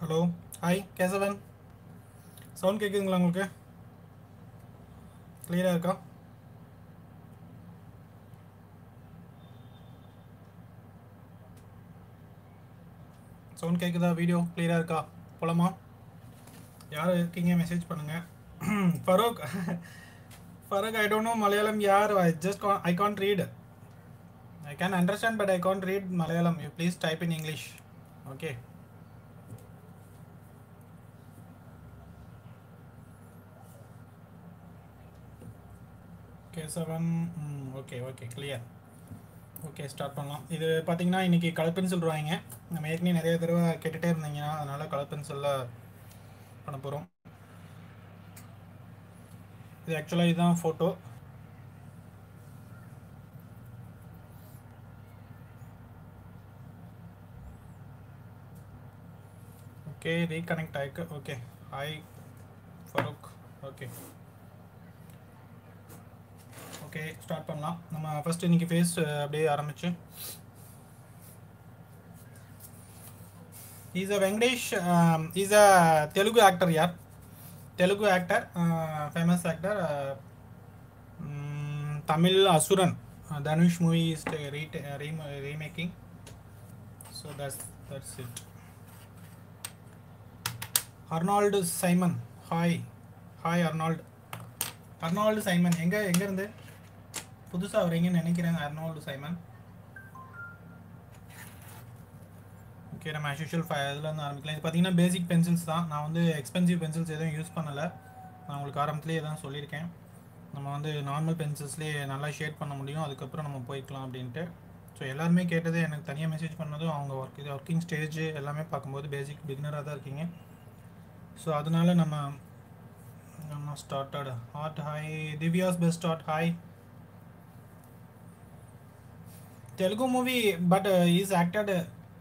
Hello hi Kesavan sound கேட்குதுங்களா உங்களுக்கு கிளியராக இருக்கா சவுண்ட் கேட்குதா வீடியோ கிளியராக இருக்கா போலாமா யார் இருக்கீங்க மெசேஜ் பண்ணுங்க Farooq Farooq I don't know Malayalam யார் I just I can't read I can understand but I can't read Malayalam you please type in English okay okay seven okay okay clear okay start பண்ணலாம் இது பார்த்தீங்கன்னா இன்றைக்கி கலர் பென்சில் ட்ராயிங்க நம்ம ஏற்கனவே நிறைய தடவை கேட்டுகிட்டே இருந்தீங்கன்னா அதனால் கலர் பென்சிலில் பண்ண போகிறோம் இது ஆக்சுவலாக இதுதான் ஃபோட்டோ ஓகே ரீகனெக்ட் ஆயிருக்கு okay hi Farooq okay okay start பண்ணலாம் நம்ம ஃபர்ஸ்ட் இன்னைக்கு ஃபேஸ் அப்படியே ஆரம்பிச்சு is a Venkatesh is a Telugu actor యార్ Telugu actor famous actor Tamil Asuran Dhanush movie is remaking so that's that's it Arnold Simon hi hi Arnold Arnold Simon எங்கே எங்கேருந்து புதுசாக வரீங்கன்னு நினைக்கிறேன் அர்னால்டு சைமன் ஓகே நம்ம அஸ்யூஷுவல் ஃபை இதுலேருந்து ஆரம்பிக்கலாம் இது பார்த்தீங்கன்னா பேசிக் பென்சில்ஸ் தான் நான் வந்து எக்ஸ்பென்சிவ் பென்சில்ஸ் எதுவும் யூஸ் பண்ணலை நான் உங்களுக்கு ஆரம்பத்துலேயே தான் சொல்லியிருக்கேன் நம்ம வந்து நார்மல் பென்சில்ஸ்லேயே நல்லா ஷேட் பண்ண முடியும் அதுக்கப்புறம் நம்ம போய்க்கலாம் அப்படின்ட்டு ஸோ எல்லாருமே கேட்டது எனக்கு தனியாக மெசேஜ் பண்ணதும் அவங்க ஒர்க் இது ஒர்க்கிங் ஸ்டேஜ் எல்லாமே பார்க்கும்போது பேசிக் பிகினராக தான் இருக்கீங்க ஸோ அதனால நம்ம நம்ம started hot hi Divya's best start hi Telugu movie but is acted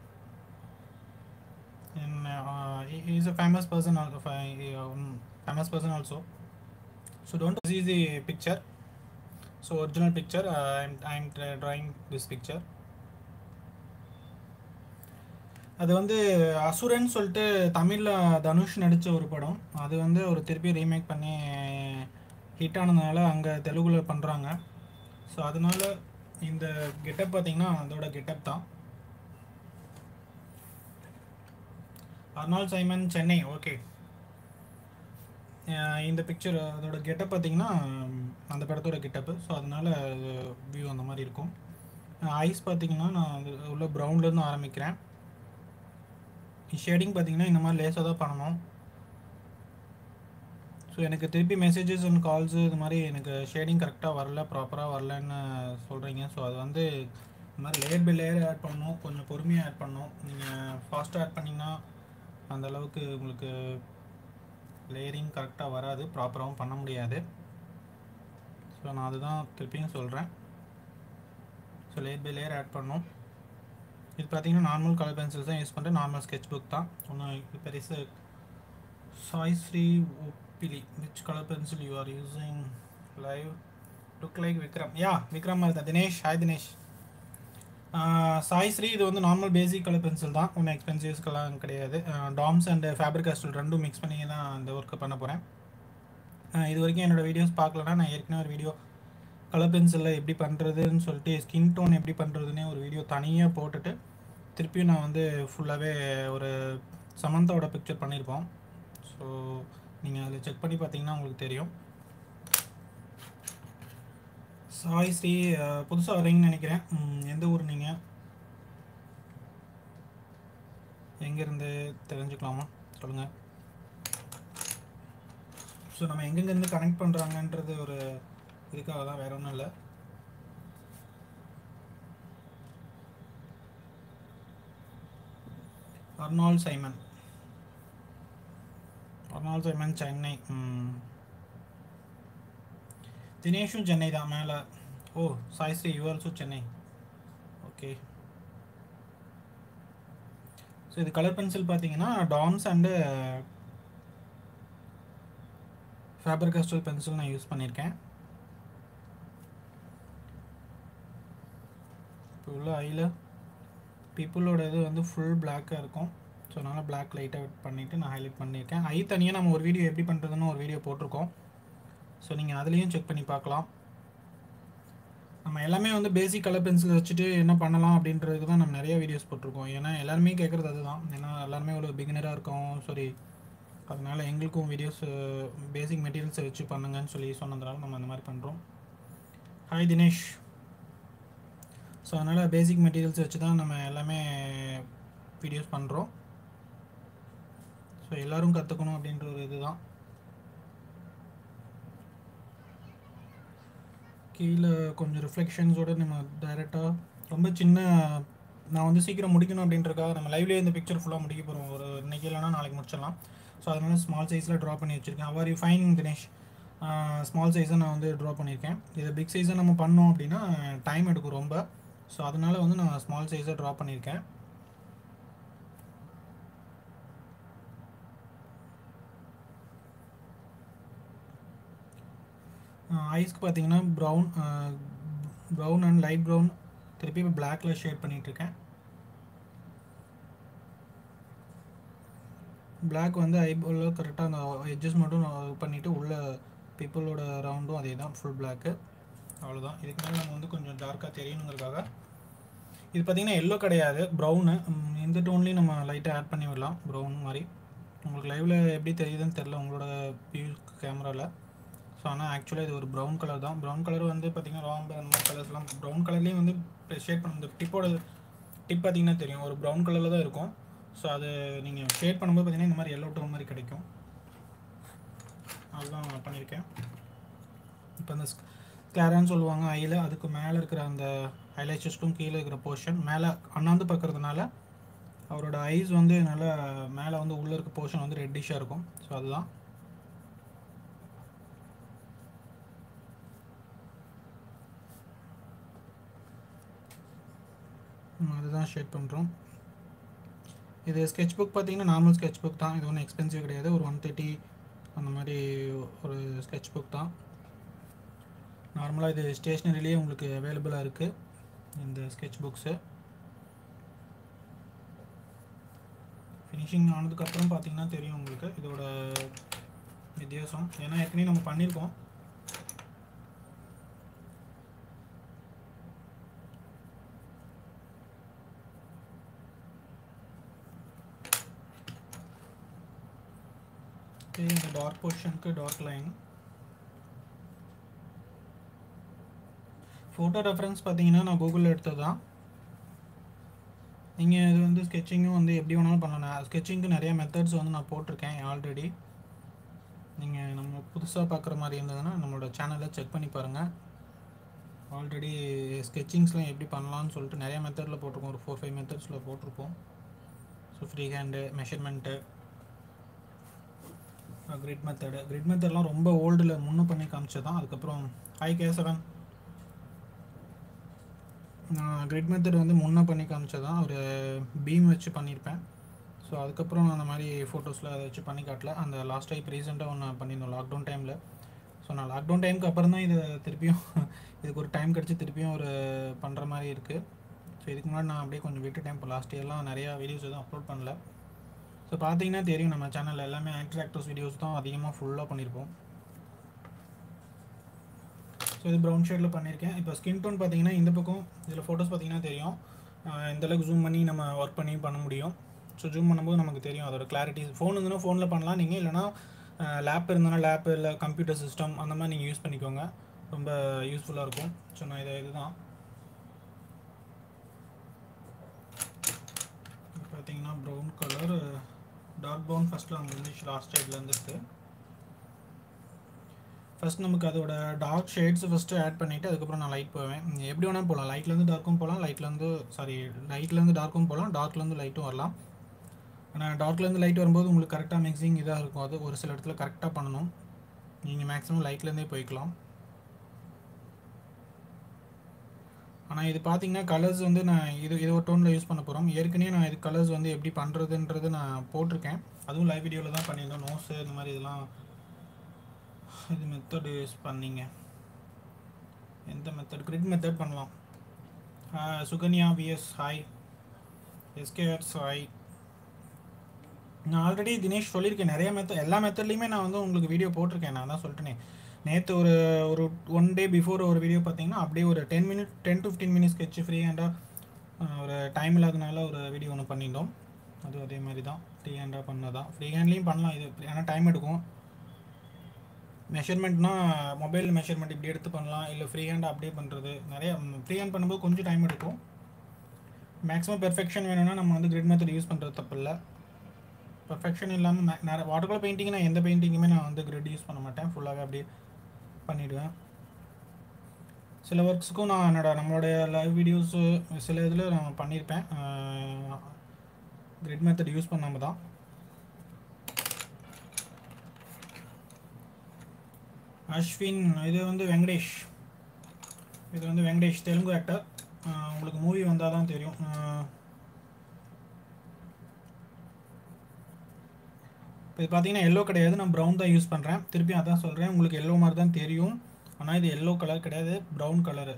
in uh, he he is a famous person also um, famous person also so don't see the picture so original picture uh, i'm i'm tra- drawing this picture அது வந்து அசுரன் சொல்லிட்டு தமிழில் தனுஷ் நடித்த ஒரு படம் அது வந்து ஒரு திருப்பி ரீமேக் பண்ணி ஹிட் ஆனதுனால அங்கே தெலுங்குல பண்ணுறாங்க ஸோ அதனால இந்த கெட்டப் பார்த்தீங்கன்னா அதோட கெட்டப் தான் அர்னால் சைமன் சென்னை ஓகே இந்த பிக்சர் அதோட கெட்டப் பார்த்தீங்கன்னா அந்த படத்தோட கெட்டப்பு ஸோ அதனால வியூ அந்த மாதிரி இருக்கும் ஐஸ் பார்த்தீங்கன்னா நான் அது உள்ள ப்ரௌன்லேருந்து ஆரம்பிக்கிறேன் ஷேடிங் பார்த்தீங்கன்னா இந்த மாதிரி லேஸாக தான் பண்ணணும் ஸோ எனக்கு திருப்பி மெசேஜஸ் அண்ட் கால்ஸு இது மாதிரி எனக்கு ஷேடிங் கரெக்டாக வரல ப்ராப்பராக வரலன்னு சொல்கிறீங்க ஸோ அது வந்து இந்த மாதிரி லேயர் பை லேயர் ஆட் பண்ணணும் கொஞ்சம் பொறுமையாக ஆட் பண்ணணும் நீங்கள் ஃபாஸ்ட்டாக ஆட் பண்ணிங்கன்னா அந்த அளவுக்கு உங்களுக்கு லேயரிங் கரெக்டாக வராது ப்ராப்பராகவும் பண்ண முடியாது ஸோ நான் அதுதான் திருப்பியும் சொல்கிறேன் so layer by layer add பண்ணணும் இது பார்த்தீங்கன்னா நார்மல் கலர் பென்சில்ஸ் தான் யூஸ் பண்ணுறேன் நார்மல் ஸ்கெட்ச் புக் தான் ஒன்றும் பெருசு சாய்ஸ் ஃப்ரீ ஒப்பிலி which colour pencil you are using live look like Vikram yeah Vikram தான் தினேஷ் ஹாய் தினேஷ் சாய் ஸ்ரீ இது வந்து நார்மல் பேசிக் கலர் பென்சில் தான் ஒன்றும் எக்ஸ்பென்சிவ்ஸ்க்கெல்லாம் கிடையாது டாம்ஸ் அண்ட் ஃபேப்ரிக் காஸ்டல் ரெண்டும் மிக்ஸ் பண்ணி தான் இந்த ஒர்க்கை பண்ண போகிறேன் இது வரைக்கும் என்னோடய வீடியோஸ் பார்க்கலன்னா நான் ஏற்கனவே ஒரு வீடியோ கலர் பென்சிலில் எப்படி பண்ணுறதுன்னு சொல்லிட்டு ஸ்கின் டோன் எப்படி பண்ணுறதுன்னே ஒரு வீடியோ தனியாக போட்டுட்டு திருப்பியும் நான் வந்து ஃபுல்லாகவே ஒரு சமந்தாவோட பிக்சர் பண்ணியிருப்போம் ஸோ நீங்கள் அதில் செக் பண்ணி பார்த்தீங்கன்னா உங்களுக்கு தெரியும் சாய் ஸ்ரீ புதுசாக வரீங்கன்னு நினைக்கிறேன் எந்த ஊர் நீங்கள் எங்கேருந்து தெரிஞ்சுக்கலாமா சொல்லுங்கள் ஸோ நம்ம எங்கெங்கேருந்து கனெக்ட் பண்ணுறாங்கன்றது ஒரு இதுக்காக தான் வேற ஒன்றும் இல்லை Arnold Simon Arnold Simon Chennai தினேஷும் சென்னை தான் மேலே oh Saisri you also Chennai okay so இது கலர் பென்சில் பார்த்தீங்கன்னா Doms and Faber Castell pencil நான் யூஸ் பண்ணியிருக்கேன் இப்போ உள்ள ஐயில் பீப்புளோட இது வந்து ஃபுல் பிளாக்காக இருக்கும் ஸோ அதனால் பிளாக் லைட்டாக பண்ணிவிட்டு நான் ஹைலைட் பண்ணியிருக்கேன் ஐ தனியாக நம்ம ஒரு வீடியோ எப்படி பண்ணுறதுன்னு ஒரு வீடியோ போட்டிருக்கோம் ஸோ நீங்கள் அதுலேயும் செக் பண்ணி பார்க்கலாம் நம்ம எல்லாமே வந்து பேசிக் கலர் பென்சில் வச்சுட்டு என்ன பண்ணலாம் அப்படின்றதுக்கு தான் நம்ம நிறைய வீடியோஸ் போட்டிருக்கோம் ஏன்னா எல்லாருமே கேட்குறது அதுதான் ஏன்னா எல்லாருமே ஒரு பிகினராக இருக்கோம் சாரி அதனால் எங்களுக்கும் வீடியோஸ் பேசிக் மெட்டீரியல்ஸை வச்சு பண்ணுங்கன்னு சொல்லி சொன்னதுனால நம்ம அந்த மாதிரி பண்ணுறோம் ஹாய் தினேஷ் ஸோ அதனால் பேசிக் மெட்டீரியல்ஸ் வச்சு தான் நம்ம எல்லாமே வீடியோஸ் பண்ணுறோம் ஸோ எல்லோரும் கற்றுக்கணும் அப்படின்ற ஒரு இதுதான் கீழே கொஞ்சம் ரிஃப்ளெக்ஷன்ஸோட நம்ம டைரெக்டாக ரொம்ப சின்ன நான் வந்து சீக்கிரம் முடிக்கணும் அப்படின்றக்காக நம்ம லைவ்லேயே இந்த பிக்சர் ஃபுல்லாக முடிக்க போகிறோம் ஒரு இன்னைக்கு இல்லைனா நாளைக்கு முடிச்சிடலாம் ஸோ அதனால ஸ்மால் சைஸில் ட்ரா பண்ணி வச்சுருக்கேன் அவர் யூ ஃபைன் தினேஷ் ஸ்மால் சைஸை நான் வந்து ட்ரா பண்ணியிருக்கேன் இதை பிக் சைஸை நம்ம பண்ணோம் அப்படின்னா டைம் எடுக்கும் ரொம்ப ஸோ அதனால் வந்து நான் ஸ்மால் சைஸை ட்ரா பண்ணியிருக்கேன் ஐஸ்க்கு பார்த்தீங்கன்னா brown brown and light brown திருப்பி இப்போ பிளாக்ல ஷேட் பண்ணிகிட்ருக்கேன் பிளாக் வந்து ஐபோலில் கரெக்டாக அந்த எட்ஜஸ் மட்டும் பண்ணிவிட்டு உள்ள பீப்புளோட ரவுண்டும் அதே தான் ஃபுல் பிளாக்கு அவ்வளோதான் இதுக்கு மேலே நம்ம வந்து கொஞ்சம் டார்க்காக தெரியணுங்கிறதுக்காக இது பார்த்திங்கன்னா எல்லோ கிடையாது ப்ரௌனு இந்த டோன்லேயும் நம்ம லைட்டாக ஆட் பண்ணி விடலாம் ப்ரௌன் மாதிரி உங்களுக்கு லைவில் எப்படி தெரியுதுன்னு தெரில உங்களோட வியூ கேமராவில் ஸோ ஆனால் ஆக்சுவலாக இது ஒரு ப்ரௌன் கலர் தான் ப்ரௌன் கலர் வந்து பார்த்திங்கன்னா ராம்பர் அந்த மாதிரி கலர்ஸ்லாம் ப்ரௌன் கலர்லேயும் வந்து ஷேட் பண்ண இந்த டிப்போட டிப் பார்த்திங்கன்னா தெரியும் ஒரு ப்ரௌன் கலரில் தான் இருக்கும் ஸோ அது நீங்கள் ஷேட் பண்ணும்போது பார்த்திங்கன்னா இந்த மாதிரி எல்லோ டோன் மாதிரி கிடைக்கும் அதுதான் நான் பண்ணியிருக்கேன் இப்போ அந்த ஸ்கேரான்னு சொல்லுவாங்க ஐயில் அதுக்கு மேலே இருக்கிற அந்த ஹைலைட்ஸஸ்க்கும் கீழே இருக்கிற போர்ஷன் மேலே அண்ணாந்து பார்க்குறதுனால அவரோட ஐஸ் வந்து நல்லா மேலே வந்து உள்ளே இருக்க போர்ஷன் வந்து ரெட்டிஷாக இருக்கும் ஸோ அதுதான் அதுதான் ஷேட் பண்ணுறோம் இது ஸ்கெட்ச் புக் பார்த்தீங்கன்னா நார்மல் ஸ்கெட்ச் புக் தான் இது ஒன்றும் எக்ஸ்பென்சிவ் கிடையாது ஒரு ஒன் தேர்ட்டி அந்த மாதிரி ஒரு ஸ்கெட்ச் புக் தான் நார்மலாக இது ஸ்டேஷ்னரிலேயே உங்களுக்கு அவைலபிளாக இருக்குது இந்த ஸ்கெட்ச் புக்ஸு ஃபினிஷிங் ஆனதுக்கப்புறம் பார்த்தீங்கன்னா தெரியும் உங்களுக்கு இதோட வித்தியாசம் ஏன்னா ஏற்கனவே நம்ம பண்ணியிருக்கோம் இந்த டார்க் போர்ஷனுக்கு டார்க் லைன் ஃபோட்டோ ரெஃபரன்ஸ் பார்த்தீங்கன்னா நான் கூகுளில் எடுத்தது தான் நீங்கள் இது வந்து ஸ்கெட்சிங்கும் வந்து எப்படி வேணாலும் பண்ணலாம் ஸ்கெட்சிங்க்கு நிறைய மெத்தட்ஸ் வந்து நான் போட்டிருக்கேன் ஆல்ரெடி நீங்கள் நம்ம புதுசாக பார்க்குற மாதிரி இருந்ததுன்னா நம்மளோட சேனலை செக் பண்ணி பாருங்கள் ஆல்ரெடி ஸ்கெட்சிங்ஸ்லாம் எப்படி பண்ணலாம்னு சொல்லிட்டு நிறைய மெத்தடில் போட்டிருக்கோம் ஒரு ஃபோர் ஃபைவ் மெத்தட்ஸில் போட்டிருக்கோம் so free hand measurement grid method grid மெத்தட்லாம் ரொம்ப ஓல்டில் முன்ன பண்ணி காமிச்சது தான் அதுக்கப்புறம் ஹாய் கேசவன் நான் கிரிட் மெத்தட் வந்து முன்ன பண்ணி காமிச்சது தான் ஒரு பீம் வச்சு பண்ணியிருப்பேன் ஸோ அதுக்கப்புறம் நான் அந்த மாதிரி ஃபோட்டோஸில் அதை வச்சு பண்ணி காட்டல அந்த லாஸ்ட் டைப் ரீசெண்டாக ஒன்று பண்ணியிருந்தோம் லாக்டவுன் டைமில் ஸோ நான் லாக்டவுன் டைமுக்கு அப்புறம் தான் இதை திருப்பியும் இதுக்கு ஒரு டைம் கிடச்சி திருப்பியும் ஒரு பண்ணுற மாதிரி இருக்குது ஸோ இதுக்கு முன்னாடி நான் அப்படியே கொஞ்சம் விட்டுட்டேன் இப்போ லாஸ்ட் இயர்லாம் நிறையா வீடியோஸ் எதுவும் அப்லோட் பண்ணல ஸோ பார்த்தீங்கன்னா தெரியும் நம்ம சேனலில் எல்லாமே ஆக்டர் ஆக்டர்ஸ் வீடியோஸ் தான் அதிகமாக ஃபுல்லாக பண்ணியிருப்போம் ஸோ இது ப்ரௌன் ஷேடில் பண்ணியிருக்கேன் இப்போ ஸ்கின் டோன் பார்த்தீங்கன்னா இந்த பக்கம் இதில் ஃபோட்டோஸ் பார்த்தீங்கன்னா தெரியும் இந்த அளவுக்கு ஜூம் பண்ணி நம்ம ஒர்க் பண்ணி பண்ண முடியும் ஸோ ஜூம் பண்ணும்போது நமக்கு தெரியும் அதோட கிளாரிட்டி ஃபோன் இருந்ததுன்னா ஃபோனில் பண்ணலாம் நீங்கள் இல்லைனா லேப் இருந்ததுன்னா லேப் இல்லை கம்ப்யூட்டர் சிஸ்டம் அந்த மாதிரி நீங்கள் யூஸ் பண்ணிக்கோங்க ரொம்ப யூஸ்ஃபுல்லாக இருக்கும் ஸோ நான் இதை இதுதான் பார்த்தீங்கன்னா ப்ரௌன் கலர் டார்க் ப்ரௌன் ஃபஸ்ட்டில் அங்கே இருந்துச்சு லாஸ்ட் சைட்லேருந்து இருக்குது ஃபஸ்ட் நமக்கு அதோட டார்க் ஷேட்ஸ் ஃபஸ்ட்டு ஆட் பண்ணிவிட்டு அதுக்கப்புறம் நான் லைட் போவேன் எப்படி வேணால் போகலாம் லைட்லேருந்து டார்க்கும் போகலாம் லைட்லேருந்து சாரி லைட்லேருந்து டார்க்கும் போகலாம் டார்க்லேருந்து லைட்டும் வரலாம் ஆனால் டார்க்லேருந்து லைட் வரும்போது உங்களுக்கு கரெக்டாக மிக்சிங் இதாக இருக்கும் அது ஒரு சில இடத்துல கரெக்டாக பண்ணணும் நீங்கள் மேக்ஸிமம் லைட்லேருந்தே போய்க்கலாம் ஆனால் இது பார்த்தீங்கன்னா கலர்ஸ் வந்து நான் இது இது ஒரு டோனில் யூஸ் பண்ண போகிறோம் ஏற்கனவே நான் இது கலர்ஸ் வந்து எப்படி பண்ணுறதுன்றது நான் போட்டிருக்கேன் அதுவும் லைவ் வீடியோவில் தான் பண்ணியிருந்தோம் நோஸு இந்த மாதிரி இதெல்லாம் இது மெத்தட் யூஸ் பண்ணீங்க எந்த மெத்தட் கிரிட் மெத்தட் பண்ணலாம் Sukanya VS hi SKR's hi நான் ஆல்ரெடி தினேஷ் சொல்லியிருக்கேன் நிறைய மெத்தட் எல்லா மெத்தட்லையுமே நான் வந்து உங்களுக்கு வீடியோ போட்டிருக்கேன் நான் தான் சொல்லிட்டேனே நேற்று ஒரு ஒரு ஒன் டே பிஃபோர் ஒரு வீடியோ பார்த்தீங்கன்னா அப்படியே ஒரு ten minute ten to fifteen minutes கழிச்சு ஃப்ரீ ஹேண்டாக ஒரு டைம் இல்லாதனால ஒரு வீடியோ ஒன்று பண்ணியிருந்தோம் அது அதே மாதிரி தான் ஃப்ரீ ஹேண்டாக பண்ணதான் ஃப்ரீ ஹேண்ட்லேயும் பண்ணலாம் இது ஆனால் டைம் எடுக்கும் மெஷர்மெண்ட்னா மொபைல் மெஷர்மெண்ட் இப்படி எடுத்து பண்ணலாம் இல்லை ஃப்ரீ ஹேண்ட் அப்படியே பண்ணுறது நிறைய ஃப்ரீ ஹேண்ட் பண்ணும்போது கொஞ்சம் டைம் எடுக்கும் மேக்ஸிமம் பெர்ஃபெக்ஷன் வேணும்னா நம்ம வந்து கிரிட் மெத்தட் யூஸ் பண்ணுறது தப்பு இல்லை பர்ஃபெக்ஷன் இல்லாமல் நிறைய வாட்டர் கலர் பெயிண்டிங் நான் எந்த பெயிண்டிங்குமே நான் வந்து கிரிட் யூஸ் பண்ண மாட்டேன் ஃபுல்லாகவே அப்படியே பண்ணிவிடுவேன் சில ஒர்க்ஸுக்கும் நான் என்னோட நம்மளுடைய லைவ் வீடியோஸு சில இதில் நான் பண்ணியிருப்பேன் கிரிட் மெத்தட் யூஸ் பண்ணாமல் தான் அஸ்வின் இது வந்து வெங்கடேஷ் இது வந்து வெங்கடேஷ் தெலுங்கு ஆக்டர் உங்களுக்கு மூவி வந்தால் தான் தெரியும் இப்போ இது பார்த்தீங்கன்னா எல்லோ கிடையாது நான் ப்ரௌன் தான் யூஸ் பண்ணுறேன் திருப்பி அதான் சொல்கிறேன் உங்களுக்கு எல்லோ மாதிரி தான் தெரியும் ஆனால் இது எல்லோ கலர் கிடையாது ப்ரௌன் கலரு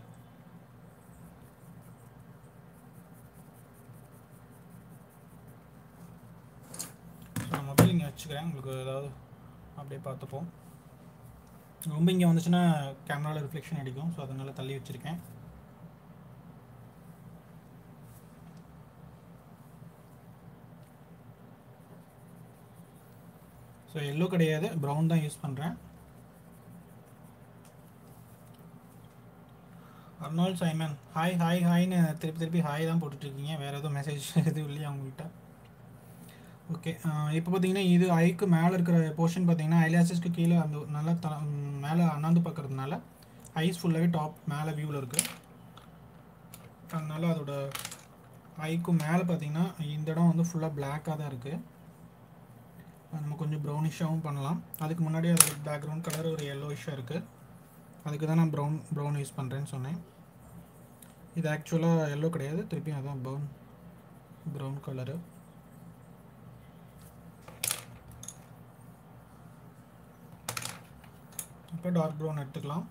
நான் மொபைல் இங்கே வச்சுக்கிறேன் உங்களுக்கு ஏதாவது அப்படியே பார்த்துப்போம் ரொம்ப இங்கே வந்துச்சுன்னா கேமராவில் ரிஃப்ளெக்ஷன் அடிக்கும் ஸோ அதனால் தள்ளி வச்சுருக்கேன் ஸோ எல்லோ கிடையாது ப்ரௌன் தான் யூஸ் பண்ணுறேன் அர்னால் சைமன் ஹாய் ஹாய் ஹாய்னு திருப்பி திருப்பி ஹாய் தான் போட்டுட்ருக்கீங்க வேறு எதுவும் மெசேஜ் எதுவும் இல்லையா உங்கள்கிட்ட ஓகே இப்போ பார்த்தீங்கன்னா இது ஐக்கு மேலே இருக்கிற போர்ஷன் பார்த்தீங்கன்னா ஐலாசஸ்க்கு கீழே அந்த நல்லா த மேலே அண்ணாந்து பார்க்கறதுனால ஐஸ் ஃபுல்லாகவே டாப் மேலே வியூவில் இருக்குது அதனால அதோட ஐக்கு மேலே பார்த்தீங்கன்னா இந்த இடம் வந்து ஃபுல்லாக பிளாக்காக தான் இருக்குது நம்ம கொஞ்சம் ப்ரௌனிஷாகவும் பண்ணலாம் அதுக்கு முன்னாடி அதோட பேக்ரவுண்ட் கலர் ஒரு எல்லோயிஷாக இருக்குது அதுக்கு தான் நான் ப்ரௌன் ப்ரௌன் யூஸ் பண்ணுறேன்னு சொன்னேன் இது ஆக்சுவலாக எல்லோ கிடையாது திருப்பியும் அதான் ப்ரௌன் ப்ரௌன் கலரு இப்போ டார்க் ப்ரௌன் எடுத்துக்கலாம்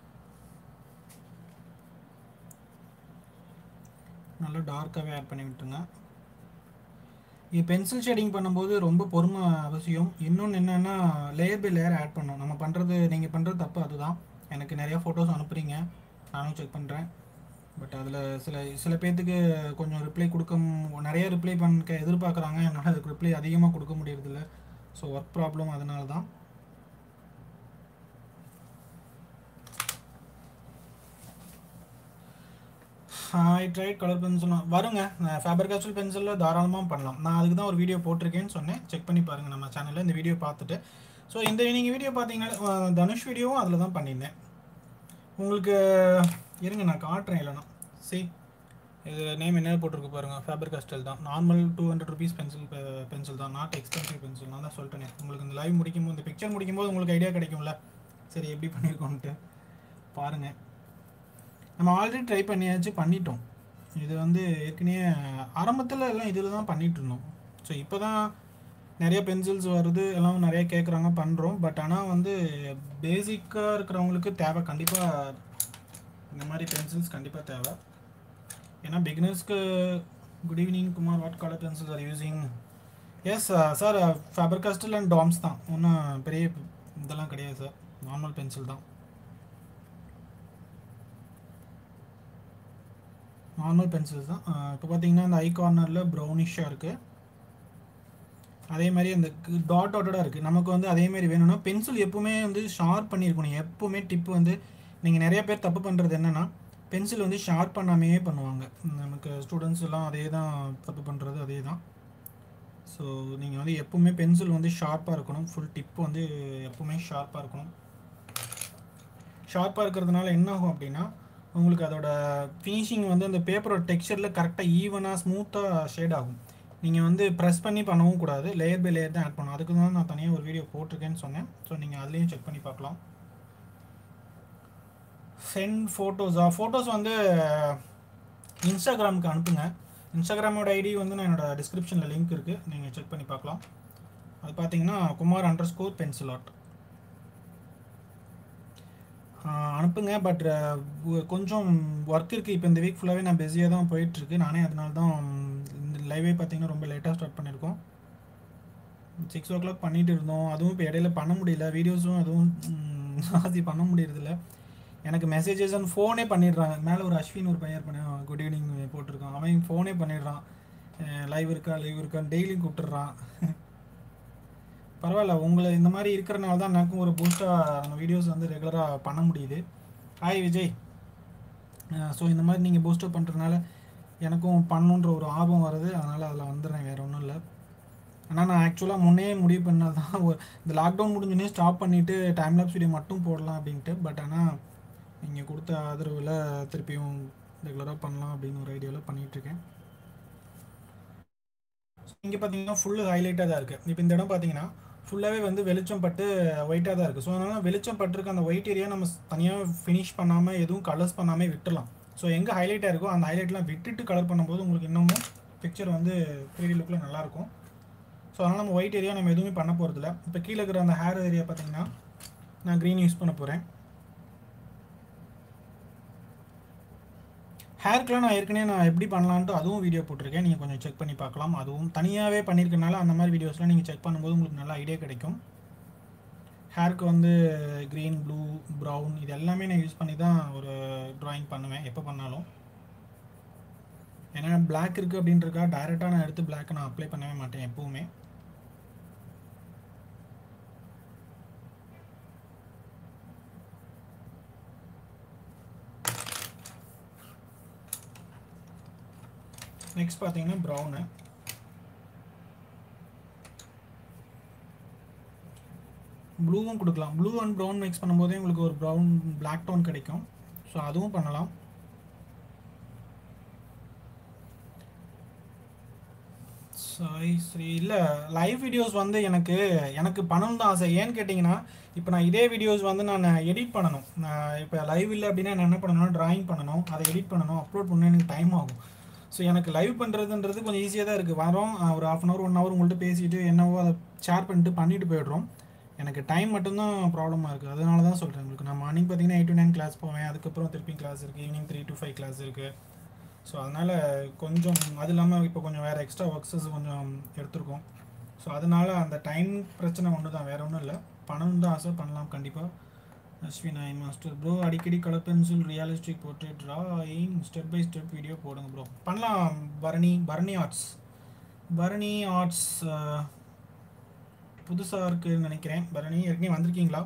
நல்லா டார்க்காகவே ஆட் பண்ணி விட்டுருங்க இது பென்சில் ஷேடிங் பண்ணும்போது ரொம்ப பொறுமை அவசியம் இன்னொன்று என்னென்னா லேயர் பை லேயர் ஆட் பண்ணணும் நம்ம பண்ணுறது நீங்கள் பண்ணுறது தப்பு அதுதான் எனக்கு நிறையா ஃபோட்டோஸ் அனுப்புகிறீங்க நானும் செக் பண்ணுறேன் பட் அதில் சில சில பேர்த்துக்கு கொஞ்சம் ரிப்ளை கொடுக்க மு- நிறைய ரிப்ளை பண்ண எதிர்பார்க்குறாங்க என்னால் அதுக்கு ரிப்ளை அதிகமாக கொடுக்க முடியறதில்ல ஸோ ஒர்க் ப்ராப்ளம் அதனால தான் ஐ ட்ரைட் கலர் பென்சிலும் வருங்க ஃபேபர் கேஸ்டல் பென்சிலில் தாராளமாக பண்ணலாம் நான் அதுக்கு தான் ஒரு வீடியோ போட்டிருக்கேன்னு சொன்னேன் செக் பண்ணி பாருங்கள் நம்ம சேனலில் இந்த வீடியோ பார்த்துட்டு ஸோ இந்த நீங்கள் வீடியோ பார்த்தீங்கன்னா அஹ், தனுஷ் வீடியோவும் அதில் தான் பண்ணியிருந்தேன் உங்களுக்கு இருங்க நான் காட்டுறேன் இல்லைனா சி இது நேம் என்ன போட்டிருக்கு பாருங்கள் ஃபேபர் கேஸ்டல் தான் normal two hundred rupees pencil pencil தான் நாட் எக்ஸ்பென்சிவ் பென்சில் நான் தான் சொல்லிட்டேனே உங்களுக்கு இந்த லைவ் முடிக்கும்போது இந்த பிக்சர் முடிக்கும்போது உங்களுக்கு ஐடியா கிடைக்கும்ல சரி எப்படி பண்ணியிருக்கோன்ட்டு பாருங்கள் நம்ம ஆல்ரெடி ட்ரை பண்ணியாச்சு பண்ணிட்டோம் இது வந்து ஏற்கனவே ஆரம்பத்தில் எல்லாம் இதில் தான் பண்ணிட்டு இருந்தோம் ஸோ இப்போ தான் நிறைய பென்சில்ஸ் வருது எல்லாம் நிறைய கேட்குறாங்க பண்ணுறோம் பட் ஆனால் வந்து பேசிக்காக இருக்கிறவங்களுக்கு தேவை கண்டிப்பாக இந்த மாதிரி பென்சில்ஸ் கண்டிப்பாக தேவை ஏன்னா பிகினர்ஸ்க்கு good evening Kumar what colour pencils are using yes sir Faber Castell and Doms தான் ஒன்றும் பெரிய இதெல்லாம் கிடையாது சார் நார்மல் பென்சில் தான் நார்மல் பென்சில்ஸ் தான் இப்போ பார்த்தீங்கன்னா இந்த ஐ கார்னரில் ப்ரௌனிஷாக இருக்குது அதே மாதிரி அந்த டாட் டாட்டடாக இருக்குது நமக்கு வந்து அதே மாதிரி வேணும்னா பென்சில் எப்பவுமே வந்து ஷார்ப் பண்ணியிருக்கணும் எப்பவுமே டிப் வந்து நீங்கள் நிறைய பேர் தப்பு பண்ணுறது என்னென்னா பென்சில் வந்து ஷார்ப் பண்ணாமையே பண்ணுவாங்க நமக்கு ஸ்டூடெண்ட்ஸ் எல்லாம் அதே தான் தப்பு பண்ணுறது அதே தான் ஸோ நீங்கள் வந்து எப்பவுமே பென்சில் வந்து ஷார்ப்பாக இருக்கணும் ஃபுல் டிப் வந்து எப்பவுமே ஷார்ப்பாக இருக்கணும் ஷார்ப்பாக இருக்கிறதுனால என்ன ஆகும் அப்படின்னா உங்களுக்கு அதோட ஃபினிஷிங் வந்து அந்த பேப்பரோட டெக்ஸ்சரில் கரெக்டாக ஈவனாக ஸ்மூத்தாக ஷேட் ஆகும் நீங்கள் வந்து ப்ரெஸ் பண்ணி பண்ணவும் கூடாது லேயர் பை லேயர் தான் ஆட் பண்ணணும் அதுக்கு தான் நான் தனியாக ஒரு வீடியோ போட்டிருக்கேன்னு சொன்னேன் ஸோ நீங்கள் அதுலேயும் செக் பண்ணி பார்க்கலாம் சென்ட் ஃபோட்டோஸா ஃபோட்டோஸ் வந்து இன்ஸ்டாகிராமுக்கு அனுப்புங்க இன்ஸ்டாகிராமோட ஐடி வந்து நான் என்னோட டிஸ்கிரிப்ஷனில் லிங்க் இருக்குது நீங்கள் செக் பண்ணி பார்க்கலாம் அது பார்த்தீங்கன்னா Kumar under score pencil art அனுப்புங்க பட் கொஞ்சம் ஒர்க் இருக்குது இப்போ இந்த வீக் ஃபுல்லாகவே நான் பிஸியாக தான் போயிட்டுருக்கு நானே அதனால தான் இந்த லைவே பார்த்தீங்கன்னா ரொம்ப லேட்டாக ஸ்டார்ட் பண்ணியிருக்கோம் சிக்ஸ் ஓ கிளாக் பண்ணிட்டு இருந்தோம் அதுவும் இப்போ இடையில பண்ண முடியல வீடியோஸும் அதுவும் ஆசி பண்ண முடியறதில்ல எனக்கு மெசேஜஸ் அண்ட் ஃபோனே பண்ணிடுறாங்க மேலே ஒரு அஸ்வின் ஒரு பையன் பண்ண குட் ஈவினிங் போட்டிருக்கான் அவன் ஃபோனே பண்ணிடுறான் லைவ் இருக்கா லைவ் இருக்கான்னு டெய்லியும் கூப்பிட்டுறான் பரவாயில்ல உங்களை இந்த மாதிரி இருக்கிறனால தான் எனக்கும் ஒரு பூஸ்ட்டாக நம்ம வீடியோஸ் வந்து ரெகுலராக பண்ண முடியுது ஹாய் விஜய் ஸோ இந்த மாதிரி நீங்கள் பூஸ்டப் பண்ணுறதுனால எனக்கும் பண்ணணுன்ற ஒரு ஆர்வம் வருது அதனால் அதில் வந்துடுறேன் வேறு ஒன்றும் இல்லை ஆனால் நான் ஆக்சுவலாக முன்னே முடிவு பண்ணது தான் ஒரு- இந்த லாக்டவுன் முடிஞ்சோடனே ஸ்டாப் பண்ணிவிட்டு டைம் லாப்ஸ் வீடியோ மட்டும் போடலாம் அப்படின்ட்டு பட் ஆனால் நீங்கள் கொடுத்த ஆதரவில் திருப்பியும் ரெகுலராக பண்ணலாம் அப்படின்னு ஒரு ஐடியாவில் பண்ணிகிட்ருக்கேன் இங்கே பார்த்தீங்கன்னா ஃபுல்லு ஹைலைட்டாக தான் இருக்குது இப்போ இந்த இடம் பார்த்தீங்கன்னா ஃபுல்லாகவே வந்து வெளிச்சம் பட்டு ஒயிட்டாக தான் இருக்குது ஸோ அதனால் வெளிச்சம் பட்டிருக்க அந்த ஒயிட் ஏரியா நம்ம தனியாக ஃபினிஷ் பண்ணாமல் எதுவும் கலர்ஸ் பண்ணாமல் விட்டுறலாம் ஸோ எங்கே ஹைலைட்டாக இருக்கோ அந்த ஹைலைட்லாம் விட்டுட்டு கலர் பண்ணும்போது உங்களுக்கு இன்னமும் பிக்சர் வந்து த்ரீ லுக்கில் நல்லாயிருக்கும் ஸோ அதனால் நம்ம ஒயிட் ஏரியா நம்ம எதுவுமே பண்ண போகிறதில்ல இப்போ கீழே இருக்கிற அந்த ஹேர் ஏரியா பார்த்தீங்கன்னா நான் க்ரீன் யூஸ் பண்ண போகிறேன் ஹேர்க்கெலாம் நான் ஏற்கனவே நான் எப்படி பண்ணலான்ட்டு அதுவும் வீடியோ போட்டிருக்கேன் நீங்கள் கொஞ்சம் செக் பண்ணி பார்க்கலாம் அதுவும் தனியாகவே பண்ணியிருக்கனால அந்த மாதிரி வீடியோஸ்லாம் நீங்கள் செக் பண்ணும்போது உங்களுக்கு நல்ல ஐடியா கிடைக்கும் ஹேருக்கு வந்து க்ரீன் ப்ளூ ப்ரௌன் இது எல்லாமே நான் யூஸ் பண்ணி தான் ஒரு ட்ராயிங் பண்ணுவேன் எப்போ பண்ணாலும் ஏன்னா Black இருக்குது அப்படின்றக்கா டைரெக்டாக நான் எடுத்து பிளாக் நான் அப்ளை பண்ணவே மாட்டேன் எப்போவுமே நெக்ஸ்ட் பார்த்தீங்கன்னா ப்ரௌனு ப்ளூவும் கொடுக்கலாம் ப்ளூ அண்ட் ப்ரௌன் மிக்ஸ் பண்ணும்போதே உங்களுக்கு ஒரு ப்ரௌன் பிளாக் டோன் கிடைக்கும் ஸோ அதுவும் பண்ணலாம் சாய் ஸ்ரீ இல்லை லைவ் வீடியோஸ் வந்து எனக்கு எனக்கு பண்ணணும் தான் ஆசை ஏன்னு கேட்டிங்கன்னா இப்போ நான் இதே வீடியோஸ் வந்து நான் எடிட் பண்ணணும் நான் இப்போ லைவ் இல்லை அப்படின்னா நான் என்ன பண்ணணும் டிராயிங் பண்ணணும் அதை எடிட் பண்ணணும் அப்லோட் பண்ண எனக்கு டைம் ஆகும் ஸோ எனக்கு லைவ் பண்ணுறதுன்றது கொஞ்சம் ஈஸியாக தான் இருக்குது வரோம் அஹ் ஒரு half an hour one hour உங்கள்கிட்ட பேசிட்டு என்னவோ அதை ஷேர் பண்ணிட்டு பண்ணிட்டு போயிடுறோம் எனக்கு டைம் மட்டும்தான் ப்ராப்ளமாக இருக்குது அதனால தான் சொல்கிறேன் உங்களுக்கு நான் மார்னிங் பார்த்தீங்கன்னா எயிட் டு நைன் கிளாஸ் போவேன் அதுக்கப்புறம் திருப்பி கிளாஸ் இருக்குது evening three to five class இருக்குது ஸோ அதனால் கொஞ்சம் அது இல்லாமல் இப்போ கொஞ்சம் வேறு எக்ஸ்ட்ரா ஒர்க்ஸஸ் கொஞ்சம் எடுத்திருக்கோம் ஸோ அதனால் அந்த டைம் பிரச்சனை ஒன்று தான் வேறு ஒன்றும் இல்லை பணம் தான் ஆசை பண்ணலாம் கண்டிப்பாக அஸ்வின் ஐ மாஸ்டர் ப்ரோ அடிக்கடி கலர் பென்சில் ரியலிஸ்டிக் போட்டு drawing step by step video போடுங்க ப்ரோ பண்ணலாம் பரணி பரணி ஆர்ட்ஸ் பரணி ஆர்ட்ஸ் புதுசாக இருக்குன்னு நினைக்கிறேன் பரணி ஏற்கனவே வந்திருக்கீங்களா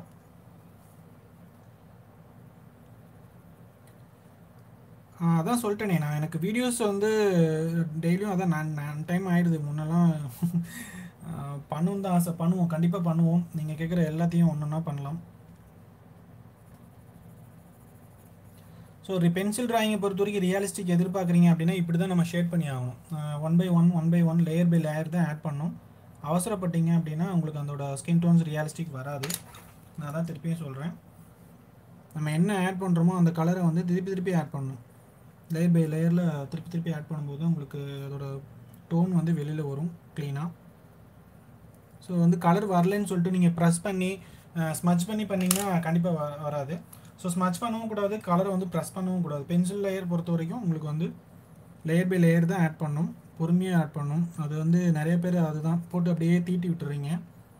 ஆ, அதான் சொல்லிட்டேனே நான் எனக்கு வீடியோஸ் வந்து டெய்லியும் அதான் நான் நான் டைம் ஆகிடுது முன்னெல்லாம் பண்ணுவோம் தான் ஆசை பண்ணுவோம் கண்டிப்பாக பண்ணுவோம் நீங்கள் கேட்குற எல்லாத்தையும் ஒன்று ஒன்றா பண்ணலாம் ஸோ ஒரு பென்சில் டிராயிங்கை பொறுத்த வரைக்கும் ரியலிஸ்டிக் எதிர்பார்க்குறீங்க அப்படின்னா இப்படி தான் நம்ம ஷேட் பண்ணி ஆகணும் one by one one by one layer by layer தான் ஆட் பண்ணணும் அவசரப்பட்டீங்க அப்படின்னா உங்களுக்கு அதோட ஸ்கின் டோன்ஸ் ரியாலிஸ்டிக் வராது நான் தான் திருப்பியும் சொல்கிறேன் நம்ம என்ன ஆட் பண்ணுறோமோ அந்த கலரை வந்து திருப்பி திருப்பி ஆட் பண்ணணும் லேயர் பை லேயரில் திருப்பி திருப்பி ஆட் பண்ணும்போது உங்களுக்கு அதோட டோன் வந்து வெளியில் வரும் க்ளீனாக ஸோ வந்து கலர் வரலன்னு சொல்லிட்டு நீங்கள் ப்ரெஸ் பண்ணி ஸ்மச் பண்ணி பண்ணிங்கன்னா கண்டிப்பாக வ வராது ஸோ ஸ்மச் பண்ணவும் கூடாது கலரை வந்து ப்ரெஸ் பண்ணவும் கூடாது பென்சில் லேயர் பொறுத்த வரைக்கும் உங்களுக்கு வந்து லேயர் பை லேயர் தான் ஆட் பண்ணணும் பொறுமையாக ஆட் பண்ணணும் அது வந்து நிறைய பேர் அதுதான் போட்டு அப்படியே தீட்டி விட்டுறீங்க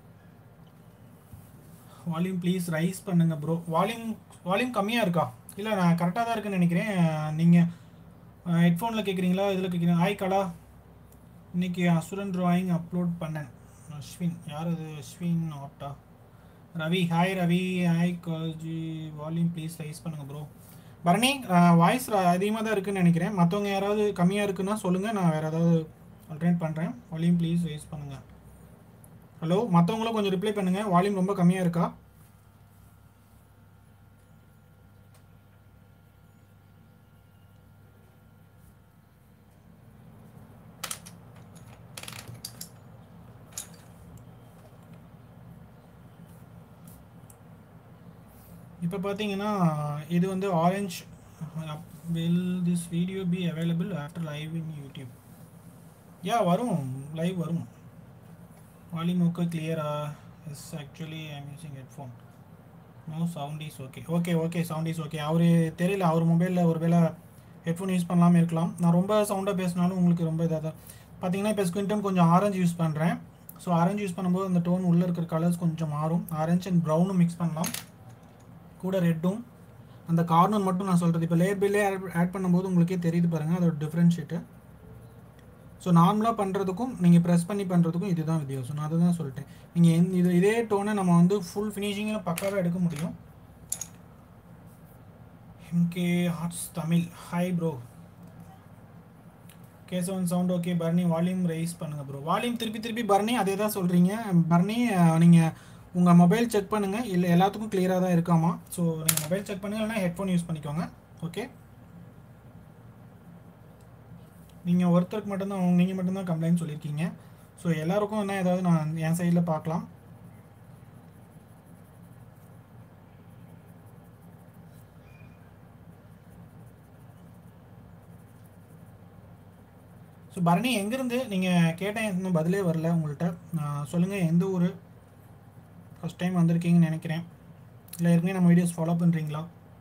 வால்யூம் ப்ளீஸ் ரைஸ் பண்ணுங்க ப்ரோ வால்யூம் வால்யூம் கம்மியாக இருக்கா இல்லை நான் கரெக்டாக தான் இருக்குன்னு நினைக்கிறேன் நீங்கள் ஹெட்ஃபோனில் கேட்குறீங்களா இதில் கேட்குறீங்க ஹாய் கலா இன்னைக்கு அசுரன் ட்ராயிங் அப்லோட் பண்ணேன் அஸ்வின் யார் அது அஸ்வின் ஆப்டா Ravi hi Ravi hi Kaji volume please raise பண்ணுங்க ப்ரோ பரணி வாய்ஸ் அதிகமாக தான் இருக்குன்னு நினைக்கிறேன் மற்றவங்க யாராவது கம்மியாக இருக்குன்னா சொல்லுங்கள் நான் வேறு ஏதாவது ஆல்டர்னேட் பண்ணுறேன் வால்யூம் ப்ளீஸ் ரைஸ் பண்ணுங்கள் ஹலோ மற்றவங்களும் கொஞ்சம் ரிப்ளை பண்ணுங்கள் வால்யூம் ரொம்ப கம்மியாக இருக்கா இப்போ பார்த்தீங்கன்னா இது வந்து orange will this video be available after live in YouTube yeah வரும் லைவ் வரும் வால்யூம் ஓகே கிளியரா yes actually I am using headphone no sound is okay okay okay sound is okay அவர் தெரியல அவர் மொபைலில் ஒரு வேளை ஹெட்ஃபோன் யூஸ் பண்ணலாமல் இருக்கலாம் நான் ரொம்ப சவுண்டாக பேசினாலும் உங்களுக்கு ரொம்ப இதாக தான் பார்த்தீங்கன்னா இப்போ ஸ்கின்டன் கொஞ்சம் ஆரஞ்சு யூஸ் பண்ணுறேன் ஸோ ஆரஞ்சு யூஸ் பண்ணும்போது அந்த டோன் உள்ளே இருக்கிற கலர்ஸ் கொஞ்சம் மாறும் ஆரஞ்சு அண்ட் ப்ரௌனும் மிக்ஸ் பண்ணலாம் கூட ரெட்டும் அந்த கார்னர் மட்டும் நான் சொல்கிறது இப்போ லேயர் பில்லே ஆட் பண்ணும்போது உங்களுக்கே தெரியுது பாருங்கள் அதோட டிஃப்ரென்ஷியேட்டு ஸோ நார்மலாக பண்ணுறதுக்கும் நீங்கள் ப்ரெஸ் பண்ணி பண்ணுறதுக்கும் இதுதான் வித்தியாசம் நான் அதுதான் சொல்லிட்டேன் நீங்கள் இது இதே டோனை நம்ம வந்து ஃபுல் ஃபினிஷிங்கில் பக்காவாக எடுக்க முடியும் MK hearts Tamil hi bro Kesavan sound okay Barni volume raise பண்ணுங்கள் ப்ரோ வால்யூம் திருப்பி திருப்பி பர்னி அதே தான் சொல்கிறீங்க பர்னி நீங்கள் உங்கள் மொபைல் செக் பண்ணுங்கள் இல்லை எல்லாத்துக்கும் கிளியராக தான் இருக்காமா ஸோ நீங்கள் மொபைல் செக் பண்ணுங்க இல்லைனா ஹெட்ஃபோன் யூஸ் பண்ணிக்கோங்க ஓகே நீங்கள் ஒருத்தருக்கு மட்டும்தான் அவங்க நீங்கள் மட்டும்தான் கம்ப்ளைண்ட் சொல்லியிருக்கீங்க ஸோ எல்லாருக்கும் என்ன ஏதாவது நான் என் சைடில் பார்க்கலாம் ஸோ பரணி எங்கேருந்து நீங்கள் கேட்டேன் இன்னும் பதிலே வரல உங்கள்கிட்ட சொல்லுங்கள் எந்த ஊர் ஃபஸ்ட் டைம் வந்திருக்கீங்கன்னு நினைக்கிறேன் இல்லை ஏற்கனவே நம்ம வீடியோஸ் ஃபாலோ பண்ணுறீங்களா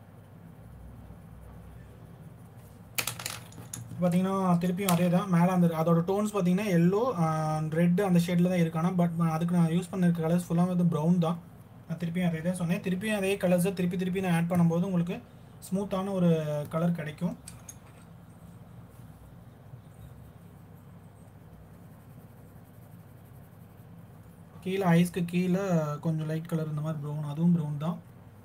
பார்த்தீங்கன்னா திருப்பியும் அதே தான் மேலே அந்த அதோட டோன்ஸ் பார்த்தீங்கன்னா எல்லோ ரெட் அந்த ஷேடில் தான் இருக்கானா பட் அதுக்கு நான் யூஸ் பண்ணிருக்க கலர்ஸ் ஃபுல்லாக வந்து ப்ரௌன் தான் நான் திருப்பியும் அதே தான் சொன்னேன் திருப்பியும் அதே கலர்ஸை திருப்பி திருப்பி நான் ஆட் பண்ணும்போது உங்களுக்கு ஸ்மூத்தான ஒரு கலர் கிடைக்கும் கீழே ஐஸ்க்கு கீழே கொஞ்சம் லைட் கலர் இந்த மாதிரி ப்ரௌன் அதுவும் ப்ரௌன் தான்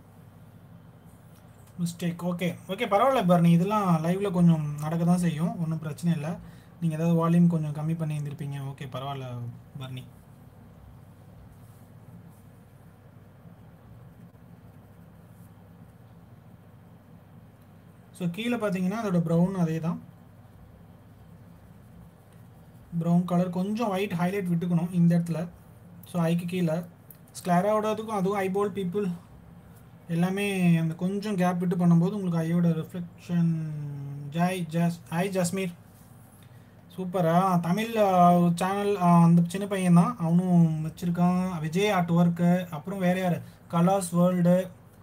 மிஸ்டேக் ஓகே ஓகே பரவாயில்ல பர்னி இதெல்லாம் லைவில் கொஞ்சம் நடக்க தான் செய்யும் ஒன்றும் பிரச்சனை இல்லை நீங்கள் ஏதாவது வால்யூம் கொஞ்சம் கம்மி பண்ணி இருந்திருப்பீங்க ஓகே பரவாயில்ல பர்னி ஸோ கீழே பார்த்தீங்கன்னா அதோட ப்ரௌன் அதே தான் ப்ரௌன் கலர் கொஞ்சம் ஒயிட் ஹைலைட் விட்டுக்கணும் இந்த இடத்துல ஸோ ஐக்கு கீழே ஸ்க்ளாராவோடதுக்கும் அதுவும் ஐபோல் பீப்புள் எல்லாமே அந்த கொஞ்சம் கேப் விட்டு பண்ணும்போது உங்களுக்கு ஐயோட ரிஃப்ளெக்ஷன் ஜாய் ஜாஸ் ஐ ஜஸ்மீர் சூப்பரா தமிழ் சேனல் அந்த சின்ன பையன் தான் அவனும் வச்சுருக்கான் விஜய் ஆர்ட் ஒர்க்கு அப்புறம் வேறு யார் கலாஸ் வேர்ல்டு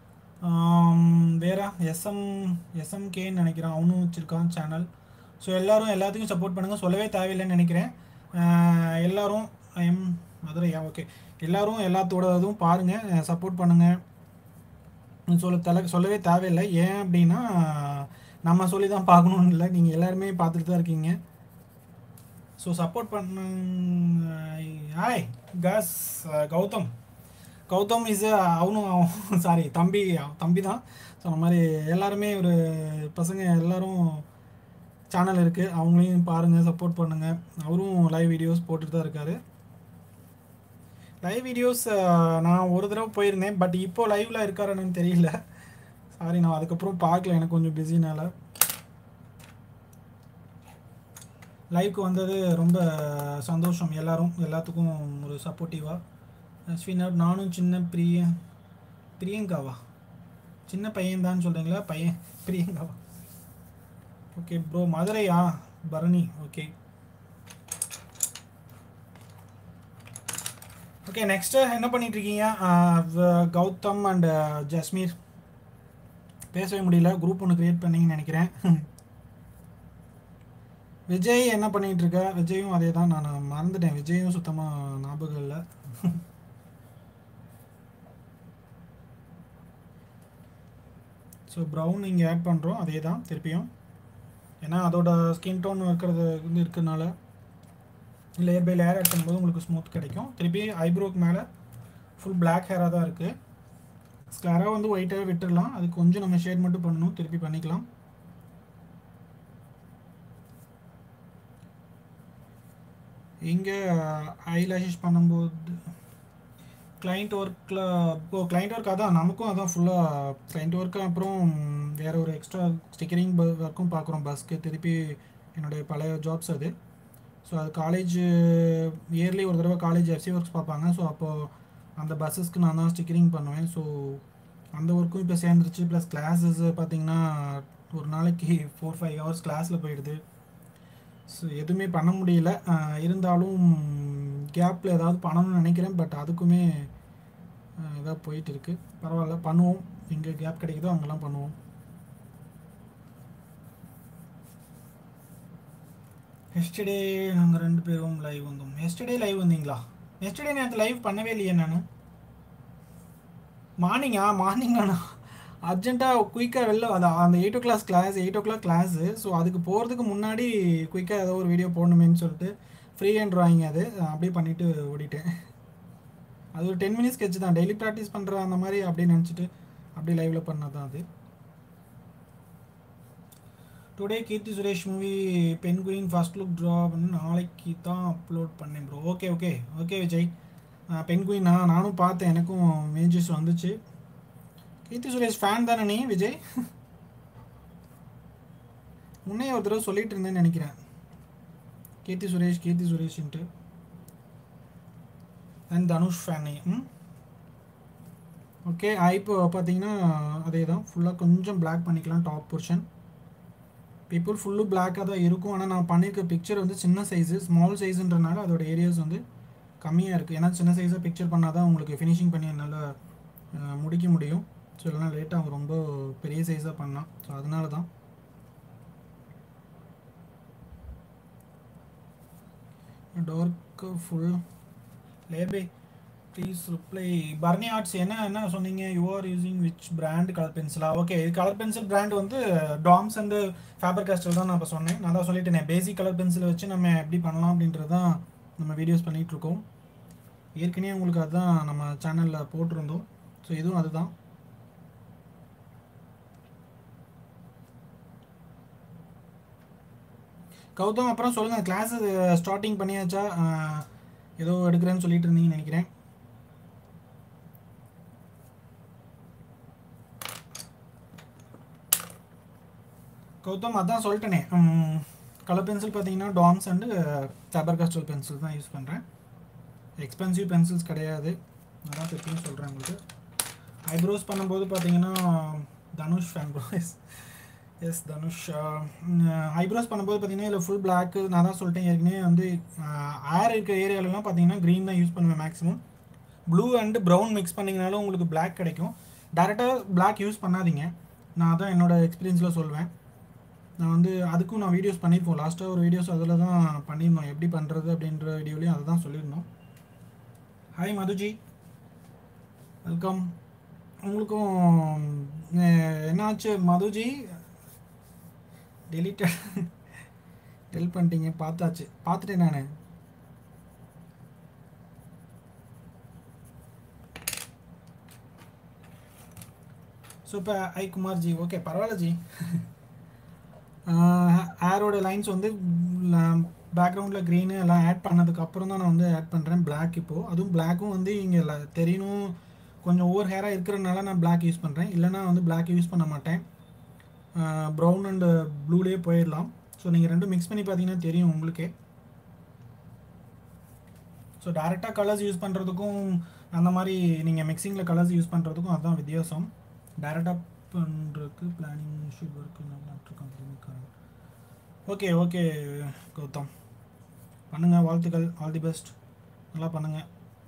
வேற எஸ்எம் எஸ்எம்கேன்னு நினைக்கிறேன் அவனும் வச்சுருக்கான் சேனல் ஸோ எல்லோரும் எல்லாத்துக்கும் சப்போர்ட் பண்ணுங்கள் சொல்லவே தேவையில்லைன்னு நினைக்கிறேன் எல்லோரும் எம் மதுரையா ஓகே எல்லோரும் எல்லாத்தோட இதுவும் பாருங்கள் சப்போர்ட் பண்ணுங்கள் சொல்ல தலை சொல்லவே தேவையில்லை ஏன் அப்படின்னா நம்ம சொல்லி தான் பார்க்கணுன்னு இல்லை நீங்கள் எல்லாருமே பார்த்துட்டு தான் இருக்கீங்க ஸோ சப்போர்ட் பண்ண hi guys Gautham Gautham is அவனும் சாரி தம்பி தம்பி தான் ஸோ அந்த மாதிரி எல்லாருமே ஒரு பசங்க எல்லோரும் சேனல் இருக்குது அவங்களையும் பாருங்கள் சப்போர்ட் பண்ணுங்கள் அவரும் லைவ் வீடியோஸ் போட்டுட்டு தான் இருக்காரு லைவ் வீடியோஸ் நான் ஒரு தடவை போயிருந்தேன் பட் இப்போ லைவ்ல இருக்காருன்னு தெரியல சாரி நான் அதுக்கப்புறம் பார்க்கல எனக்கு கொஞ்சம் பிஸினால லைவ்க்கு வந்தது ரொம்ப சந்தோஷம் எல்லாரும் எல்லாத்துக்கும் ஒரு சப்போர்ட்டிவாக அஸ்வினர் நானும் சின்ன பிரிய பிரியங்காவா சின்ன பையன் தான் சொல்கிறீங்களா பையன் பிரியங்காவா ஓகே ப்ரோ மதுரையா பரணி ஓகே ஓகே நெக்ஸ்ட்டு என்ன பண்ணிட்டு இருக்கீங்க கௌதம் அண்ட் ஜஸ்மீர் பேசவே முடியல குரூப் ஒன்று க்ரியேட் பண்ணீங்கன்னு நினைக்கிறேன் விஜய் என்ன பண்ணிட்டு இருக்க விஜயும் அதே தான் நான் மறந்துட்டேன் விஜயும் சுத்தமாக ஞாபகம் இல்லை ஸோ ப்ரௌன் இங்கே ஆட் பண்ணுறோம் அதே தான் திருப்பியும் ஏன்னா அதோட ஸ்கின் டோன் இருக்கிறது வந்து இருக்கிறனால லேயர் பை லேயர் ஆட் பண்ணும்போது உங்களுக்கு ஸ்மூத் கிடைக்கும் திருப்பி ஐப்ரோக்கு மேலே ஃபுல் பிளாக் ஹேராக தான் இருக்குது ஸ்க்ளாராக வந்து ஒயிட்டாக விட்டுடலாம் அது கொஞ்சம் நம்ம ஷேட் மட்டும் பண்ணணும் திருப்பி பண்ணிக்கலாம் இங்கே ஐலாஷஸ் பண்ணும்போது கிளைண்ட் ஒர்க்கில் இப்போ கிளைண்ட் ஒர்க் அதான் நமக்கும் அதான் ஃபுல்லாக கிளைண்ட் ஒர்க்கு அப்புறம் வேறு ஒரு எக்ஸ்ட்ரா ஸ்டிக்கரிங் ஒர்க்கும் பார்க்குறோம் பஸ்க்கு திருப்பி என்னுடைய பழைய ஜாப்ஸ் அது ஸோ அது காலேஜ் இயர்லி ஒரு தடவை காலேஜ் எஃப்சி ஒர்க்ஸ் பார்ப்பாங்க ஸோ அப்போது அந்த பஸ்ஸஸ்க்கு நான் தான் ஸ்டிக்கரிங் பண்ணுவேன் ஸோ அந்த ஒர்க்கும் இப்போ சேர்ந்துருச்சு ப்ளஸ் கிளாஸஸ் பார்த்தீங்கன்னா ஒரு நாளைக்கு ஃபோர் ஃபைவ் ஹவர்ஸ் கிளாஸில் போயிடுது ஸோ எதுவுமே பண்ண முடியல இருந்தாலும் கேப்பில் ஏதாவது பண்ணணும்னு நினைக்கிறேன் பட் அதுக்குமே ஏதாவது போயிட்டு இருக்கு பரவாயில்ல பண்ணுவோம் எங்கே கேப் கிடைக்குதோ அங்கெல்லாம் பண்ணுவோம் எஸ்டர்டே நாங்கள் ரெண்டு பேரும் லைவ் வந்தோம் எஸ்டர்டே லைவ் வந்தீங்களா எஸ்டர்டே நேற்று லைவ் பண்ணவே இல்லையே நான் மார்னிங்கா மார்னிங் நான் அர்ஜென்ட்டாக குயிக்காக வெளில அந்த அந்த eight o class class eight o'clock class so அதுக்கு போகிறதுக்கு முன்னாடி குயிக்காக ஏதோ ஒரு வீடியோ போடணுமேன்னு சொல்லிட்டு ஃப்ரீ ஹேண்ட் ட்ராயிங் அது அப்படியே பண்ணிவிட்டு ஓடிட்டேன் அது ஒரு டென் மினிட்ஸ் ஸ்கெட்ச் தான் டெய்லி ப்ராக்டிஸ் பண்ணுற அந்த மாதிரி அப்படியே நினச்சிட்டு அப்படியே லைவில் பண்ணது தான் அது today Keerthy Suresh movie Penguin first look drop நாளைக்கு தான் அப்லோட் பண்ணேன் bro okay okay okay Vijay Penguin நான் நானும் பார்த்தேன் எனக்கும் மேஜஸ் வந்துச்சு கீர்த்தி சுரேஷ் ஃபேன் தானே நீ விஜய் முன்னே ஒரு தடவை சொல்லிட்டு இருந்தேன்னு நினைக்கிறேன் கீர்த்தி சுரேஷ் கீர்த்தி சுரேஷ்ன்ட்டு அண்ட் தனுஷ் ஃபேனே ம் ஓகே இப்போ பார்த்தீங்கன்னா அதே தான் ஃபுல்லாக கொஞ்சம் பிளாக் பண்ணிக்கலாம் டாப் போர்ஷன் பீப்புள் ஃபுல்லு பிளாக்காக தான் இருக்கும் ஆனால் நான் பண்ணியிருக்க பிக்சர் வந்து சின்ன சைஸு ஸ்மால் சைஸுன்றனால அதோட ஏரியாஸ் வந்து கம்மியாக இருக்குது ஏன்னா சின்ன சைஸாக பிக்சர் பண்ணால் தான் உங்களுக்கு ஃபினிஷிங் பண்ணி என்னால் அஹ், முடிக்க முடியும் ஸோ இல்லைனா லேட்டாக ரொம்ப பெரிய சைஸாக பண்ணலாம் ஸோ அதனால தான் டார்க்கு ஃபுல் லேபே ப்ளீஸ் ரிப்ளை பர்னி ஆர்ட்ஸ் என்ன என்ன சொன்னீங்க you are using which brand colour பென்சிலா ஓகே இது கலர் பென்சில் பிராண்ட் வந்து டாம்ஸ் அண்டு ஃபேபர் கேஸ்டல் தான் நான் இப்போ சொன்னேன் நான் தான் சொல்லிட்டேன் பேசிக் கலர் பென்சிலை வச்சு நம்ம எப்படி பண்ணலாம் அப்படின்றது தான் நம்ம வீடியோஸ் பண்ணிகிட்டு இருக்கோம் ஏற்கனவே உங்களுக்கு அதுதான் நம்ம சேனலில் போட்டிருந்தோம் ஸோ இதுவும் அதுதான் கௌதம் அப்புறம் சொல்லுங்கள் கிளாஸ் ஸ்டார்டிங் பண்ணியாச்சா அஹ், ஏதோ எடுக்கிறேன்னு சொல்லிட்டு இருந்தீங்கன்னு நினைக்கிறேன் கௌதம் அதான் சொல்லிட்டேனே கலர் பென்சில் பார்த்தீங்கன்னா Doms and Faber Castell pencil தான் யூஸ் பண்ணுறேன் எக்ஸ்பென்சிவ் பென்சில்ஸ் கிடையாது அதான் திருப்பியும் சொல்கிறேன் உங்களுக்கு ஐப்ரோஸ் பண்ணும்போது பார்த்தீங்கன்னா Dhanush fan bro yes yes Dhanush eyebrows பண்ணும்போது பார்த்தீங்கன்னா இதில் ஃபுல் பிளாக்கு நான் தான் சொல்லிட்டேன் ஏற்கனவே வந்து ஏர் இருக்க ஏரியாலலாம் பார்த்தீங்கன்னா க்ரீன் தான் யூஸ் பண்ணுவேன் maximum blue and brown mix பண்ணிங்கனாலும் உங்களுக்கு Black கிடைக்கும் டேரெக்டாக Black யூஸ் பண்ணாதீங்க நான் அதான் என்னோட எக்ஸ்பீரியன்ஸில் சொல்வேன் நான் வந்து அதுக்கும் நான் வீடியோஸ் பண்ணியிருப்போம் லாஸ்ட்டாக ஒரு வீடியோஸ் அதில் தான் பண்ணியிருந்தோம் எப்படி பண்ணுறது அப்படின்ற வீடியோலையும் அதை தான் சொல்லியிருந்தோம் ஹாய் மதுஜி வெல்கம் உங்களுக்கும் அஹ், என்னாச்சு மதுஜி டெலிட் டெல் பண்ணிட்டீங்க பார்த்தாச்சு பார்த்துட்டேன் நான் ஸோ இப்போ ஐ குமார் ஜி ஓகே பரவாயில்ல ஜி ஏரோட லைன்ஸ் வந்து பேக்ரவுண்டில் க்ரீனு எல்லாம் ஆட் பண்ணதுக்கு அப்புறம் தான் நான் வந்து ஆட் பண்ணுறேன் Black இப்போது அதுவும் பிளாக்கும் வந்து இங்கே தெரியணும் கொஞ்சம் ஓவர் ஹேராக இருக்கிறதுனால நான் Black யூஸ் பண்ணுறேன் இல்லைனா வந்து Black யூஸ் பண்ண மாட்டேன் ப்ரௌன் அண்டு ப்ளூலேயே போயிடலாம் ஸோ நீங்கள் ரெண்டும் மிக்ஸ் பண்ணி பார்த்தீங்கன்னா தெரியும் உங்களுக்கே ஸோ டேரெக்டாக கலர்ஸ் யூஸ் பண்ணுறதுக்கும் அந்த மாதிரி நீங்கள் மிக்சிங்கில் கலர்ஸ் யூஸ் பண்ணுறதுக்கும் அதுதான் வித்தியாசம் டேரெக்டாக பண்ணுறதுக்கு பிளானிங் ஷூட் ஒர்க்கு நல்லா கம்பெனிக்காரன் ஓகே ஓகே கௌதம் பண்ணுங்கள் வாழ்த்துக்கள் ஆல் தி பெஸ்ட் நல்லா பண்ணுங்கள்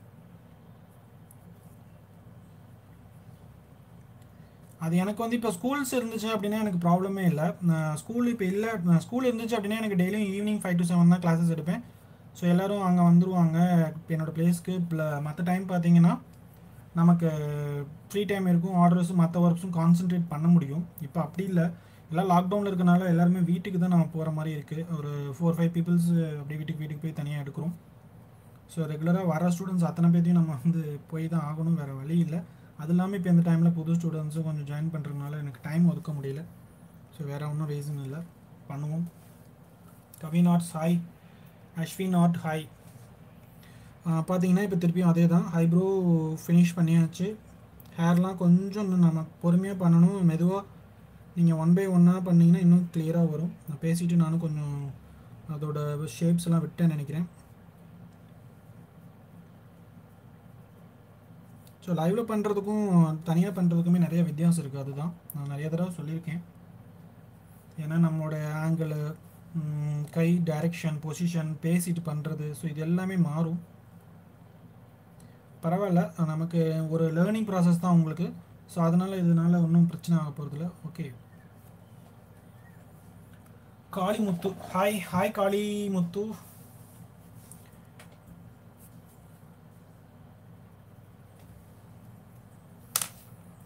அது எனக்கு வந்து இப்போ ஸ்கூல்ஸ் இருந்துச்சு அப்படின்னா எனக்கு ப்ராப்ளமே இல்லை ஸ்கூல் இப்போ இல்லை ஸ்கூல் இருந்துச்சு அப்படின்னா எனக்கு டெய்லியும் ஈவினிங் ஃபைவ் டு செவன் தான் கிளாஸஸ் எடுப்பேன் ஸோ எல்லோரும் அங்கே வந்துருவாங்க இப்போ என்னோடய பிளேஸ்க்கு மற்ற டைம் பார்த்தீங்கன்னா நமக்கு ஃப்ரீ டைம் இருக்கும் ஆர்டர்ஸும் மற்ற ஒர்க்ஸும் கான்சென்ட்ரேட் பண்ண முடியும் இப்போ அப்படி இல்லை எல்லாம் லாக்டவுனில் இருக்கனால எல்லாருமே வீட்டுக்கு தான் நம்ம போகிற மாதிரி இருக்குது ஒரு ஃபோர் ஃபைவ் பீப்புள்ஸ் அப்படி வீட்டுக்கு வீட்டுக்கு போய் தனியாக எடுக்கிறோம் ஸோ ரெகுலராக வர ஸ்டூடெண்ட்ஸ் அத்தனை பேர்த்தையும் நம்ம வந்து போய் தான் ஆகணும் வேறு வழி இல்லை அது இல்லாமல் இப்போ இந்த டைமில் புது ஸ்டூடெண்ட்ஸும் கொஞ்சம் ஜாயின் பண்ணுறதுனால எனக்கு டைம் ஒதுக்க முடியல ஸோ வேறு ஒன்றும் ரீசன் இல்லை பண்ணுவோம் கவி நாட்ஸ் ஹாய் அஸ்வி நாட் ஹாய் பார்த்தீங்கன்னா இப்போ திருப்பியும் அதே தான் ஐப்ரோ ஃபினிஷ் பண்ணியாச்சு ஹேர்லாம் கொஞ்சம் இன்னும் நம்ம பொறுமையாக பண்ணணும் மெதுவாக நீங்கள் ஒன் பை ஒன்னாக பண்ணிங்கன்னா இன்னும் கிளியராக வரும் நான் பேசிட்டு நானும் கொஞ்சம் அதோட ஷேப்ஸ் எல்லாம் விட்டேன்னு நினைக்கிறேன் ஸோ லைவில் பண்ணுறதுக்கும் தனியாக பண்ணுறதுக்குமே நிறைய வித்தியாசம் இருக்குது அதுதான் நான் நிறைய தடவை சொல்லியிருக்கேன் ஏன்னா நம்மளோட ஆங்கிள் கை டைரெக்ஷன் பொசிஷன் பேசிட்டு பண்ணுறது ஸோ இது எல்லாமே மாறும் பரவாயில்ல நமக்கு ஒரு லேர்னிங் ப்ராசஸ் தான் உங்களுக்கு ஸோ அதனால் இதனால் ஒன்றும் பிரச்சனை ஆக போகிறதில்ல okay Kalimuthu hi hi Kalimuthu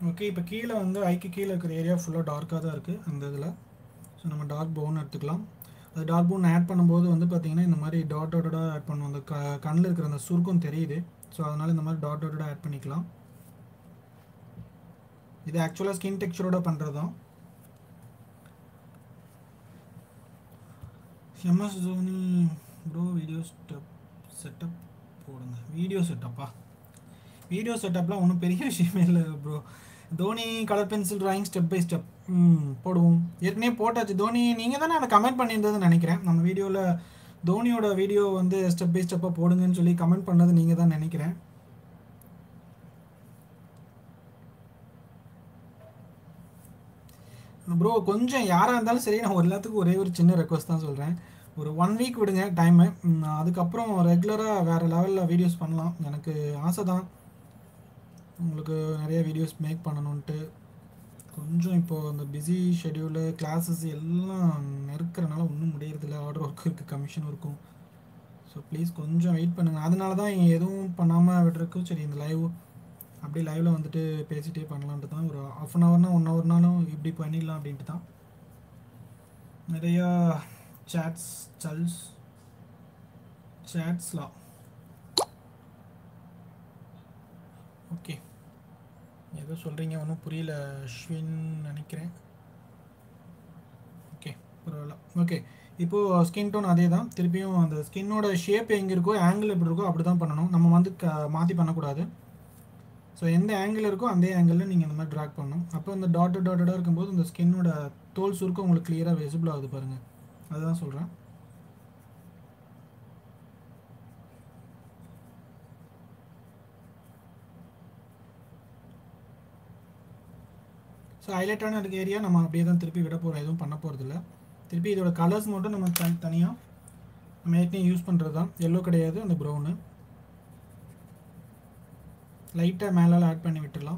okay இப்போ கீழே வந்து ஐக்கு கீழே இருக்கிற ஏரியா ஃபுல்லாக டார்க்காக தான் இருக்குது அந்த இதில் ஸோ நம்ம டார்க் பவுன் எடுத்துக்கலாம் அது டார்க் பவுன் ஆட் பண்ணும்போது வந்து பார்த்திங்கன்னா இந்த மாதிரி டாட் டாட்டடாக ஆட் பண்ணுவோம் அந்த க கண்ணில் இருக்கிற அந்த சுருக்கம் தெரியுது ஸோ அதனால் இந்த மாதிரி டாட் டாட்டடாக ஆட் பண்ணிக்கலாம் இது ஆக்சுவலாக ஸ்கின் டெக்ஸ்சரோட பண்ணுறது தான் MS Dhoni bro video step setup போடுங்க வீடியோ செட்டப்பா வீடியோ செட்டப்லாம் ஒன்றும் பெரிய விஷயமே இல்லை bro Dhoni colour pencil drawing step by step ம் போடுவோம் ஏற்கனவே போட்டாச்சு தோனி நீங்கள் தானே அதை கமெண்ட் பண்ணியிருந்ததுன்னு நினைக்கிறேன் நம்ம வீடியோவில் தோனியோட வீடியோ வந்து ஸ்டெப் பை ஸ்டெப்பாக போடுங்கன்னு சொல்லி கமெண்ட் பண்ணது நீங்கள் தான் நினைக்கிறேன் ப்ரோ கொஞ்சம் யாராக இருந்தாலும் சரி நான் ஒரு எல்லாத்துக்கும் ஒரே ஒரு சின்ன ரெக்வஸ்ட் தான் சொல்கிறேன் ஒரு ஒன் வீக் விடுங்க டைமு அதுக்கப்புறம் ரெகுலராக வேறு லெவலில் வீடியோஸ் பண்ணலாம் எனக்கு ஆசை தான் உங்களுக்கு நிறைய வீடியோஸ் மேக் பண்ணணுன்ட்டு கொஞ்சம் இப்போது அந்த பிஸி ஷெடியூலு கிளாஸஸ் எல்லாம் நெருக்கிறனால ஒன்றும் முடியறதில்ல ஆர்டர் ஒர்க் இருக்குது கமிஷன் இருக்கும் ஸோ ப்ளீஸ் கொஞ்சம் வெயிட் பண்ணுங்கள் அதனால தான் எதுவும் பண்ணாமல் விடுறதுக்கும் சரி இந்த லைவ் அப்படியே லைவில் வந்துட்டு பேசிகிட்டே பண்ணலான்ட்டு தான் ஒரு ஆஃப் அன் ஹவர்னா ஒன் ஹவர்னாலும் இப்படி பண்ணிடலாம் அப்படின்ட்டு தான் நிறையா சேட்ஸ் சல்ஸ் சேட்ஸ்லாம் ஓகே ஏதோ சொல்கிறீங்க ஒன்றும் புரியல அஸ்வின் நினைக்கிறேன் ஓகே பரவாயில்ல ஓகே இப்போது ஸ்கின் டோன் அதே தான் திருப்பியும் அந்த ஸ்கின்னோட ஷேப் எங்கே இருக்கோ ஆங்கிள் எப்படி இருக்கோ அப்படி தான் பண்ணணும் நம்ம வந்து க மாற்றி பண்ணக்கூடாது ஸோ எந்த ஆங்கிள் இருக்கோ அந்த ஆங்கிளில் நீங்கள் இந்த மாதிரி ட்ராக் பண்ணணும் அப்போ இந்த டாட்டு டாட்டடாக இருக்கும்போது இந்த ஸ்கின்னோட தோல் சுருக்கம் உங்களுக்கு கிளியராக விசிபிள் ஆகுது பாருங்கள் அதுதான் சொல்கிறேன் ஸோ ஹைலைட்டான இருக்க ஏரியா நம்ம அப்படியே தான் திருப்பி விட போகிறோம் எதுவும் பண்ண போகிறதில்ல திருப்பி இதோட கலர்ஸ் மட்டும் நம்ம தனி தனியாக நம்ம ஏற்கனவே யூஸ் பண்ணுறது தான் எல்லோ கிடையாது அந்த ப்ரௌனு லைட்டாக மேலால் ஆட் பண்ணி விட்டுடலாம்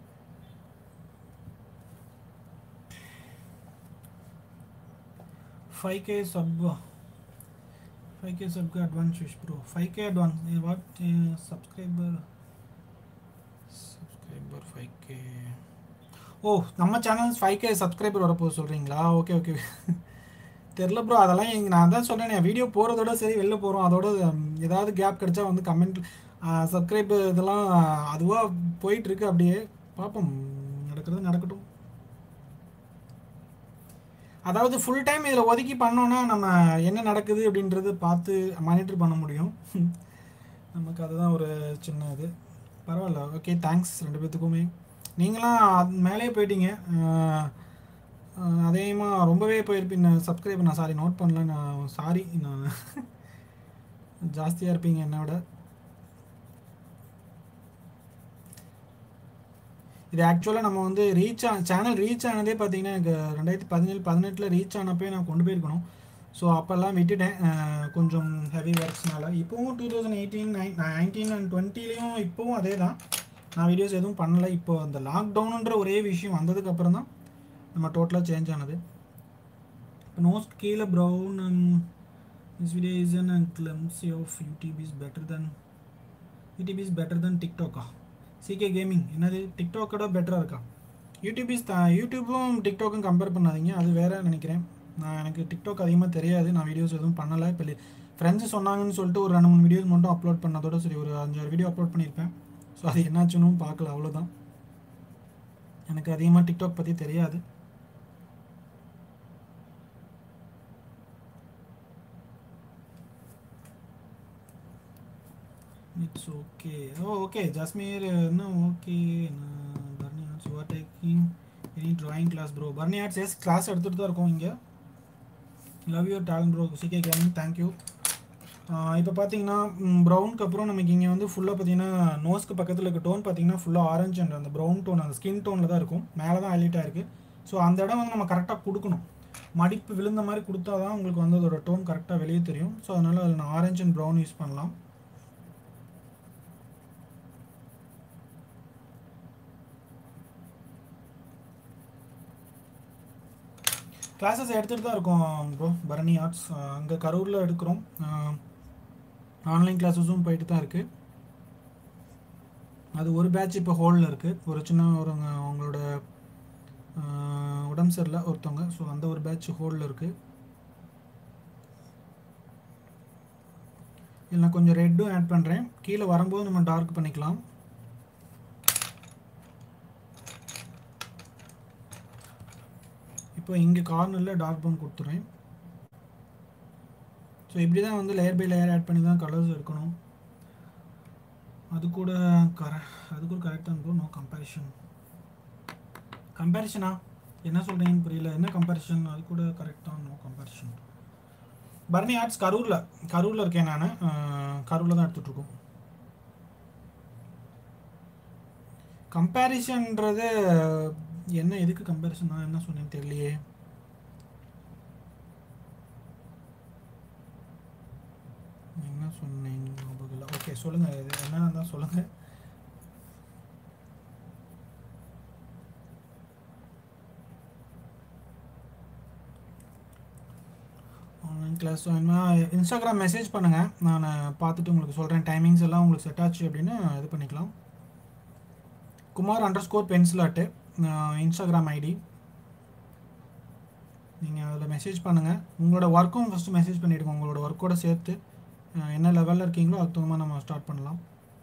five K sub five K சப்க்கு advance wish bro five K advance what subscriber subscriber five K oh நம்ம சேனல் ஃபைவ் கே சப்ஸ்கிரைபர் வரப்போது சொல்கிறீங்களா ஓகே ஓகே தெரில ப்ரோ அதெல்லாம் எங்க நான் தான் சொன்னேன் வீடியோ போகிறதோட சரி வெளில போகிறோம் அதோட ஏதாவது கேப் கிடைச்சா வந்து கமெண்ட் சப்ஸ்கிரைப் இதெல்லாம் அதுவாக போயிட்டுருக்கு அப்படியே பார்ப்போம் நடக்கிறது நடக்கட்டும் அதாவது ஃபுல் டைம் இதில் ஒதுக்கி பண்ணோன்னா நம்ம என்ன நடக்குது அப்படின்றது பார்த்து மானிட்டர் பண்ண முடியும் நமக்கு அதுதான் ஒரு சின்ன இது பரவாயில்ல ஓகே தேங்க்ஸ் ரெண்டு பேர்த்துக்குமே நீங்களாம் அது மேலேயே போயிட்டீங்க அதேமாக ரொம்பவே போயிருப்பீங்க சப்ஸ்கிரைப் நான் சாரி நோட் பண்ணல நான் சாரி நான் ஜாஸ்தியாக இருப்பீங்க என்னை விட இது ஆக்சுவலாக நம்ம வந்து ரீச் ஆ சேனல் ரீச் ஆனதே பார்த்தீங்கன்னா எனக்கு ரெண்டாயிரத்தி பதினேழு பதினெட்டில் ரீச் ஆனப்போ நான் கொண்டு போயிருக்கணும் ஸோ அப்போல்லாம் விட்டுட்டேன் கொஞ்சம் ஹெவி ஒர்க்ஸ்னால இப்போவும் two thousand eighteen nine nineteen and டுவெண்ட்டிலையும் இப்போவும் அதே தான் நான் வீடியோஸ் எதுவும் பண்ணலை இப்போ அந்த லாக்டவுனுன்ற ஒரே விஷயம் வந்ததுக்கப்புறம் தான் நம்ம டோட்டலாக சேஞ்ச் ஆனது இப்போ நோஸ்ட் கீழே brown and this video is an clumsy of YouTube is better then YouTube is better then டிக்டாக்கா சிகே கேமிங் என்னது டிக்டாக்கோட பெட்டராக இருக்கா யூடியூப் இஸ் யூடியூப்பும் டிக்டாக்கும் கம்பேர் பண்ணாதீங்க அது வேறு நினைக்கிறேன் நான் எனக்கு டிக்டாக் அதிகமாக தெரியாது நான் வீடியோஸ் எதுவும் பண்ணலை இப்போ ஃப்ரெண்ட்ஸ் சொன்னாங்கன்னு சொல்லிட்டு ஒரு ரெண்டு மூணு வீடியோஸ் மட்டும் அப்லோட் பண்ணதோட சரி ஒரு அஞ்சாறு வீடியோ அப்லோட் பண்ணியிருப்பேன் ஸோ அது என்னாச்சுன்னு பார்க்கல அவ்வளோதான் எனக்கு அதிகமாக டிக்டாக் பற்றி தெரியாது it's okay oh okay Jasmeer என்ன okay Barni arts you are taking any drawing class bro Barni arts yes class எடுத்துகிட்டு தான் இருக்கோம் இங்கே love your talent bro CK gaming thank you இப்போ பார்த்தீங்கன்னா ப்ரௌனுக்கு அப்புறம் நமக்கு இங்கே வந்து ஃபுல்லாக பார்த்தீங்கன்னா நோஸ்க்கு பக்கத்தில் இருக்க டோன் பார்த்தீங்கன்னா ஃபுல்லாக ஆரஞ்சு அண்ட் அந்த ப்ரௌன் டோன் அந்த ஸ்கின் டோனில் தான் இருக்கும் மேலே தான் ஹைலைட் ஆயிருக்கு ஸோ அந்த இடம் வந்து நம்ம கரெக்டாக கொடுக்கணும் மடிப்பு விழுந்த மாதிரி கொடுத்தா தான் உங்களுக்கு வந்து அதோட டோன் கரெக்டாக வெளியே தெரியும் ஸோ அதனால் அதில் நான் ஆரஞ்சு அண்ட் ப்ரௌன் யூஸ் பண்ணலாம் கிளாஸஸ் எடுத்துகிட்டு தான் இருக்கோம் ப்ரோ பரணி ஆர்ட்ஸ் அங்கே கரூரில் எடுக்கிறோம் ஆன்லைன் கிளாஸஸும் போயிட்டு தான் இருக்குது அது ஒரு பேட்ச் இப்போ ஹோல்டில் இருக்குது ஒரு சின்ன ஒரு அவங்களோட ஆஹ், உடம்பு சரியில்லை ஒருத்தவங்க ஸோ அந்த ஒரு பேட்ச் ஹோல்டில் இருக்குது இதில் நான் கொஞ்சம் ரெட்டும் ஆட் பண்ணுறேன் கீழே வரும்போது நம்ம டார்க் பண்ணிக்கலாம் இப்போ இங்கே கார்னரில் டார்க் ப்ரௌன் கொடுத்துறேன் ஸோ இப்படி தான் வந்து லேயர் பை லேயர் ஆட் பண்ணி தான் கலர்ஸ் எடுக்கணும் அது கூட கர அது கூட கரெக்டாக இருக்கும் நோ கம்பேரிஷன் கம்பேரிஷனா என்ன சொல்கிறீங்கன்னு புரியல என்ன கம்பேரிஷன் அது கூட கரெக்டாக நோ கம்பேரிஷன் பரணி ஆர்ட்ஸ் கரூரில் கரூரில் இருக்கேன் நான் கரூரில் தான் எடுத்துகிட்ருக்கோம் கம்பேரிஷன்ன்றது என்ன எதுக்கு கம்பேரிஷன் நான் என்ன சொன்னேன்னு தெரியலையே என்ன சொன்னேன் ஞாபகம் இல்லை ஓகே சொல்லுங்கள் இது என்ன தான் சொல்லுங்கள் ஆன்லைன் கிளாஸ் வேணுமா இன்ஸ்டாகிராம் மெசேஜ் பண்ணுங்கள் நான் பார்த்துட்டு உங்களுக்கு சொல்கிறேன் டைமிங்ஸ் எல்லாம் உங்களுக்கு செட் ஆச்சு அப்படின்னு இது பண்ணிக்கலாம் Kumar under score pencil art Instagram ID நீங்கள் அதில் மெசேஜ் பண்ணுங்கள் உங்களோட ஒர்க்கும் ஃபஸ்ட்டு மெசேஜ் பண்ணிவிடுங்க உங்களோட ஒர்க்கோட சேர்த்து அஹ், என்ன லெவலில் இருக்கீங்களோ அதுக்கு தகுந்த மாதிரி நம்ம ஸ்டார்ட் பண்ணலாம்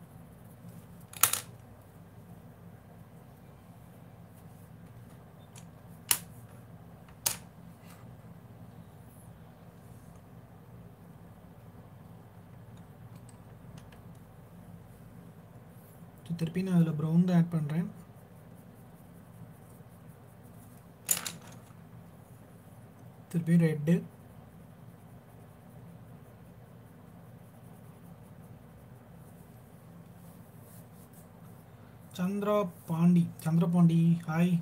So, திருப்பி நான் அதில் ப்ரௌன் தான் ஆட் பண்ணுறேன் திருப்பி red Chandra Pandi Chandra Pandi hi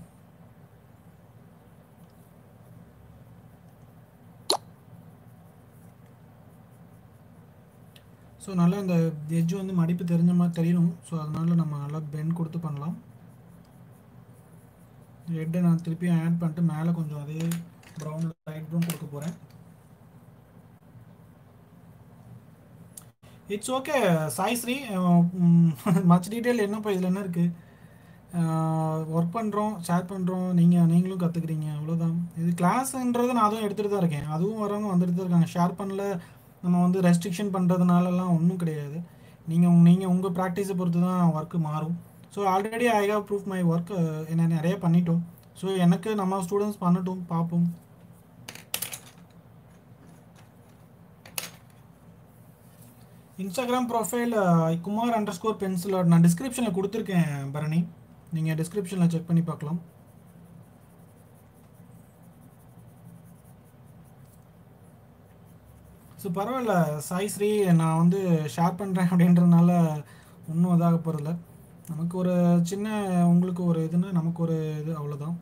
so நல்லா இந்த எட்ஜ் வந்து மடிப்பு தெரிஞ்ச மாதிரி தெரியணும் ஸோ அதனால நம்ம நல்லா பெண்ட் கொடுத்து பண்ணலாம் ரெட்டை நான் திருப்பி ஆட் பண்ணிட்டு மேலே கொஞ்சம் அதே ப்ரௌன் லைட் ப்ரௌன் கொடுக்க போகிறேன் it's okay Sai Sri much detail என்னப்பா இதில் என்ன இருக்குது ஒர்க் பண்ணுறோம் ஷேர் பண்ணுறோம் நீங்கள் நீங்களும் கற்றுக்குறீங்க அவ்வளோதான் இது கிளாஸ்ன்றது நான் அதுவும் எடுத்துகிட்டு தான் இருக்கேன் அதுவும் வரவங்க வந்துட்டு தான் இருக்காங்க ஷேர் பண்ணல நம்ம வந்து ரெஸ்ட்ரிக்ஷன் பண்ணுறதுனாலலாம் ஒன்றும் கிடையாது நீங்கள் நீங்கள் உங்கள் ப்ராக்டிஸை பொறுத்து தான் ஒர்க்கு மாறும் so already I have proof my work என்ன நிறைய பண்ணிட்டோம் ஸோ எனக்கு நம்ம ஸ்டூடெண்ட்ஸ் பண்ணட்டும் பார்ப்போம் Instagram profile Kumar under score pencil நான் டிஸ்கிரிப்ஷனில் கொடுத்துருக்கேன் பரணி நீங்கள் டிஸ்கிரிப்ஷனில் செக் பண்ணி பார்க்கலாம் ஸோ பரவாயில்ல சாய் ஸ்ரீ நான் வந்து ஷேர் பண்ணுறேன் அப்படின்றதுனால ஒன்றும் இதாக போகிறதில்ல நமக்கு ஒரு சின்ன உங்களுக்கு ஒரு இதுன்னா நமக்கு ஒரு இது அவ்வளோதான்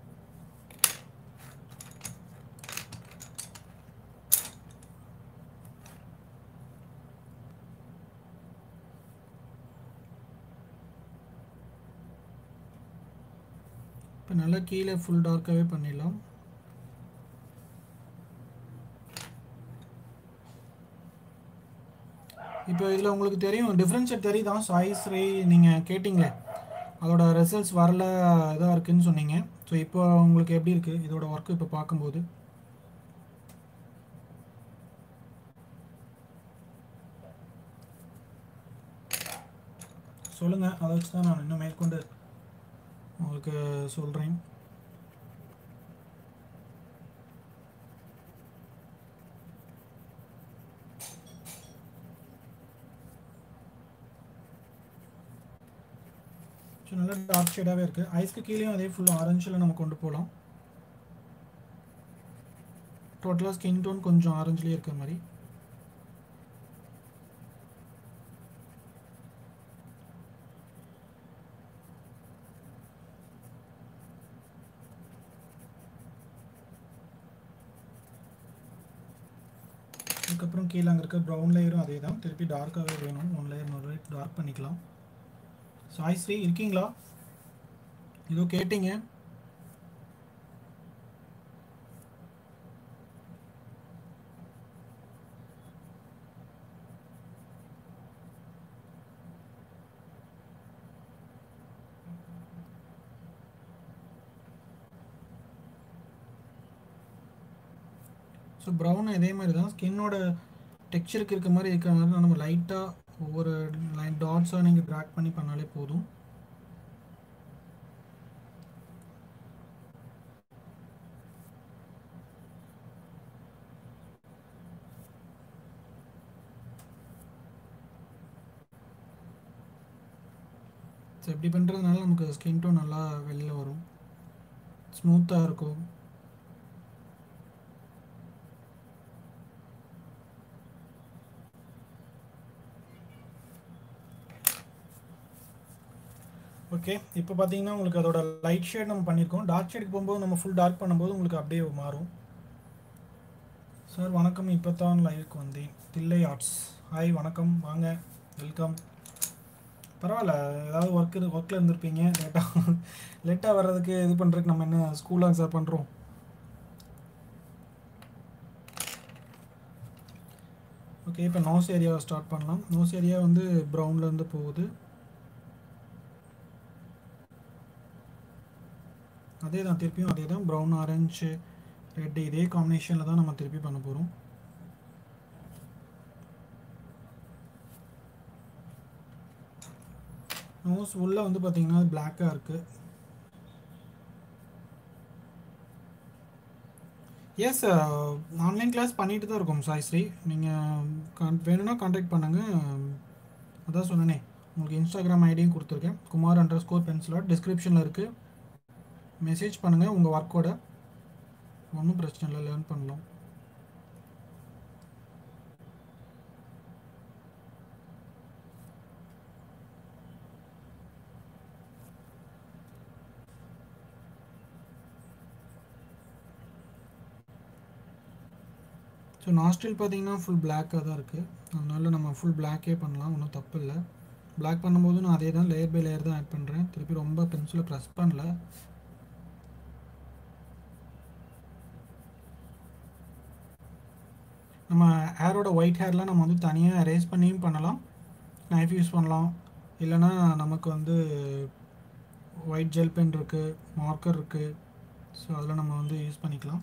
இப்போ நல்லா கீழே ஃபுல் டார்க்காகவே பண்ணிடலாம் இப்போ இதில் உங்களுக்கு தெரியும் டிஃப்ரென்ஷியேட் தெரியுதான் சாய்ஸ் ரே நீங்கள் கேட்டிங்களே அதோட ரிசல்ட்ஸ் வரல இதாக இருக்குன்னு சொன்னீங்க ஸோ இப்போ உங்களுக்கு எப்படி இருக்குது இதோட ஒர்க்கு இப்போ பார்க்கும்போது சொல்லுங்கள் அதை வச்சு தான் நான் இன்னும் மேற்கொண்டு உங்களுக்கு சொல்கிறேன் ஸோ நல்லா டார்க் ஷேடாகவே இருக்குது ஐஸ்க்கு கீழேயும் அதே ஃபுல் ஆரஞ்சில் நம்ம கொண்டு போகலாம் டோட்டலாக ஸ்கின் டோன் கொஞ்சம் ஆரஞ்சுலேயே இருக்கிற மாதிரி அதுக்கப்புறம் கீழே அங்கே இருக்க ப்ரௌன் லேயரும் அதே தான் திருப்பி டார்க்காகவே வேணும் ஒன் லேயர் இன்னொரு லேயர் டார்க் பண்ணிக்கலாம் சாய் ஸ்ரீ இருக்கீங்களா ஏதோ கேட்டீங்க ஸோ ப்ரௌன் இதே மாதிரி தான் ஸ்கின்னோட டெக்ஸ்சருக்கு இருக்க மாதிரி இருக்கிற மாதிரி நம்ம லைட்டாக ஒவ்வொரு லைன் டாட்ஸாக நீங்கள் ட்ராக் பண்ணி பண்ணாலே போதும் ஸோ இப்படி பண்ணுறதுனால நமக்கு ஸ்கின் டோன் நல்லா வெளியில் வரும் ஸ்மூத்தாக இருக்கும் ஓகே இப்போ பார்த்தீங்கன்னா உங்களுக்கு அதோட லைட் ஷேட் நம்ம பண்ணியிருக்கோம் டார்க் ஷேடுக்கு போகும்போது நம்ம ஃபுல் டார்க் பண்ணும்போது உங்களுக்கு அப்படியே மாறும் சார் வணக்கம் இப்போ தான் லைவுக்கு வந்தேன் தில்லை ஆர்ட்ஸ் ஹாய் வணக்கம் வாங்க வெல்கம் பரவாயில்ல ஏதாவது ஒர்க் ஒர்க்கில் இருந்திருப்பீங்க லேட்டாக லேட்டாக வர்றதுக்கு இது பண்ணுறதுக்கு நம்ம என்ன ஸ்கூலாக சார் பண்ணுறோம் ஓகே இப்போ நோஸ் ஏரியாவை ஸ்டார்ட் பண்ணலாம் நோஸ் ஏரியா வந்து ப்ரௌன்லேருந்து போகுது அதே தான் திருப்பியும் அதே தான் ப்ரௌன் ஆரஞ்சு ரெட் இதே காம்பினேஷனில் தான் நம்ம திருப்பி பண்ண போகிறோம் நோஸ் உள்ளே வந்து பார்த்தீங்கன்னா பிளாக்காக இருக்குது எஸ் ஆன்லைன் கிளாஸ் பண்ணிட்டு தான் இருக்கோம் சாய்ஸ்ரீ நீங்கள் கான் வேணும்னா காண்டாக்ட் பண்ணுங்கள் அதான் சொன்னேனே உங்களுக்கு இன்ஸ்டாகிராம் ஐடியும் கொடுத்துருக்கேன் குமார் அண்டர் ஸ்கோர் பென்சிலாட் டிஸ்கிரிப்ஷனில் இருக்குது மெசேஜ் பண்ணுங்கள் உங்கள் ஒர்க்கோட ஒன்றும் பிரச்சனை இல்லை லேர்ன் பண்ணலாம் ஸோ நாஸ்டில் பார்த்தீங்கன்னா ஃபுல் பிளாக்காக தான் இருக்குது அதனால நம்ம ஃபுல் பிளாக்கே பண்ணலாம் ஒன்றும் தப்பு இல்லை பிளாக் பண்ணும்போது நான் அதே தான் லேயர் பை லேயர் தான் ஆட் பண்ணுறேன் திருப்பி ரொம்ப பென்சிலை ப்ரெஸ் பண்ணல நம்ம ஹேரோட ஒயிட் ஹேர்லாம் நம்ம வந்து தனியாக அரேஸ் பண்ணியும் பண்ணலாம் நைஃப் யூஸ் பண்ணலாம் இல்லைன்னா நமக்கு வந்து ஒயிட் ஜெல் பென் இருக்குது மார்க்கர் இருக்குது ஸோ அதில் நம்ம வந்து யூஸ் பண்ணிக்கலாம்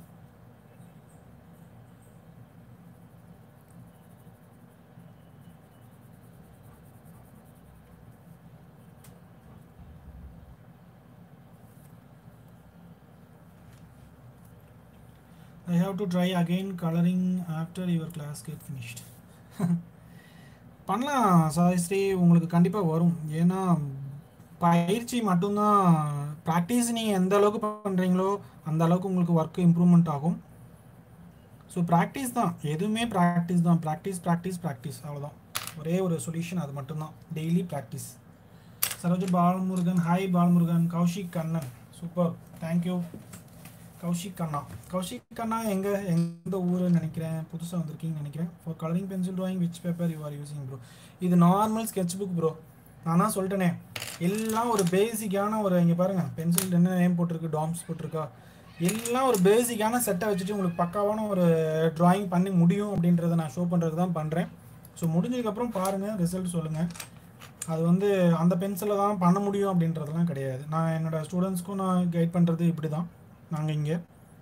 I have to try again coloring after your class get finished. பண்ணலாம் சாய்ஸ்ரீ உங்களுக்கு கண்டிப்பாக வரும் ஏன்னா பயிற்சி மட்டும்தான் ப்ராக்டிஸ் நீங்கள் எந்த அளவுக்கு பண்ணுறீங்களோ அந்த அளவுக்கு உங்களுக்கு ஒர்க் இம்ப்ரூவ்மெண்ட் ஆகும் ஸோ ப்ராக்டிஸ் தான் எதுவுமே ப்ராக்டிஸ் தான் ப்ராக்டிஸ் ப்ராக்டிஸ் ப்ராக்டிஸ் அவ்வளோதான் ஒரே ஒரு சொல்யூஷன் அது மட்டும்தான் daily practice Saroj Balamurugan hi Balamurugan Kaushik Kannan super thank you Kaushik Kanna Kaushik Kanna எங்கே எந்த ஊருன்னு நினைக்கிறேன் புதுசாக வந்திருக்கீங்கன்னு நினைக்கிறேன் for colouring pencil drawing which paper you are using bro இது நார்மல் ஸ்கெட்ச் புக் ப்ரோ நான் தான் சொல்லிட்டேனே எல்லாம் ஒரு பேசிக்கான ஒரு இங்கே பாருங்கள் பென்சில் என்ன நேம் போட்டிருக்கு டாம்ஸ் போட்டிருக்கா எல்லாம் ஒரு பேசிக்கான செட்டை வச்சுட்டு உங்களுக்கு பக்காவான ஒரு ட்ராயிங் பண்ணி முடியும் அப்படின்றத நான் ஷோ பண்ணுறதுக்கு தான் பண்ணுறேன் ஸோ முடிஞ்சதுக்கப்புறம் பாருங்கள் ரிசல்ட் சொல்லுங்கள் அது வந்து அந்த பென்சிலில் தான் பண்ண முடியும் அப்படின்றதெல்லாம் கிடையாது நான் என்னோடய ஸ்டூடெண்ட்ஸ்க்கும் நான் கைட் பண்ணுறது இப்படி தான் நாங்கள் இங்கே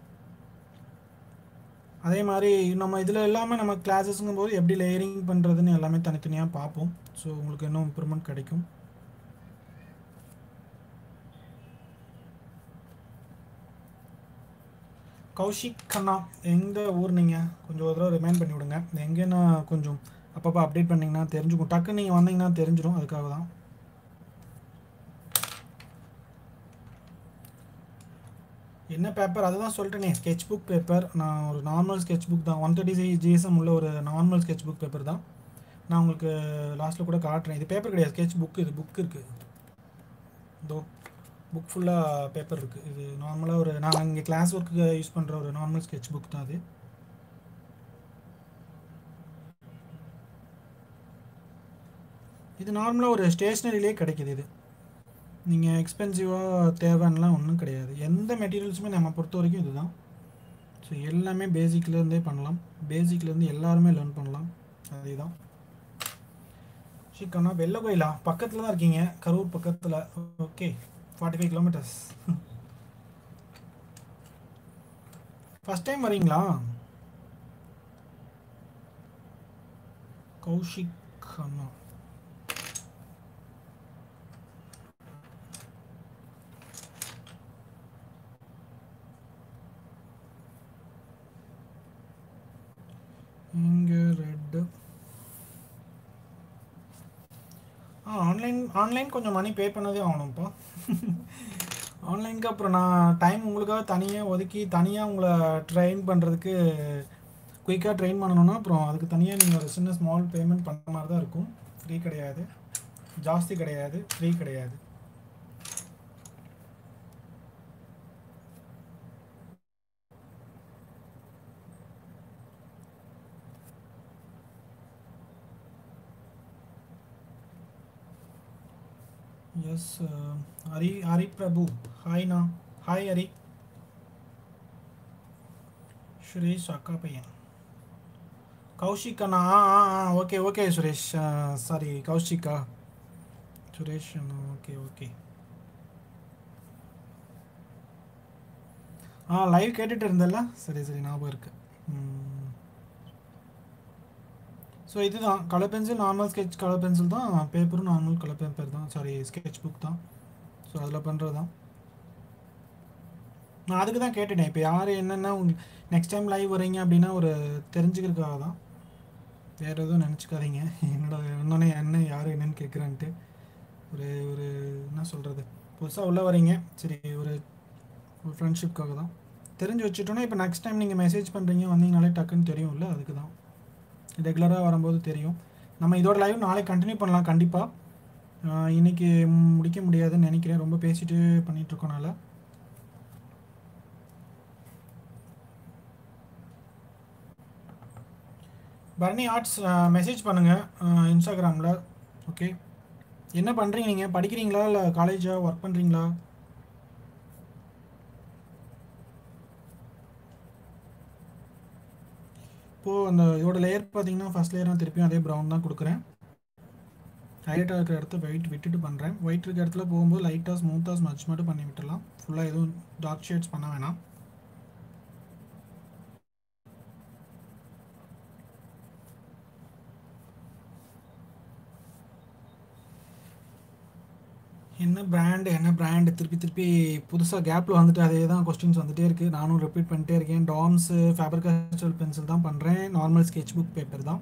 அதே மாதிரி நம்ம இதில் எல்லாமே நம்ம கிளாஸஸ்ங்கும் போது எப்படி லேயரிங் பண்ணுறதுன்னு எல்லாமே தனித்தனியாக பார்ப்போம் ஸோ உங்களுக்கு இன்னும் இம்ப்ரூவ்மெண்ட் கிடைக்கும் கௌஷிக் கண்ணா எந்த ஊர் நீங்கள் கொஞ்சம் ஒரு தடவை ரிமைண்ட் பண்ணி விடுங்க எங்கேன்னா கொஞ்சம் அப்பப்போ அப்டேட் பண்ணிங்கன்னா தெரிஞ்சுக்கும் டக்குன்னு நீங்கள் வந்தீங்கன்னா தெரிஞ்சிடும் அதுக்காக தான் என்ன பேப்பர் அதுதான் சொல்லிட்டேனே ஸ்கெட்ச் புக் பேப்பர் நான் ஒரு நார்மல் ஸ்கெட்ச் புக் தான் ஒன் தேர்ட்டி சி ஜிஎஸ்எம் உள்ள ஒரு நார்மல் ஸ்கெட்ச் புக் பேப்பர் தான் நான் உங்களுக்கு லாஸ்ட்டில் கூட காட்டுறேன் இது பேப்பர் கிடையாது ஸ்கெட்ச் புக் இது புக் இருக்குது இதோ புக் ஃபுல்லாக பேப்பர் இருக்குது இது நார்மலாக ஒரு நாங்கள் இங்கே கிளாஸ் ஒர்க்கு யூஸ் பண்ணுற ஒரு நார்மல் ஸ்கெட்ச் புக் தான் அது இது நார்மலாக ஒரு ஸ்டேஷ்னரியிலே கிடைக்கிது இது நீங்கள் எக்ஸ்பென்சிவாக தேவைன்னெலாம் ஒன்றும் கிடையாது எந்த மெட்டீரியல்ஸுமே நம்ம பொறுத்த வரைக்கும் இதுதான் ஸோ எல்லாமே பேசிக்லேருந்தே பண்ணலாம் பேசிக்லேருந்து எல்லாருமே லேர்ன் பண்ணலாம் அதே தான் ஷிக்கண்ணா வெள்ள கோயிலா பக்கத்தில் தான் இருக்கீங்க கரூர் பக்கத்தில் okay forty five kilometres first time வரீங்களா கௌஷிக் அண்ணா இங்கே ரெட்டு ஆ ஆன்லைன் ஆன்லைன் கொஞ்சம் மணி பே பண்ணதே ஆகணும்ப்பா ஆன்லைனுக்கு அப்புறம் நான் டைம் உங்களுக்காக தனியாக ஒதுக்கி தனியாக உங்களை ட்ரெயின் பண்ணுறதுக்கு குயிக்காக ட்ரெயின் பண்ணணும்னா அப்புறம் அதுக்கு தனியாக நீங்கள் ஒரு சின்ன ஸ்மால் பேமெண்ட் பண்ண மாதிரி தான் இருக்கும் ஃப்ரீ கிடையாது ஜாஸ்தி கிடையாது ஃப்ரீ கிடையாது எஸ் ஹரி ஹரி பிரபு ஹாய்ண்ணா ஹாய் ஹரி சுரேஷ் அக்கா பையன் கௌஷிக் அண்ணா ஆ ஆ ஆ ஓகே ஓகே சுரேஷ் சாரி கௌஷிக்கா சுரேஷ் அண்ணா ஓகே ஓகே ஆ லைவ் கேட்டுட்டு இருந்தல்ல சரி சரி ஞாபகம் இருக்கு ஸோ இதுதான் colour pencil normal sketch colour pencil தான் பேப்பரும் நார்மல் கலர் பேப்பர் தான் சாரி ஸ்கெட்ச் புக் தான் ஸோ அதில் பண்ணுறது தான் நான் அதுக்கு தான் கேட்டுட்டேன் இப்போ யார் என்னென்ன உங்களுக்கு நெக்ஸ்ட் டைம் லைவ் வரீங்க அப்படின்னா ஒரு தெரிஞ்சுக்கிறதுக்காக தான் வேறு எதுவும் நினச்சிக்காதீங்க என்னடா என்னென்ன என்ன யார் என்னன்னு கேட்குறேன்ட்டு ஒரு ஒரு என்ன சொல்கிறது புதுசாக உள்ளே வரீங்க சரி ஒரு ஒரு ஃப்ரெண்ட்ஷிப்காக தான் தெரிஞ்சு வச்சுட்டோன்னா இப்போ நெக்ஸ்ட் டைம் நீங்கள் மெசேஜ் பண்ணுறீங்க வந்தீங்கனாலே டக்குன்னு தெரியும்ல அதுக்கு தான் ரெகுலராக வரும்போது தெரியும் நம்ம இதோட லைவ் நாளைக்கு கண்டினியூ பண்ணலாம் கண்டிப்பாக இன்றைக்கி முடிக்க முடியாதுன்னு நினைக்கிறேன் ரொம்ப பேசிட்டு பண்ணிகிட்ருக்கோனால பரணி ஆர்ட்ஸ் மெசேஜ் பண்ணுங்கள் இன்ஸ்டாகிராமில் ஓகே என்ன பண்ணுறீங்க நீங்கள் படிக்கிறீங்களா இல்லை காலேஜா ஒர்க் பண்ணுறீங்களா இப்போது அந்த இதோட லேயர் பார்த்தீங்கன்னா ஃபஸ்ட் லேயர் நான் திருப்பியும் அதே ப்ரௌன் தான் கொடுக்குறேன் ஹைலைட்டாக இருக்கிற இடத்த ஒயிட் விட்டுட்டு பண்ணுறேன் ஒயிட் இருக்கிற இடத்துல போகும்போது லைட்டாக ஸ்மூத்தாக ஸ்மச் மட்டும் பண்ணி விட்டுடலாம் ஃபுல்லாக எதுவும் டார்க் ஷேட்ஸ் பண்ண வேணாம் என்ன பிராண்டு என்ன பிராண்டு திருப்பி திருப்பி புதுசாக கேப்பில் வந்துட்டு அதே தான் கொஸ்டின்ஸ் வந்துகிட்டே இருக்குது நானும் ரிப்பீட் பண்ணிட்டே இருக்கேன் டாம்ஸு ஃபேபர் கேஸ்டல் பென்சில் தான் பண்ணுறேன் நார்மல் ஸ்கெட்ச் புக் பேப்பர் தான்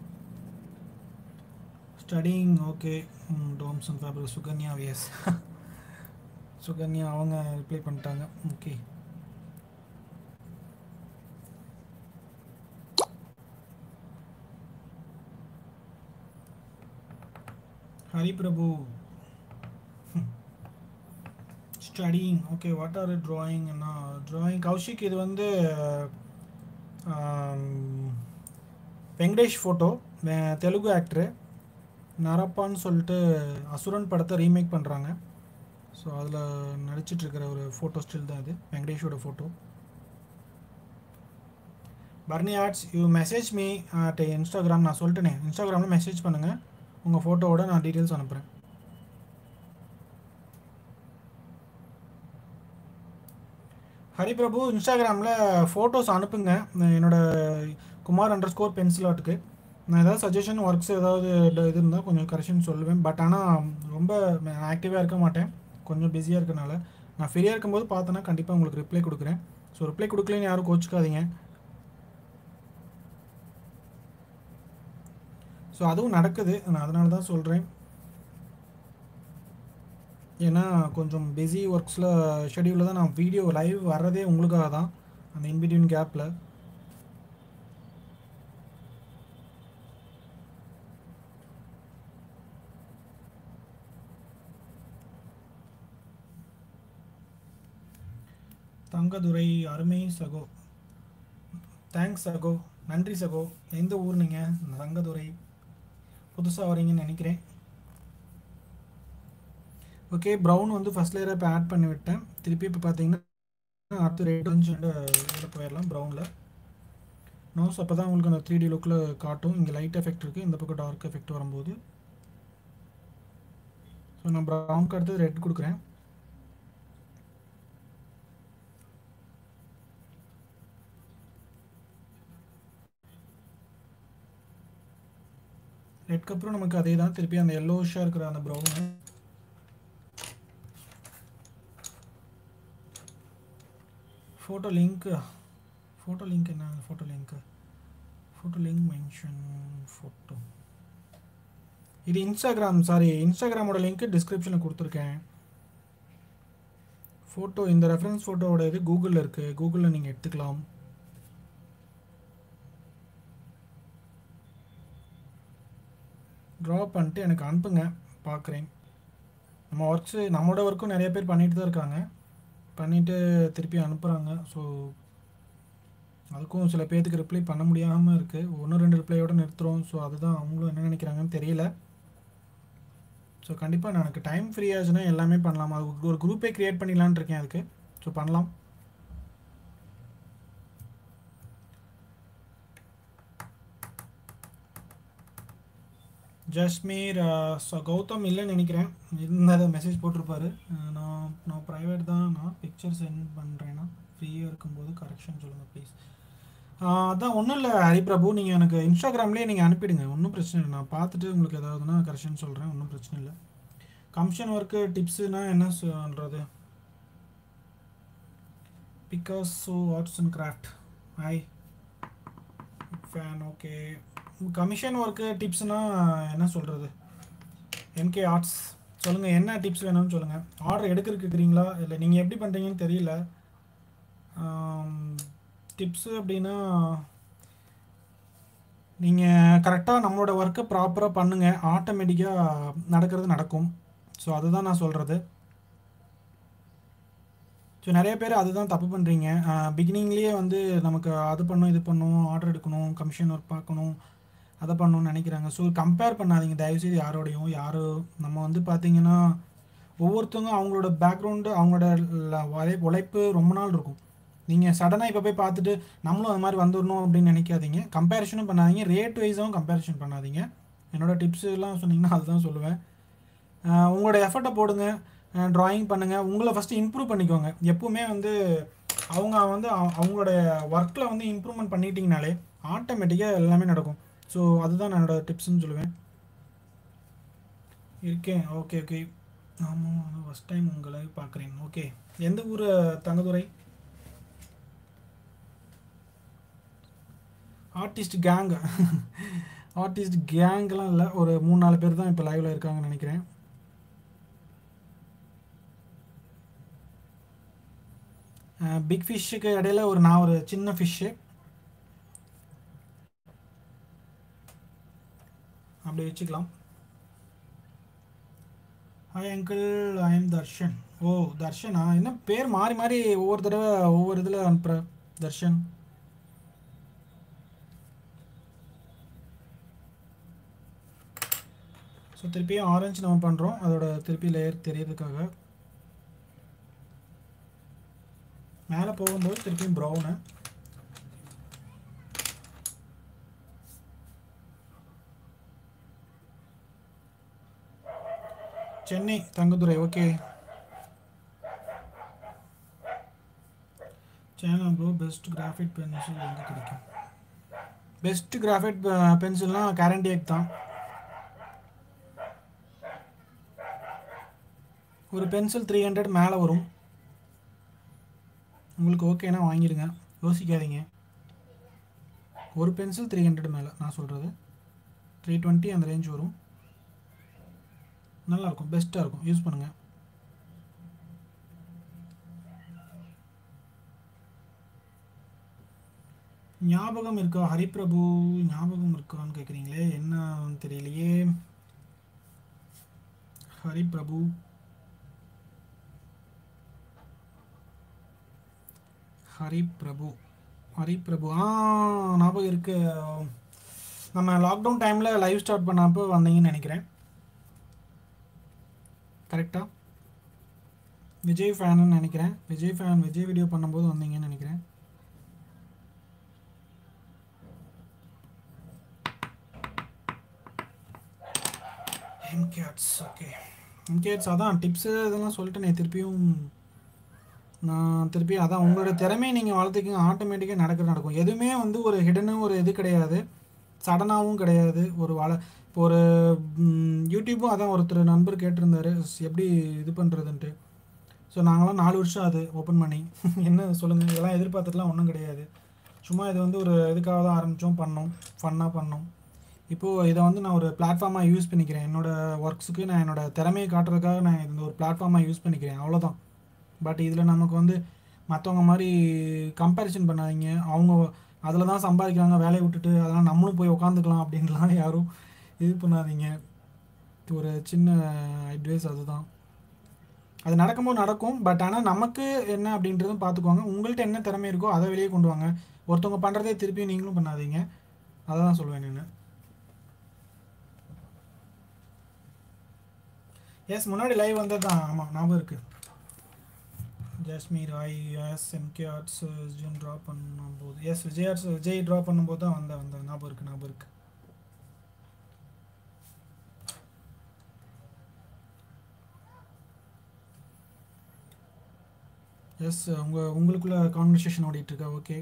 studying okay Toms and Faber Sukanya VS Sukanya அவங்க ரிப்ளை பண்ணிட்டாங்க okay Hari Prabhu studying okay what are ட்ராயிங்னா ட்ராயிங் கௌஷிக் இது வந்து வெங்கடேஷ் ஃபோட்டோ தெலுங்கு ஆக்டரு நரப்பான்னு சொல்லிட்டு அசுரன் படத்தை ரீமேக் பண்ணுறாங்க ஸோ அதில் நடிச்சிட்ருக்கிற ஒரு ஃபோட்டோ ஸ்டில் தான் இது வெங்கடேஷோட photo Barni arts you message me at Instagram நான் சொல்லிட்டேனே இன்ஸ்டாகிராமில் மெசேஜ் பண்ணுங்கள் உங்கள் ஃபோட்டோவோட நான் டீட்டெயில்ஸ் அனுப்புகிறேன் ஹரிபிரபு இன்ஸ்டாகிராமில் ஃபோட்டோஸ் அனுப்புங்க என்னோடய குமார் அண்டர் ஸ்கோர் பென்சில் ஆர்ட்டுக்கு நான் ஏதாவது சஜஷன் ஒர்க்ஸ் ஏதாவது இது இருந்தால் கொஞ்சம் கரெக்ஷன் சொல்லுவேன் பட் ஆனால் ரொம்ப ஆக்டிவாக இருக்க மாட்டேன் கொஞ்சம் பிஸியாக இருக்கனால நான் ஃப்ரீயாக இருக்கும்போது பார்த்தேன்னா கண்டிப்பாக உங்களுக்கு ரிப்ளை கொடுக்குறேன் ஸோ ரிப்ளை கொடுக்கலன்னு யாரும் கோச்சிக்காதீங்க ஸோ அதுவும் நடக்குது நான் அதனால தான் சொல்கிறேன் ஏன்னா கொஞ்சம் பிஸி ஒர்க்ஸில் ஷெடியூலில் தான் நான் வீடியோ லைவ் வர்றதே உங்களுக்காக தான் அந்த இன்பிட்வீன் கேப்பில் தங்கதுரை அருமை சகோ தேங்க்ஸ் சகோ நன்றி சகோ எந்த ஊர் நீங்கள் தங்கதுரை புதுசாக வரீங்கன்னு நினைக்கிறேன் ஓகே ப்ரௌன் வந்து ஃபஸ்ட் லேயரை இப்போ ஆட் பண்ணி விட்டேன் திருப்பி இப்போ பார்த்தீங்கன்னா அடுத்து ரெட் வந்து இதில் போயிடலாம் ப்ரௌனில் நோஸ் அப்போ தான் உங்களுக்கு அந்த த்ரீ டி லுக்கில் காட்டும் இங்கே லைட் எஃபெக்ட் இருக்குது இந்த பக்கம் டார்க் எஃபெக்ட் வரும்போது ஸோ நான் ப்ரௌனுக்கு அடுத்து ரெட் கொடுக்குறேன் ரெட்க்கு அப்புறம் நமக்கு அதே தான் திருப்பி அந்த எல்லோஷாக இருக்கிற அந்த brown photo link photo link என்ன ஃபோட்டோ லிங்க்கு ஃபோட்டோ லிங்க் மென்ஷன் ஃபோட்டோ இது இன்ஸ்டாகிராம் சாரி இன்ஸ்டாகிராமோட லிங்க் டிஸ்கிரிப்ஷனில் கொடுத்துருக்கேன் ஃபோட்டோ இந்த ரெஃபரன்ஸ் ஃபோட்டோவோட இது கூகுளில் இருக்குது கூகுளில் நீங்கள் எடுத்துக்கலாம் ட்ரா பண்ணிட்டு எனக்கு அனுப்புங்க பார்க்குறேன் நம்ம ஒர்க்ஸு நம்மளோட ஒர்க்கும் நிறைய பேர் பண்ணிட்டு தான் இருக்காங்க பண்ணிவிட்டு திருப்பி அனுப்புகிறாங்க ஸோ அதுக்கும் சில பேர்த்துக்கு ரிப்ளை பண்ண முடியாமல் இருக்குது ஒன்று ரெண்டு ரிப்ளையோட நிறுத்துகிறோம் ஸோ அதுதான் அவங்களும் என்ன நினைக்கிறாங்கன்னு தெரியல ஸோ கண்டிப்பாக நான் எனக்கு டைம் ஃப்ரீ ஆச்சுன்னா எல்லாமே பண்ணலாம் அது ஒரு குரூப்பே க்ரியேட் பண்ணிடலான்னு இருக்கேன் அதுக்கு ஸோ பண்ணலாம் ஜஸ்மீர் ஸோ கௌதம் இல்லைன்னு நினைக்கிறேன் இருந்தால் மெசேஜ் போட்டிருப்பாரு அஹ் நான் நான் ப்ரைவேட் தான் நான் பிக்சர் சென்ட் பண்ணுறேன்னா ஃப்ரீயாக இருக்கும்போது கரெக்ஷன் சொல்லுங்கள் ப்ளீஸ் அதான் ஒன்றும் இல்லை ஹரிபிரபு நீங்கள் எனக்கு இன்ஸ்டாகிராம்லேயே நீங்கள் அனுப்பிடுங்க ஒன்றும் பிரச்சனை இல்லை நான் பார்த்துட்டு உங்களுக்கு ஏதாவதுனா கரெக்ஷன் சொல்கிறேன் ஒன்றும் பிரச்சனை இல்லை கமிஷன் ஒர்க்கு டிப்ஸுனா என்ன சொல்கிறது Picasso arts and craft hi fan okay commission work டிப்ஸ்னால் என்ன சொல்கிறது எம்கே ஆர்ட்ஸ் சொல்லுங்கள் என்ன டிப்ஸ் வேணும்னு சொல்லுங்கள் ஆர்டர் எடுக்கிறதுக்கு இருக்கிறீங்களா இல்லை நீங்கள் எப்படி பண்ணுறீங்கன்னு தெரியல டிப்ஸு அப்படின்னா நீங்கள் கரெக்டாக நம்மளோட ஒர்க்கை ப்ராப்பராக பண்ணுங்கள் ஆட்டோமேட்டிக்காக நடக்கிறது நடக்கும் ஸோ அதுதான் நான் சொல்கிறது ஸோ நிறைய பேர் அதுதான் தப்பு பண்ணுறீங்க பிகினிங்லேயே வந்து நமக்கு அது பண்ணணும் இது பண்ணணும் ஆர்டர் எடுக்கணும் கமிஷன் ஒர்க் பார்க்கணும் அதை பண்ணணும்னு நினைக்கிறாங்க ஸோ கம்பேர் பண்ணாதீங்க தயவுசெய்து யாரோடையும் யாரோ நம்ம வந்து பார்த்தீங்கன்னா ஒவ்வொருத்தவங்க அவங்களோட பேக்ரவுண்டு அவங்களோட ல- உழை- உழைப்பு ரொம்ப நாள் இருக்கும் நீங்கள் சடனாக இப்போ போய் பார்த்துட்டு நம்மளும் அது மாதிரி வந்துடணும் அப்படின்னு நினைக்காதீங்க கம்பேரிஷனும் பண்ணாதீங்க ரேட் வைஸாகவும் கம்பேரிஷன் பண்ணாதீங்க என்னோட டிப்ஸ் எல்லாம் சொன்னீங்கன்னா அதுதான் சொல்லுவேன் ஆஹ் உங்களோட எஃபர்ட்டை போடுங்க ட்ராயிங் பண்ணுங்கள் உங்களை ஃபஸ்ட்டு இம்ப்ரூவ் பண்ணிக்கோங்க எப்பவுமே வந்து அவங்க வந்து அவ- அவங்களோட ஒர்க்கில் வந்து இம்ப்ரூவ்மெண்ட் பண்ணிட்டீங்கனாலே ஆட்டோமேட்டிக்காக எல்லாமே நடக்கும் ஸோ அதுதான் என்னோட டிப்ஸ்னு சொல்லுவேன் இருக்கேன் ஓகே ஓகே ஆமாம் ஃபஸ்ட் டைம் உங்களை பார்க்குறேன் ஓகே எந்த ஊர் தங்கதுரை ஆர்டிஸ்ட் கேங் ஆர்டிஸ்ட் கேங்லாம் இல்லை ஒரு மூணு நாலு பேர் தான் இப்போ லைவில் இருக்காங்கன்னு நினைக்கிறேன் பிக் ஃபிஷ்ஷுக்கு இடையில ஒரு நான் ஒரு சின்ன ஃபிஷ்ஷு அப்படி வச்சுக்கலாம் hi uncle I am Darshan oh தர்ஷனா என்ன பேர் மாறி மாறி ஒவ்வொரு தடவை ஒவ்வொரு இதில் அனுப்புகிற தர்ஷன் ஸோ திருப்பியும் ஆரஞ்சு நம்ம பண்ணுறோம் அதோட திருப்பி லேயர் தெரியறதுக்காக மேலே போகும்போது திருப்பியும் brown Chennai Thangadurai okay channel bro best graphic pencil எங்கே கிடைக்கும் பெஸ்ட் கிராஃபிக் பென்சில்னால் கேரண்டியக் தான் ஒரு பென்சில் த்ரீ ஹண்ட்ரட் மேலே வரும் உங்களுக்கு ஓகேனா வாங்கிடுங்க யோசிக்காதீங்க ஒரு பென்சில் த்ரீ ஹண்ட்ரட் மேலே நான் சொல்கிறது த்ரீ டுவெண்ட்டி அந்த ரேஞ்ச் வரும் நல்லாயிருக்கும் பெஸ்ட்டாக இருக்கும் யூஸ் பண்ணுங்கள் ஞாபகம் இருக்கா ஹரிபிரபு ஞாபகம் இருக்கான்னு கேட்குறீங்களே என்னன்னு தெரியலையே ஹரிபிரபு ஹரிபிரபு ஹரிபிரபு ஆ ஞாபகம் இருக்கு நம்ம லாக்டவுன் டைமில் லைவ் ஸ்டார்ட் பண்ணப்போ வந்தீங்கன்னு நினைக்கிறேன் கரெக்டா விஜய் ஃபேனுன்னு நினைக்கிறேன் விஜய் ஃபேன் விஜய் வீடியோ பண்ணும்போது வந்தீங்கன்னு நினைக்கிறேன் எம்கேட்ஸ் ஓகே எம்கேட்ஸ் அதான் டிப்ஸு இதெல்லாம் சொல்லிட்டு நான் திருப்பியும் நான் திருப்பி அதான் உங்களோட திறமையை நீங்கள் வளர்த்துக்கிங்க ஆட்டோமேட்டிக்காக நடக்க நடக்கும் எதுவுமே வந்து ஒரு ஹிடனு ஒரு இது கிடையாது சடனாகவும் கிடையாது ஒரு வள இப்போ ஒரு ம், யூடியூப்பும் அதான் ஒருத்தர் நண்பர் கேட்டிருந்தாரு எப்படி இது பண்ணுறதுன்ட்டு ஸோ நாங்களாம் நாலு வருஷம் அது ஓப்பன் பண்ணி என்ன சொல்லுங்கள் இதெல்லாம் எதிர்பார்த்துட்டுலாம் ஒன்றும் கிடையாது சும்மா இது வந்து ஒரு இதுக்காக தான் ஆரம்பித்தோம் பண்ணோம் ஃபன்னாக பண்ணோம் இப்போது இதை வந்து நான் ஒரு பிளாட்ஃபார்மாக யூஸ் பண்ணிக்கிறேன் என்னோடய ஒர்க்ஸுக்கு நான் என்னோடய திறமையை காட்டுறதுக்காக நான் இந்த ஒரு பிளாட்ஃபார்மாக யூஸ் பண்ணிக்கிறேன் அவ்வளோதான் பட் இதில் நமக்கு வந்து மற்றவங்க மாதிரி கம்பேரிசன் பண்ணாதீங்க அவங்க அதில் தான் சம்பாதிக்கிறாங்க வேலையை விட்டுட்டு அதெல்லாம் நம்மளும் போய் உக்காந்துக்கலாம் அப்படின்லாம் யாரும் இது பண்ணாதீங்க ஒரு சின்ன அட்வைஸ் அதுதான் அது நடக்கும்போது நடக்கும் பட் ஆனால் நமக்கு என்ன அப்படின்றதும் பார்த்துக்கோங்க உங்கள்கிட்ட என்ன திறமை இருக்கோ அதை வெளியே கொண்டு வாங்க ஒருத்தவங்க பண்ணுறதே திருப்பி நீங்களும் பண்ணாதீங்க அதை தான் சொல்லுவேன் நான் எஸ் முன்னாடி லைவ் வந்தது தான் ஆமாம் ஞாபகம் இருக்குது Jasmeer I S MK arts June draw பண்ணும்போது yes Vijay arts Vijay draw பண்ணும்போது தான் வந்தேன் வந்தேன் ஞாபகம் இருக்குது ஞாபகம் இருக்குது எஸ் உங்கள் உங்களுக்குள்ள கான்வர்சேஷன் ஓடிட்டுருக்கா ஓகே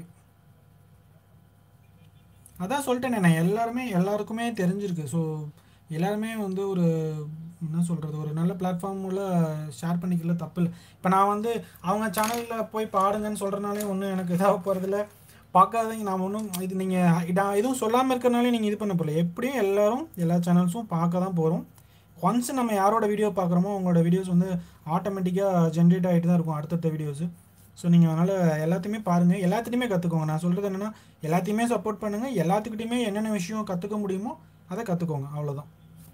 அதான் சொல்லிட்டேனே நான் எல்லாருமே எல்லாருக்குமே தெரிஞ்சிருக்கு ஸோ எல்லாருமே வந்து ஒரு என்ன சொல்கிறது ஒரு நல்ல பிளாட்ஃபார்மில் ஷேர் பண்ணிக்கல தப்பு இல்லை இப்போ நான் வந்து அவங்க சேனலில் போய் பாடுங்கன்னு சொல்கிறனாலே ஒன்றும் எனக்கு இதாக போகிறதில்ல பார்க்காதீங்க நான் ஒன்றும் இது நீங்கள் நான் எதுவும் சொல்லாமல் இருக்கிறனாலே நீங்கள் இது பண்ண போகல எப்படியும் எல்லாரும் எல்லா சேனல்ஸும் பார்க்க தான் போகிறோம் ஒன்ஸ் நம்ம யாரோட வீடியோ பார்க்குறோமோ அவங்களோட வீடியோஸ் வந்து ஆட்டோமேட்டிக்காக ஜென்ரேட் ஆகிட்டு தான் இருக்கும் அடுத்தடுத்த வீடியோஸு ஸோ நீங்கள் அதனால் எல்லாத்தையுமே பாருங்கள் எல்லாத்துட்டையுமே கற்றுக்கோங்க நான் சொல்கிறது என்னென்னா எல்லாத்தையுமே சப்போர்ட் பண்ணுங்கள் எல்லாத்துக்கிட்டையுமே என்னென்ன விஷயம் கற்றுக்க முடியுமோ அதை கற்றுக்கோங்க அவ்வளோதான்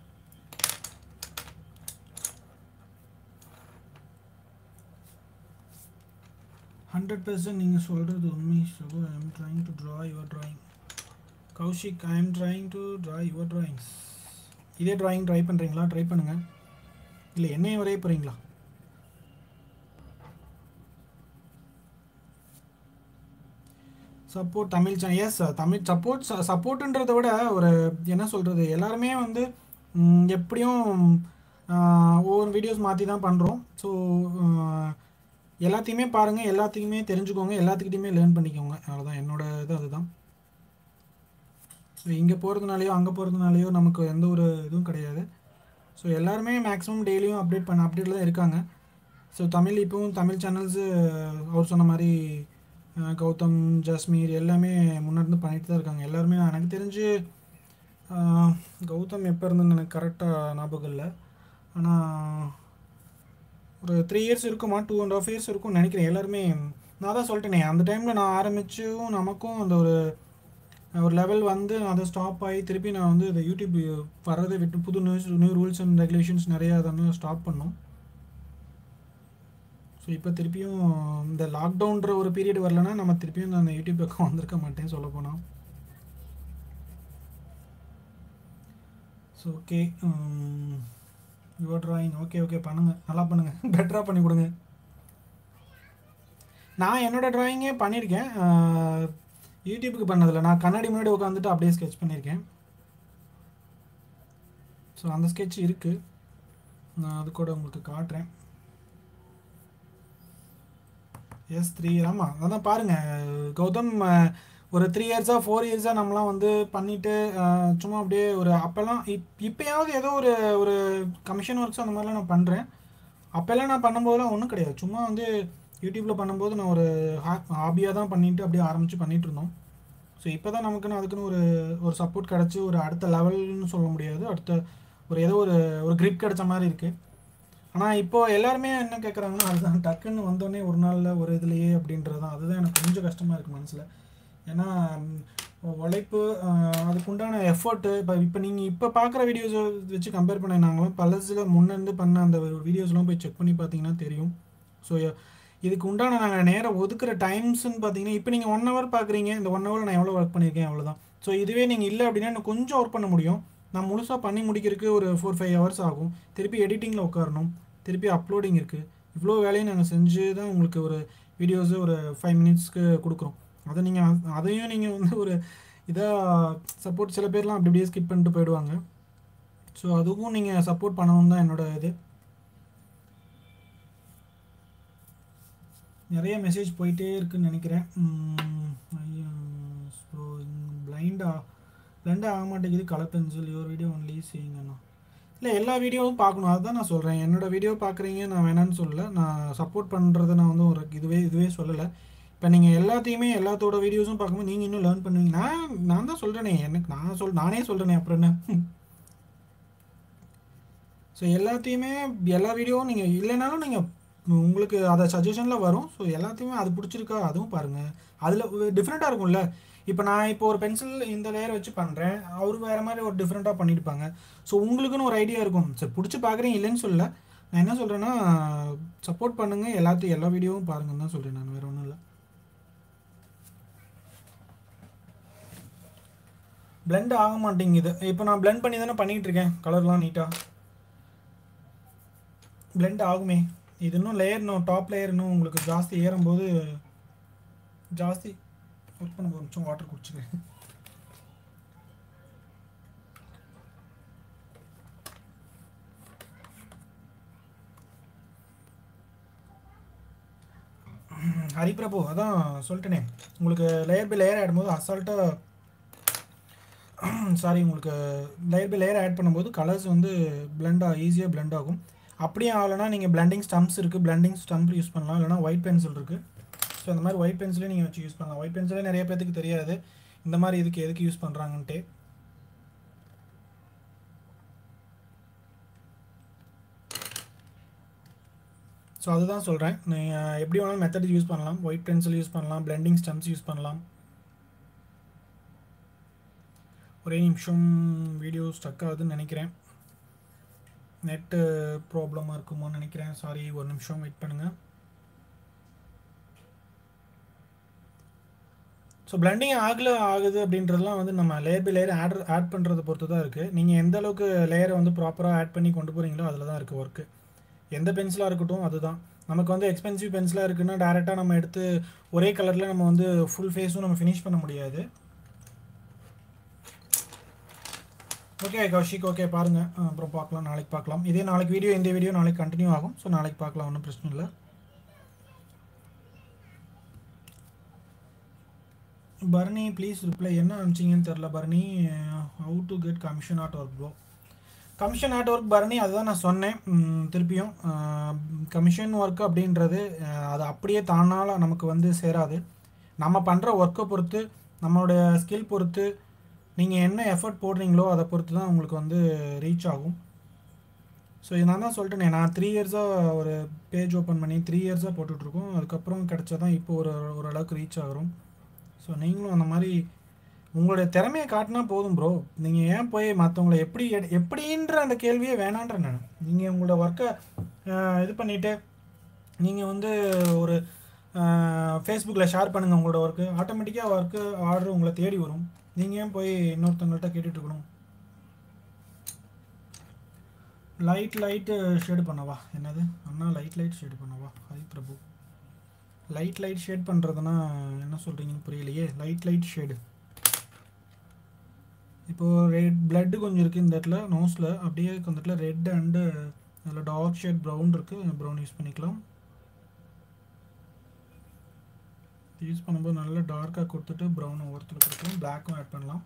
ஹண்ட்ரட் பர்சன்ட் நீங்கள் சொல்கிறது உண்மை சகோ I am trying to draw your drawing Kaushik I am trying to draw your drawings இதே ட்ராயிங் ட்ரை பண்ணுறீங்களா ட்ரை பண்ணுங்கள் இல்லை என்னையும் வரைய போகிறீங்களா support Tamil channel yes Tamil support சப்போர்ட்டுன்றதை விட ஒரு என்ன சொல்கிறது எல்லாருமே வந்து ம், எப்படியும் ஆஹ், ஒவ்வொரு வீடியோஸ் மாற்றி தான் பண்ணுறோம் ஸோ எல்லாத்தையுமே பாருங்கள் எல்லாத்தையுமே தெரிஞ்சுக்கோங்க எல்லாத்துக்கிட்டையுமே லேர்ன் பண்ணிக்கோங்க அவ்வளோதான் என்னோட இது அதுதான் ஸோ இங்கே போகிறதுனாலையோ அங்கே போகிறதுனாலையோ நமக்கு எந்த ஒரு இதுவும் கிடையாது ஸோ எல்லாருமே மேக்ஸிமம் டெய்லியும் அப்டேட் பண்ண அப்டேட்டில் தான் இருக்காங்க ஸோ தமிழ் இப்போவும் தமிழ் சேனல்ஸு அவர் சொன்ன மாதிரி அஹ், கௌதம் ஜஸ்மீர் எல்லாமே முன்னாடி பண்ணிட்டு தான் இருக்காங்க எல்லாருமே எனக்கு தெரிஞ்சு அஹ், கௌதம் எப்போ இருந்துன்னு எனக்கு கரெக்டாக ஞாபகம் இல்லை ஆனால் ஒரு த்ரீ இயர்ஸ் இருக்குமா டூ அண்ட் ஆஃப் இயர்ஸ் இருக்கும்னு நினைக்கிறேன் எல்லாருமே நான் தான் சொல்லிட்டேனே அந்த டைமில் நான் ஆரம்பிச்சும் நமக்கும் அந்த ஒரு ஒரு லெவல் வந்து அதை ஸ்டாப் ஆகி திருப்பி நான் வந்து இந்த யூடியூப் வர்றதை விட்டு புது news new rules and regulations நிறையா அதெல்லாம் ஸ்டாப் பண்ணோம் ஸோ இப்போ திருப்பியும் இந்த லாக்டவுன்ற ஒரு பீரியட் வரலன்னா நம்ம திருப்பியும் நான் அந்த யூடியூப் பக்கம் வந்திருக்க மாட்டேன் சொல்ல போனால் so okay your drawing okay okay பண்ணுங்கள் நல்லா பண்ணுங்கள் பெட்டராக பண்ணி கொடுங்க நான் என்னோட ட்ராயிங்கே பண்ணியிருக்கேன் அஹ், யூடியூப்புக்கு பண்ணதில்லை நான் கண்ணாடி முன்னாடி உட்காந்துட்டு அப்படியே ஸ்கெட்ச் பண்ணியிருக்கேன் ஸோ அந்த ஸ்கெட்ச் இருக்குது நான் அது கூட உங்களுக்கு காட்டுறேன் எஸ் த்ரீ ஆமாம் அதான் பாருங்கள் கௌதம் அஹ், ஒரு த்ரீ இயர்ஸாக ஃபோர் இயர்ஸாக நம்மலாம் வந்து பண்ணிவிட்டு சும்மா அப்படியே ஒரு அப்போல்லாம் இப் இப்போயாவது ஏதோ ஒரு ஒரு கமிஷன் ஒர்க்ஸ் அந்த மாதிரிலாம் நான் பண்ணுறேன் அப்போல்லாம் நான் பண்ணும்போதெல்லாம் ஒன்றும் கிடையாது சும்மா வந்து யூடியூப்பில் பண்ணும்போது நான் ஒரு ஹாபியாக தான் பண்ணிட்டு அப்படியே ஆரம்பித்து பண்ணிட்டு இருந்தோம் ஸோ இப்போ தான் நமக்குன்னு அதுக்குன்னு ஒரு ஒரு சப்போர்ட் கிடச்சி ஒரு அடுத்த லெவல்னு சொல்ல முடியாது அடுத்த ஒரு ஏதோ ஒரு ஒரு grip கிடைச்ச மாதிரி இருக்குது ஆனால் இப்போ எல்லாருமே என்ன கேட்குறாங்கன்னா அதுதான் டக்குன்னு வந்தோடனே ஒரு நாளில் ஒரு இதுலையே அப்படின்றது தான் அதுதான் எனக்கு கொஞ்சம் கஷ்டமாக இருக்குது மனசில் ஏன்னா ம், உழைப்பு ஆஹ், அதுக்குண்டான எஃபர்ட்டு இப்போ இப்போ நீங்கள் இப்போ பார்க்குற வீடியோஸை வச்சு கம்பேர் பண்ணினாங்களும் பழசில் முன்னேருந்து பண்ண அந்த வீடியோஸ்லாம் போய் செக் பண்ணி பார்த்தீங்கன்னா தெரியும் ஸோ இதுக்கு உண்டான நாங்கள் நேரம் ஒதுக்குற டைம்ஸ்னு பார்த்தீங்கன்னா இப்போ நீங்கள் ஒன் ஹவர் பார்க்குறீங்க இந்த ஒன் ஹவர் நான் எவ்வளோ ஒர்க் பண்ணியிருக்கேன் அவ்வளோதான் ஸோ இதுவே நீங்கள் இல்லை அப்படின்னா இன்னும் கொஞ்சம் ஒர்க் பண்ண முடியும் நான் முழுசாக பண்ணி முடிக்கிறதுக்கு ஒரு ஃபோர் ஃபைவ் ஹவர்ஸ் ஆகும் திருப்பி எடிட்டிங்கில் உட்காரணும் திருப்பி அப்லோடிங் இருக்குது இவ்வளோ வேலையும் நாங்கள் செஞ்சு தான் உங்களுக்கு ஒரு வீடியோஸு ஒரு ஃபைவ் மினிட்ஸ்க்கு கொடுக்குறோம் அதை நீங்கள் அதையும் நீங்கள் வந்து ஒரு இதாக சப்போர்ட் சில பேர்லாம் அப்படி அப்படியே ஸ்கிப் பண்ணிட்டு போயிடுவாங்க ஸோ அதுக்கும் நீங்கள் சப்போர்ட் பண்ணணும் தான் என்னோட இது நிறைய மெசேஜ் போயிட்டே இருக்குன்னு நினைக்கிறேன் ப்ரோ பிளைண்டா ரெண்டு ஆக மாட்டேங்குது colour pencil your video only சீங்கண்ணா இல்லை எல்லா வீடியோவும் பார்க்கணும் அதுதான் நான் சொல்கிறேன் என்னோட வீடியோ பார்க்குறீங்க நான் வேணான்னு சொல்லலை நான் சப்போர்ட் பண்ணுறதை நான் வந்து ஒரு இதுவே இதுவே சொல்லலை இப்போ நீங்கள் எல்லாத்தையுமே எல்லாத்தோட வீடியோஸும் பார்க்கும்போது நீங்கள் இன்னும் லேர்ன் பண்ணுவீங்க நான் நான் தான் சொல்கிறேனே எனக்கு நான் சொல் நானே சொல்கிறேனே அப்புறம் என்ன ஸோ எல்லாத்தையுமே எல்லா வீடியோவும் நீங்கள் இல்லைனாலும் நீங்கள் உங்களுக்கு அதை சஜஷனில் வரும் ஸோ எல்லாத்தையுமே அது பிடிச்சிருக்கா அதுவும் பாருங்கள் அதில் டிஃப்ரெண்ட்டாக இருக்கும்ல இப்போ நான் இப்போ ஒரு பென்சில் இந்த லேயர் வச்சு பண்ணுறேன் அவர் வேறு மாதிரி ஒரு டிஃப்ரெண்ட்டாக பண்ணியிருப்பாங்க ஸோ உங்களுக்குன்னு ஒரு ஐடியா இருக்கும் சரி பிடிச்சி பார்க்குறீங்க இல்லைன்னு சொல்லல நான் என்ன சொல்கிறேன்னா சப்போர்ட் பண்ணுங்கள் எல்லாத்தையும் எல்லா வீடியோவும் பாருங்கன்னு தான் சொல்கிறேன் நான் வேறு ஒன்றும் இல்லை பிளெண்ட் ஆக மாட்டேங்குது இப்போ நான் பிளெண்ட் பண்ணி தானே பண்ணிகிட்டு இருக்கேன் கலர்லாம் நீட்டாக பிளெண்ட் ஆகுமே இது இன்னும் லேயர் இன்னும் டாப் லேயர் இன்னும் உங்களுக்கு ஜாஸ்தி ஏறும்போது ஜாஸ்தி ஒர்க் பண்ண ஒரு நிமிஷம் வாட்டர் குடிச்சுக்கிறேன் ஹரிபிரபு அதான் சொல்லிட்டேனே உங்களுக்கு லேயர் பை லேயர் ஆடும்போது அசால்ட்டாக சாரி உங்களுக்கு லேயர் பை லேயர் ஆட் பண்ணும்போது கலர்ஸ் வந்து பிளெண்டாக ஈஸியாக பிளெண்ட் ஆகும் அப்படியே ஆகலைன்னா நீங்கள் பிளண்டிங் ஸ்டம்ப்ஸ் இருக்குது பிளண்டிங் ஸ்டம்ப் யூஸ் பண்ணலாம் இல்லைனா ஒயிட் பென்சில் இருக்குது ஸோ அந்த மாதிரி ஒயிட் பென்சிலே நீங்கள் வச்சு யூஸ் பண்ணலாம் ஒயிட் பென்சிலே நிறைய பேத்துக்கு தெரியாது இந்த மாதிரி இதுக்கு எதுக்கு யூஸ் பண்ணுறாங்கன்ட்டு ஸோ அதுதான் சொல்கிறேன் நீங்கள் எப்படி வேணாலும் மெத்தட் யூஸ் பண்ணலாம் ஒயிட் பென்சில் யூஸ் பண்ணலாம் பிளெண்டிங் ஸ்டம்ப்ஸ் யூஸ் பண்ணலாம் ஒரே நிமிஷம் வீடியோ ஸ்டக் ஆகுதுன்னு நினைக்கிறேன் நெட்டு ப்ராப்ளமாக இருக்குமோன்னு நினைக்கிறேன் சாரி ஒரு நிமிஷம் வெயிட் பண்ணுங்கள் ஸோ பிளண்டிங் ஆகல ஆகுது அப்படின்றதுலாம் வந்து நம்ம layer by layer add add பண்ணுறதை பொறுத்து தான் இருக்குது நீங்கள் எந்த அளவுக்கு லேயரை வந்து ப்ராப்பராக ஆட் பண்ணி கொண்டு போகிறீங்களோ அதில் தான் இருக்குது ஒர்க்கு எந்த பென்சிலாக இருக்கட்டும் அதுதான் நமக்கு வந்து எக்ஸ்பென்சிவ் பென்சிலாக இருக்குன்னா டேரெக்டாக நம்ம எடுத்து ஒரே கலரில் நம்ம வந்து ஃபுல் ஃபேஸும் நம்ம ஃபினிஷ் பண்ண முடியாது ஓகே கௌஷிக் ஓகே பாருங்கள் அப்புறம் பார்க்கலாம் நாளைக்கு பார்க்கலாம் இதே நாளைக்கு வீடியோ இந்த வீடியோ நாளைக்கு கண்டினியூ ஆகும் ஸோ நாளைக்கு பார்க்கலாம் ஒன்றும் பிரச்சனை இல்லை பர்னி ப்ளீஸ் ரிப்ளை என்ன அனுப்பிச்சிங்கன்னு தெரில Barni how to get commission at work bro commission at work Bharani அதுதான் நான் சொன்னேன் ம், திருப்பியும் கமிஷன் ஒர்க் அப்படின்றது அஹ், அது அப்படியே தானால நமக்கு வந்து சேராது நம்ம பண்ணுற ஒர்க்கை பொறுத்து நம்மளுடைய ஸ்கில் பொறுத்து நீங்கள் என்ன எஃபர்ட் போடுறீங்களோ அதை பொறுத்து தான் உங்களுக்கு வந்து ரீச் ஆகும் ஸோ நான் தான் சொல்லிட்டேனே நான் த்ரீ இயர்ஸாக ஒரு பேஜ் ஓப்பன் பண்ணி த்ரீ இயர்ஸாக போட்டுட்ருக்கோம் அதுக்கப்புறம் கிடச்சா தான் இப்போ ஒரு ஓரளவுக்கு ரீச் ஆகிறோம் ஸோ நீங்களும் அந்த மாதிரி உங்களுடைய திறமையை காட்டினா போதும் ப்ரோ நீங்கள் ஏன் போய் மற்றவங்கள எப்படி எடு- எப்படின்ற அந்த கேள்வியே வேணான்ற நான் நீங்கள் உங்களோட ஒர்க்கை இது பண்ணிவிட்டு நீங்கள் வந்து ஒரு ஃபேஸ்புக்கில் ஷேர் பண்ணுங்கள் உங்களோட ஒர்க்கு ஆட்டோமேட்டிக்காக ஒர்க்கு ஆர்டர் உங்களை தேடி வரும் நீங்கள் ஏன் போய் இன்னொருத்தவங்கள்ட்ட கேட்டுட்டு இருக்கணும் லைட் லைட்டு ஷேடு பண்ணவா என்னது அண்ணா லைட் லைட் ஷேடு பண்ணவா Hari Prabhu light light shade பண்ணுறதுனா என்ன சொல்கிறீங்கன்னு புரியலையே லைட் லைட் ஷேடு இப்போது ரெட் blood கொஞ்சம் இருக்குது இந்த இடத்துல நோஸில் அப்படியே இந்த இடத்துல ரெட் அண்டு அதில் டார்க் ஷேட் ப்ரௌன் இருக்குது ப்ரௌன் யூஸ் பண்ணிக்கலாம் யூஸ் பண்ணும்போது நல்லா டார்க்காக கொடுத்துட்டு ப்ரௌன் ஒவ்வொருத்தர் கொடுக்கலாம் பிளாக்கும் ஆட் பண்ணலாம்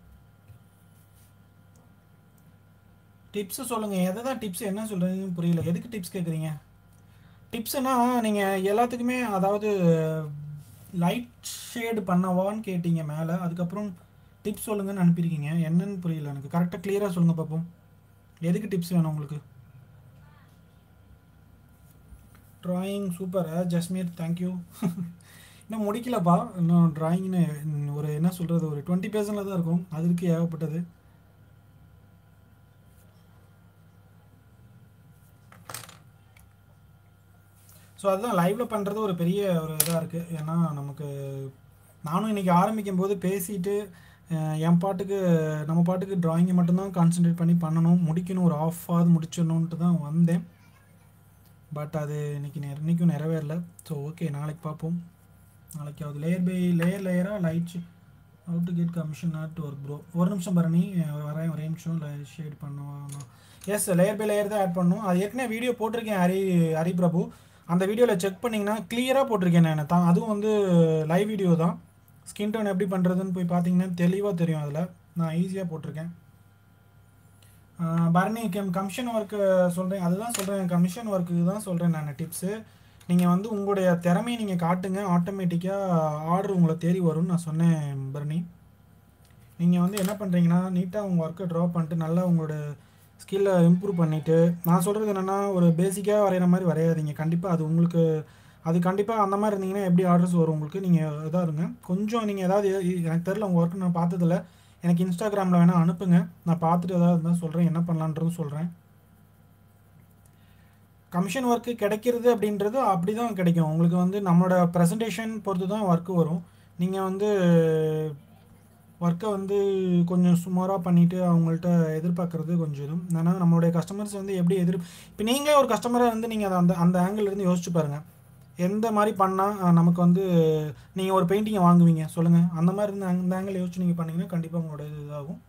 டிப்ஸு சொல்லுங்கள் எதை தான் டிப்ஸ் என்ன சொல்கிறீங்கன்னு புரியல எதுக்கு டிப்ஸ் கேட்குறீங்க டிப்ஸ்னா நீங்கள் எல்லாத்துக்குமே அதாவது லைட் ஷேடு பண்ணவான்னு கேட்டீங்க மேலே அதுக்கப்புறம் டிப்ஸ் சொல்லுங்கன்னு அனுப்பியிருக்கீங்க என்னன்னு புரியல எனக்கு கரெக்டாக கிளியராக சொல்லுங்கள் பார்ப்போம் எதுக்கு டிப்ஸ் வேணும் உங்களுக்கு ட்ராயிங் சூப்பர் ஜஸ்மீர் தேங்க்யூ இன்னும் முடிக்கலப்பா இன்னும் ட்ராயிங்னு ஒரு என்ன சொல்கிறது ஒரு டுவெண்ட்டி பேர்சனில் தான் இருக்கும் அதுக்கு ஏகப்பட்டது ஸோ அதுதான் லைவில் பண்ணுறது ஒரு பெரிய ஒரு இதாக இருக்குது ஏன்னா நமக்கு நானும் இன்றைக்கி ஆரம்பிக்கும் போது பேசிட்டு அஹ், என் பாட்டுக்கு நம்ம பாட்டுக்கு டிராயிங்கை மட்டும்தான் கான்சென்ட்ரேட் பண்ணி பண்ணணும் முடிக்கணும் ஒரு ஆஃப் ஆகுது முடிச்சிடணுன்ட்டு தான் வந்தேன் பட் அது இன்னைக்கு நெ இன்றைக்கும் நிறைவேறல ஸோ ஓகே நாளைக்கு பார்ப்போம் நாளைக்கு அது லேயர் பை லேயர் லேயராக light how to get commission not work bro ஒரு நிமிஷம் பரணி வரேன் ஒரே நிமிஷம் ஷேட் பண்ணுவாங்க எஸ் லேயர் பை லேயர் தான் ஆட் பண்ணணும் அது ஏற்கனவே வீடியோ போட்டிருக்கேன் ஹரி ஹரி பிரபு அந்த வீடியோவில் செக் பண்ணிங்கன்னா கிளியராக போட்டிருக்கேன் நான் தான் அதுவும் வந்து லைவ் வீடியோ தான் ஸ்கின் டோன் எப்படி பண்ணுறதுன்னு போய் பார்த்தீங்கன்னா தெளிவாக தெரியும் அதில் நான் ஈஸியாக போட்டிருக்கேன் ஆஹ் பரணி கம் கமிஷன் ஒர்க்கு சொல்கிறேன் அதுதான் சொல்கிறேன் கமிஷன் ஒர்க்கு தான் சொல்கிறேன் நான் டிப்ஸு நீங்கள் வந்து உங்களுடைய திறமையை நீங்கள் காட்டுங்க ஆட்டோமேட்டிக்காக ஆர்டர் உங்களை தேடி வரும்னு நான் சொன்னேன் பரணி நீங்கள் வந்து என்ன பண்ணுறீங்கன்னா நீட்டாக உங்கள் ஒர்க்கை ட்ரா பண்ணிட்டு நல்லா உங்களோட ஸ்கில்லை இம்ப்ரூவ் பண்ணிவிட்டு நான் சொல்கிறது என்னென்னா ஒரு பேசிக்காக வரைகிற மாதிரி வரையாதீங்க கண்டிப்பாக அது உங்களுக்கு அது கண்டிப்பாக அந்த மாதிரி இருந்தீங்கன்னா எப்படி ஆர்டர்ஸ் வரும் உங்களுக்கு நீங்கள் இதாக இருங்க கொஞ்சம் நீங்கள் ஏதாவது இ- எனக்கு தெரில உங்கள் ஒர்க் நான் பார்த்ததில்ல எனக்கு இன்ஸ்டாகிராமில் வேணால் அனுப்புங்க நான் பார்த்துட்டு ஏதாவது இருந்தால் சொல்கிறேன் என்ன பண்ணலான்றதும் சொல்கிறேன் கமிஷன் ஒர்க்கு கிடைக்கிறது அப்படின்றது அப்படி தான் கிடைக்கும் உங்களுக்கு வந்து நம்மளோட ப்ரெசன்டேஷன் பொறுத்து தான் ஒர்க்கு வரும் நீங்கள் வந்து ஒர்க்கை வந்து கொஞ்சம் சுமாராக பண்ணிவிட்டு அவங்கள்ட்ட எதிர்பார்க்குறது கொஞ்சம் இதுவும் ஏன்னா நம்மளுடைய கஸ்டமர்ஸ் வந்து எப்படி எதிர் இப்போ நீங்களே ஒரு கஸ்டமராக இருந்து நீங்கள் அதை அந்த அந்த angle இருந்து யோசிச்சு பாருங்கள் எந்த மாதிரி பண்ணால் நமக்கு வந்து நீங்கள் ஒரு பெயிண்டிங்கை வாங்குவீங்க சொல்லுங்கள் அந்த மாதிரி இருந்து அந்த ஆங்கிள் யோசிச்சு நீங்கள் பண்ணீங்கன்னா கண்டிப்பாக உங்களோட இது இதாகும்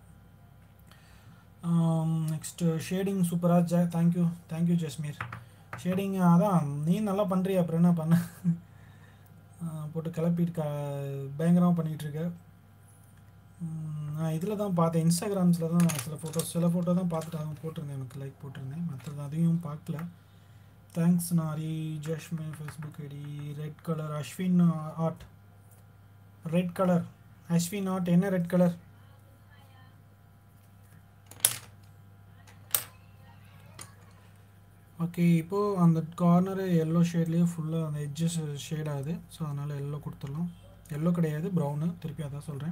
நெக்ஸ்ட்டு ஷேடிங் சூப்பராக ஜ தேங்க்யூ தேங்க்யூ ஜஸ்மீர் ஷேடிங் அதான் நீ நல்லா பண்ணுறிய அப்புறம் என்ன பண்ண ஆஹ் போட்டு கிளப்பிட்டு க பயங்கரமாக பண்ணிகிட்டு இருக்க உம், நான் இதில் தான் பார்த்தேன் இன்ஸ்டாகிராம்ஸில் தான் சில ஃபோட்டோஸ் சில ஃபோட்டோ தான் பார்த்துட்டு அதான் போட்டிருந்தேன் எனக்கு லைக் போட்டிருந்தேன் மற்றது அதையும் பார்க்கல தேங்க்ஸ் நாரி ஜஷ்மே Facebook ID red colour Ashwin art red colour Ashwin art என்ன ரெட் கலர் ஓகே இப்போது அந்த கார்னரு எல்லோ ஷேட்லேயே ஃபுல்லாக அந்த எட்ஜஸ் ஷேட் ஆகுது ஸோ அதனால் எல்லோ கொடுத்துடலாம் எல்லோ கிடையாது ப்ரௌனு திருப்பி அதான் சொல்கிறேன்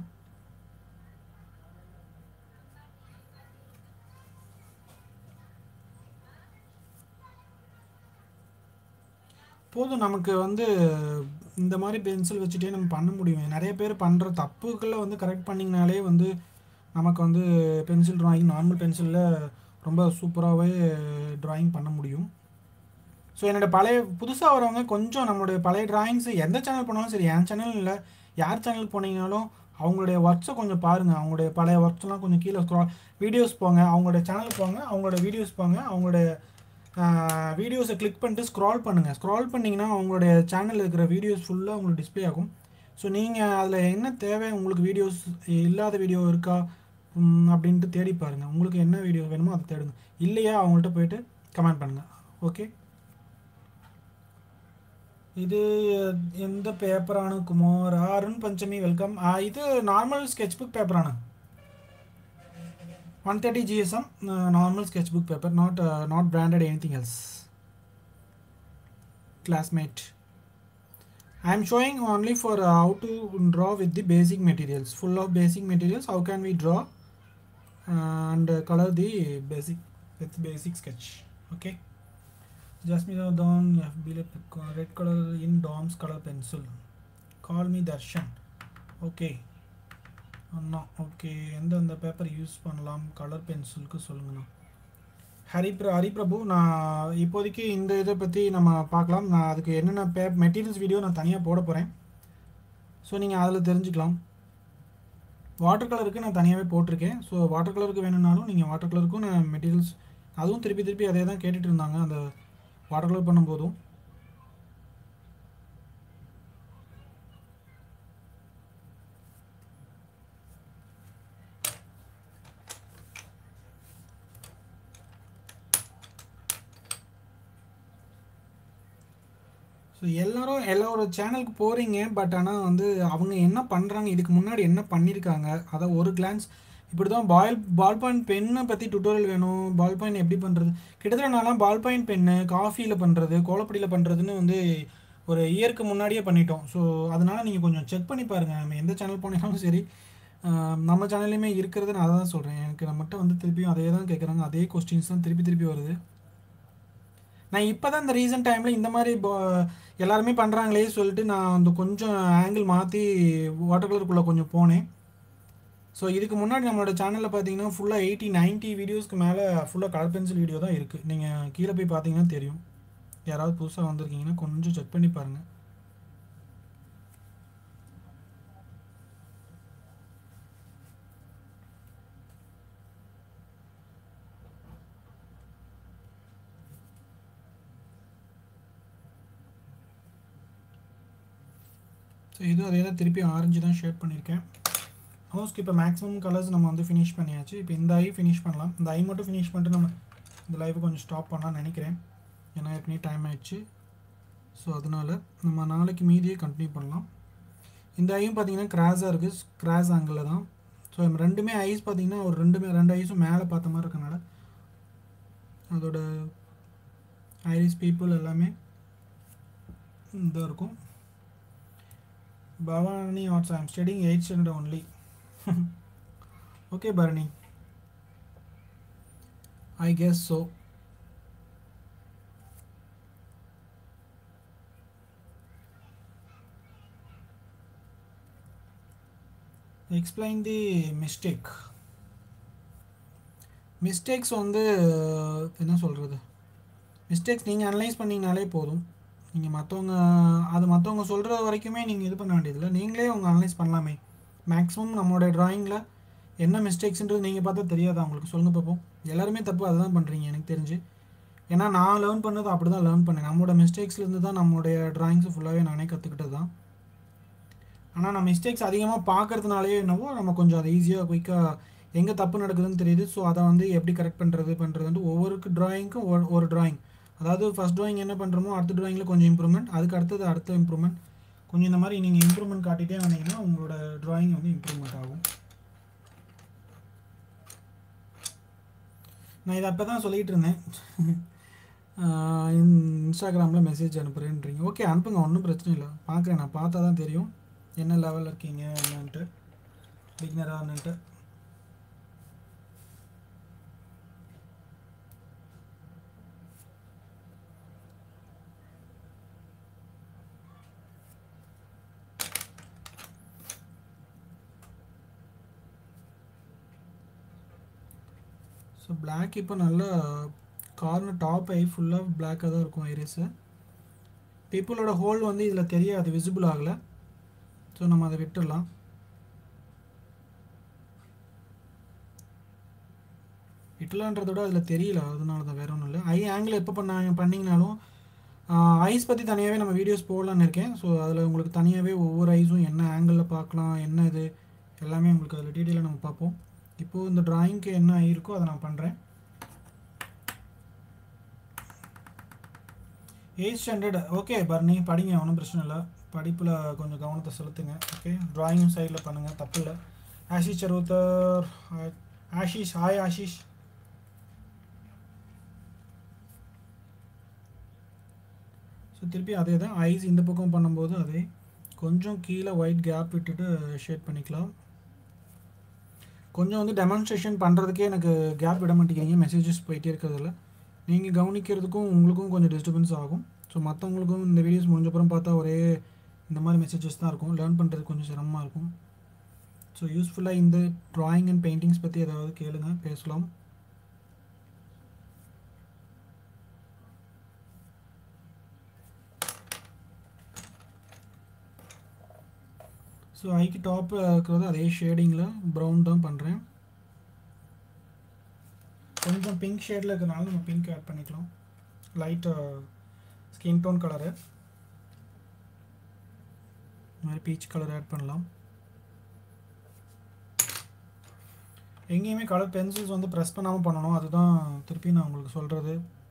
போதும் நமக்கு வந்து இந்த மாதிரி பென்சில் வச்சுட்டே நம்ம பண்ண முடியும் நிறைய பேர் பண்ணுற தப்புகளை வந்து கரெக்ட் பண்ணிங்கனாலே வந்து நமக்கு வந்து பென்சில் ட்ராயிங் நார்மல் பென்சிலில் ரொம்ப சூப்பராகவே ட்ராயிங் பண்ண முடியும் ஸோ என்னோட பழைய புதுசாக வரவங்க கொஞ்சம் நம்மளுடைய பழைய டிராயிங்ஸ் எந்த சேனல் போனாலும் சரி என் சேனல் இல்லை யார் சேனலுக்கு போனீங்கனாலும் அவங்களுடைய ஒர்க்ஸை கொஞ்சம் பாருங்கள் அவங்களுடைய பழைய ஒர்க்ஸ்லாம் கொஞ்சம் கீழே ஸ்க்ரால் வீடியோஸ் போங்க அவங்களுடைய சேனல் போங்க அவங்களோட வீடியோஸ் போங்க அவங்களுடைய வீடியோஸை கிளிக் பண்ணிட்டு ஸ்க்ரால் பண்ணுங்கள் ஸ்க்ரால் பண்ணிங்கன்னா அவங்களுடைய சேனலில் இருக்கிற வீடியோஸ் ஃபுல்லாக உங்களுக்கு டிஸ்ப்ளே ஆகும் ஸோ நீங்கள் அதில் என்ன தேவை உங்களுக்கு வீடியோஸ் இல்லாத வீடியோ இருக்கா ம், அப்படின்ட்டு தேடி பாருங்கள் உங்களுக்கு என்ன வீடியோ வேணுமோ அதை தேடுங்க இல்லையா அவங்கள்ட்ட போயிட்டு கமெண்ட் பண்ணுங்கள் ஓகே இது எந்த பேப்பரானு குமார் அருண் பஞ்சமி வெல்கம் இது நார்மல் ஸ்கெட்ச் புக் பேப்பரானு one thirty GSM normal sketch book paper not not branded anything else classmate i am showing only for uh, how to draw with the basic materials full of basic materials how can we draw uh, and uh, color the basic with basic sketch okay jasmine don fb red color in dom's color pencil call me darshan okay Anna okay எந்தெந்த paper use பண்ணலாம் colour பென்சிலுக்கு சொல்லுங்கண்ணா ஹரிப்ர ஹரிபிரபு நான் இப்போதைக்கு இந்த இதை பற்றி நம்ம பார்க்கலாம் நான் அதுக்கு என்னென்ன பே மெட்டீரியல்ஸ் வீடியோ நான் தனியாக போட போகிறேன் ஸோ நீங்கள் அதில் தெரிஞ்சுக்கலாம் வாட்டர் கலருக்கு நான் தனியாகவே போட்டிருக்கேன் ஸோ வாட்டர் கலருக்கு வேணும்னாலும் நீங்கள் வாட்டர் கலருக்கும் நான் மெட்டீரியல்ஸ் அதுவும் திருப்பி திருப்பி அதே தான் கேட்டுட்டு இருந்தாங்க அந்த வாட்டர் கலர் பண்ணும்போதும் ஸோ எல்லாரும் எல்லாரோட சேனலுக்கு போகிறீங்க பட் ஆனால் வந்து அவங்க என்ன பண்ணுறாங்க இதுக்கு முன்னாடி என்ன பண்ணியிருக்காங்க அதை ஒரு கிளான்ஸ் இப்படி தான் பால் பால் பாயிண்ட் பென்னை பற்றி டுட்டோரியல் வேணும் பால் பாயிண்ட் எப்படி பண்ணுறது கிட்டத்தட்ட நான்லாம் பால் பாயிண்ட் பென்னு காஃபியில் பண்ணுறது கோலப்பொடியில் பண்ணுறதுன்னு வந்து ஒரு இயருக்கு முன்னாடியே பண்ணிட்டோம் ஸோ அதனால் நீங்கள் கொஞ்சம் செக் பண்ணி பாருங்கள் நம்ம எந்த சேனல் போனீங்களும் சரி ஆஹ் நம்ம சேனல்லையுமே இருக்கிறது நான் அதை தான் சொல்கிறேன் எனக்கு நம்மகிட்ட வந்து திருப்பியும் அதே தான் கேட்குறாங்க அதே கொஸ்டின்ஸ் தான் திருப்பி திருப்பி வருது நான் இப்போ தான் இந்த ரீசன்ட் டைமில் இந்த மாதிரி போ- எல்லாருமே பண்ணுறாங்களே சொல்லிட்டு நான் அந்த கொஞ்சம் ஆங்கிள் மாற்றி வாட்டர் கலருக்குள்ளே கொஞ்சம் போனேன் ஸோ இதுக்கு முன்னாடி நம்மளோட சேனலில் பார்த்தீங்கன்னா ஃபுல்லாக எயிட்டி 90 வீடியோஸ்க்கு மேலே ஃபுல்லாக கலர் பென்சில் வீடியோ தான் இருக்குது நீங்கள் கீழே போய் பார்த்தீங்கன்னா தெரியும் யாராவது புதுசாக வந்திருக்கீங்கன்னா கொஞ்சம் செக் பண்ணி பாருங்கள் ஸோ இதுவும் அதே தான் திருப்பி ஆரஞ்சு தான் ஷேட் பண்ணியிருக்கேன் ஹோஸ்க்கு இப்போ மேக்ஸிமம் கலர்ஸ் நம்ம வந்து ஃபினிஷ் பண்ணியாச்சு இப்போ இந்த ஐ ஃபினிஷ் பண்ணலாம் இந்த ஐ மட்டும் ஃபினிஷ் பண்ணிட்டு நம்ம இந்த லைவை கொஞ்சம் ஸ்டாப் பண்ணலாம்னு நினைக்கிறேன் ஏன்னா ஏற்கனவே டைம் ஆயிடுச்சு ஸோ அதனால் நம்ம நாளைக்கு மீதியே கண்டினியூ பண்ணலாம் இந்த ஐயும் பார்த்தீங்கன்னா கிராஸாக இருக்குது கிராஸ் ஆங்கிளில் தான் ஸோ ரெண்டுமே ஐஸ் பார்த்தீங்கன்னா ஒரு ரெண்டுமே ரெண்டு ஐஸும் மேலே பார்த்த மாதிரி இருக்கனால அதோட ஐரிஸ் பீப்புள் எல்லாமே இதாக இருக்கும் Bhavani arts I'm studying eight standard only okay Bharani I guess so explain the mistake mistakes வந்து என்ன சொல்கிறது மிஸ்டேக்ஸ் நீங்கள் அனலைஸ் பண்ணிங்கனாலே போதும் நீங்கள் மற்றவங்க அது மற்றவங்க சொல்கிற வரைக்குமே நீங்கள் இது பண்ண வேண்டியதில்லை நீங்களே உங்கள் அனலைஸ் பண்ணலாமே மேக்ஸிமம் நம்மளுடைய ட்ராயிங்கில் என்ன மிஸ்டேக்ஸ்ன்றது நீங்கள் பார்த்தா தெரியாதா உங்களுக்கு சொல்லுங்கள் பார்ப்போம் எல்லாருமே தப்பு அதுதான் பண்ணுறீங்க எனக்கு தெரிஞ்சு ஏன்னா நான் லேர்ன் பண்ணது அப்படி தான் லேர்ன் பண்ணேன் நம்மளோட மிஸ்டேக்ஸ்லேருந்து தான் நம்மளுடைய ட்ராயிங்ஸ் ஃபுல்லாகவே நானே கற்றுக்கிட்டது தான் ஆனால் நான் மிஸ்டேக்ஸ் அதிகமாக பார்க்கறதுனாலே என்னவோ நம்ம கொஞ்சம் அதை ஈஸியாக குயிக்காக எங்கே தப்பு நடக்குதுன்னு தெரியுது ஸோ அதை வந்து எப்படி கரெக்ட் பண்ணுறது பண்ணுறதுன்ட்டு ஒவ்வொரு ட்ராயிங்க்கும் ஒரு ஒரு ட்ராயிங் அதாவது ஃபஸ்ட் ட்ராயிங் என்ன பண்ணுறோமோ அடுத்த ட்ராயிங்கில் கொஞ்சம் இம்ப்ரூவ்மெண்ட் அதுக்கு அடுத்தது அடுத்த இம்ப்ரூவ்மெண்ட் கொஞ்சம் இந்த மாதிரி நீங்கள் இம்ப்ரூவ்மெண்ட் காட்டிகிட்டே வந்தீங்கன்னா உங்களோட ட்ராயிங் வந்து இம்ப்ரூவ்மெண்ட் ஆகும் நான் இதை அப்போ தான் சொல்லிகிட்டு இருந்தேன் இன்ஸ்டாகிராமில் மெசேஜ் அனுப்புகிறேன்றீங்க ஓகே அனுப்புங்க ஒன்றும் பிரச்சனை இல்லை பார்க்குறேன் நான் பார்த்தா தான் தெரியும் என்ன லெவலில் இருக்கீங்க என்னன்ட்டு பிக்னரான்ட்டு ஸோ பிளாக் இப்போ நல்லா கார்னர் டாப் ஐ ஃபுல்லாக பிளாக்காக தான் இருக்கும் ஐரிஸு பீப்புளோட ஹோல் வந்து இதில் தெரியாது விசிபிள் ஆகலை ஸோ நம்ம அதை விட்டுடலாம் விட்டலான்றத விட அதில் தெரியல அதனால தான் வேற ஒன்றும் இல்லை ஐ ஆங்கிள் எப்போ பண்ணாங்க பண்ணிங்கனாலும் ஐஸ் பற்றி தனியாகவே நம்ம வீடியோஸ் போடலான்னு இருக்கேன் ஸோ அதில் உங்களுக்கு தனியாகவே ஒவ்வொரு ஐஸும் என்ன ஆங்கிளில் பார்க்கலாம் என்ன இது எல்லாமே உங்களுக்கு அதில் டீட்டெயிலாக நம்ம பார்ப்போம் இப்போது இந்த ட்ராயிங்க்கு என்ன ஐ இருக்கோ அதை நான் பண்ணுறேன் எயிட் ஸ்டாண்டர்ட் ஓகே பர்னி படிங்க ஒன்றும் பிரச்சனை இல்லை படிப்பில் கொஞ்சம் கவனத்தை செலுத்துங்க ஓகே ட்ராயிங்கும் சைடில் பண்ணுங்கள் தப்பு இல்லை ஆஷிஷ் சர்வத்தர் ஆஷிஷ் ஹாய் ஆஷிஷ் ஸோ திருப்பி அதே தான் ஐஸ் இந்த பக்கம் பண்ணும்போது அதே கொஞ்சம் கீழே ஒயிட் கேப் விட்டுட்டு ஷேட் பண்ணிக்கலாம் கொஞ்சம் வந்து டெமான்ஸ்ட்ரேஷன் பண்ணுறதுக்கே எனக்கு கேப் விட மாட்டேங்கிறீங்க மெசேஜஸ் போயிட்டே இருக்கிறதில்ல நீங்கள் கவனிக்கிறதுக்கும் உங்களுக்கும் கொஞ்சம் டிஸ்டர்பன்ஸ் ஆகும் ஸோ மற்றவங்களுக்கும் இந்த வீடியோஸ் முடிஞ்சப்புறம் பார்த்தா ஒரே இந்த மாதிரி மெசேஜஸ் தான் இருக்கும் லேர்ன் பண்ணுறதுக்கு கொஞ்சம் சிரமமாக இருக்கும் ஸோ யூஸ்ஃபுல்லாக இந்த ட்ராயிங் அண்ட் பெயிண்டிங்ஸ் பற்றி ஏதாவது கேளுங்க பேசலாம் ஸோ ஐக்கு டாப்பில் இருக்கிறது அதே ஷேடிங்கில் ப்ரௌன் தான் பண்ணுறேன் கொஞ்சம் பிங்க் ஷேடில் இருக்கிறனால நம்ம பிங்க் ஆட் பண்ணிக்கலாம் லைட் ஸ்கின் டோன் கலரு இந்த மாதிரி பீச் கலர் ஆட் பண்ணலாம் எங்கேயுமே கலர் பென்சில்ஸ் வந்து ப்ரெஸ் பண்ணாமல் பண்ணணும் அதுதான் திருப்பி நான் உங்களுக்கு சொல்கிறது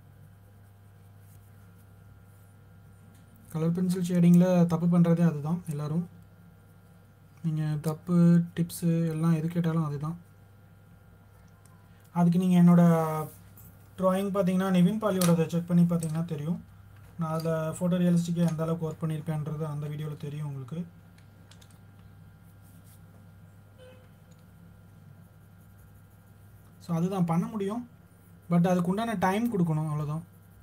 கலர் பென்சில் ஷேடிங்கில் தப்பு பண்ணுறதே அதுதான் எல்லோரும் நீங்கள் தப்பு டிப்ஸு எல்லாம் எது கேட்டாலும் அதுதான் அதுக்கு நீங்கள் என்னோடய ட்ராயிங் பார்த்தீங்கன்னா நிவின் பாலியோட செக் பண்ணி பார்த்தீங்கன்னா தெரியும் நான் அதில் ஃபோட்டோ ரியலிஸ்டிக்காக எந்த அளவுக்கு ஒர்க் பண்ணியிருப்பேன்றது அந்த வீடியோவில் தெரியும் உங்களுக்கு ஸோ அதுதான் பண்ண முடியும் பட் அதுக்கு உண்டான டைம் கொடுக்கணும் அவ்வளோதான்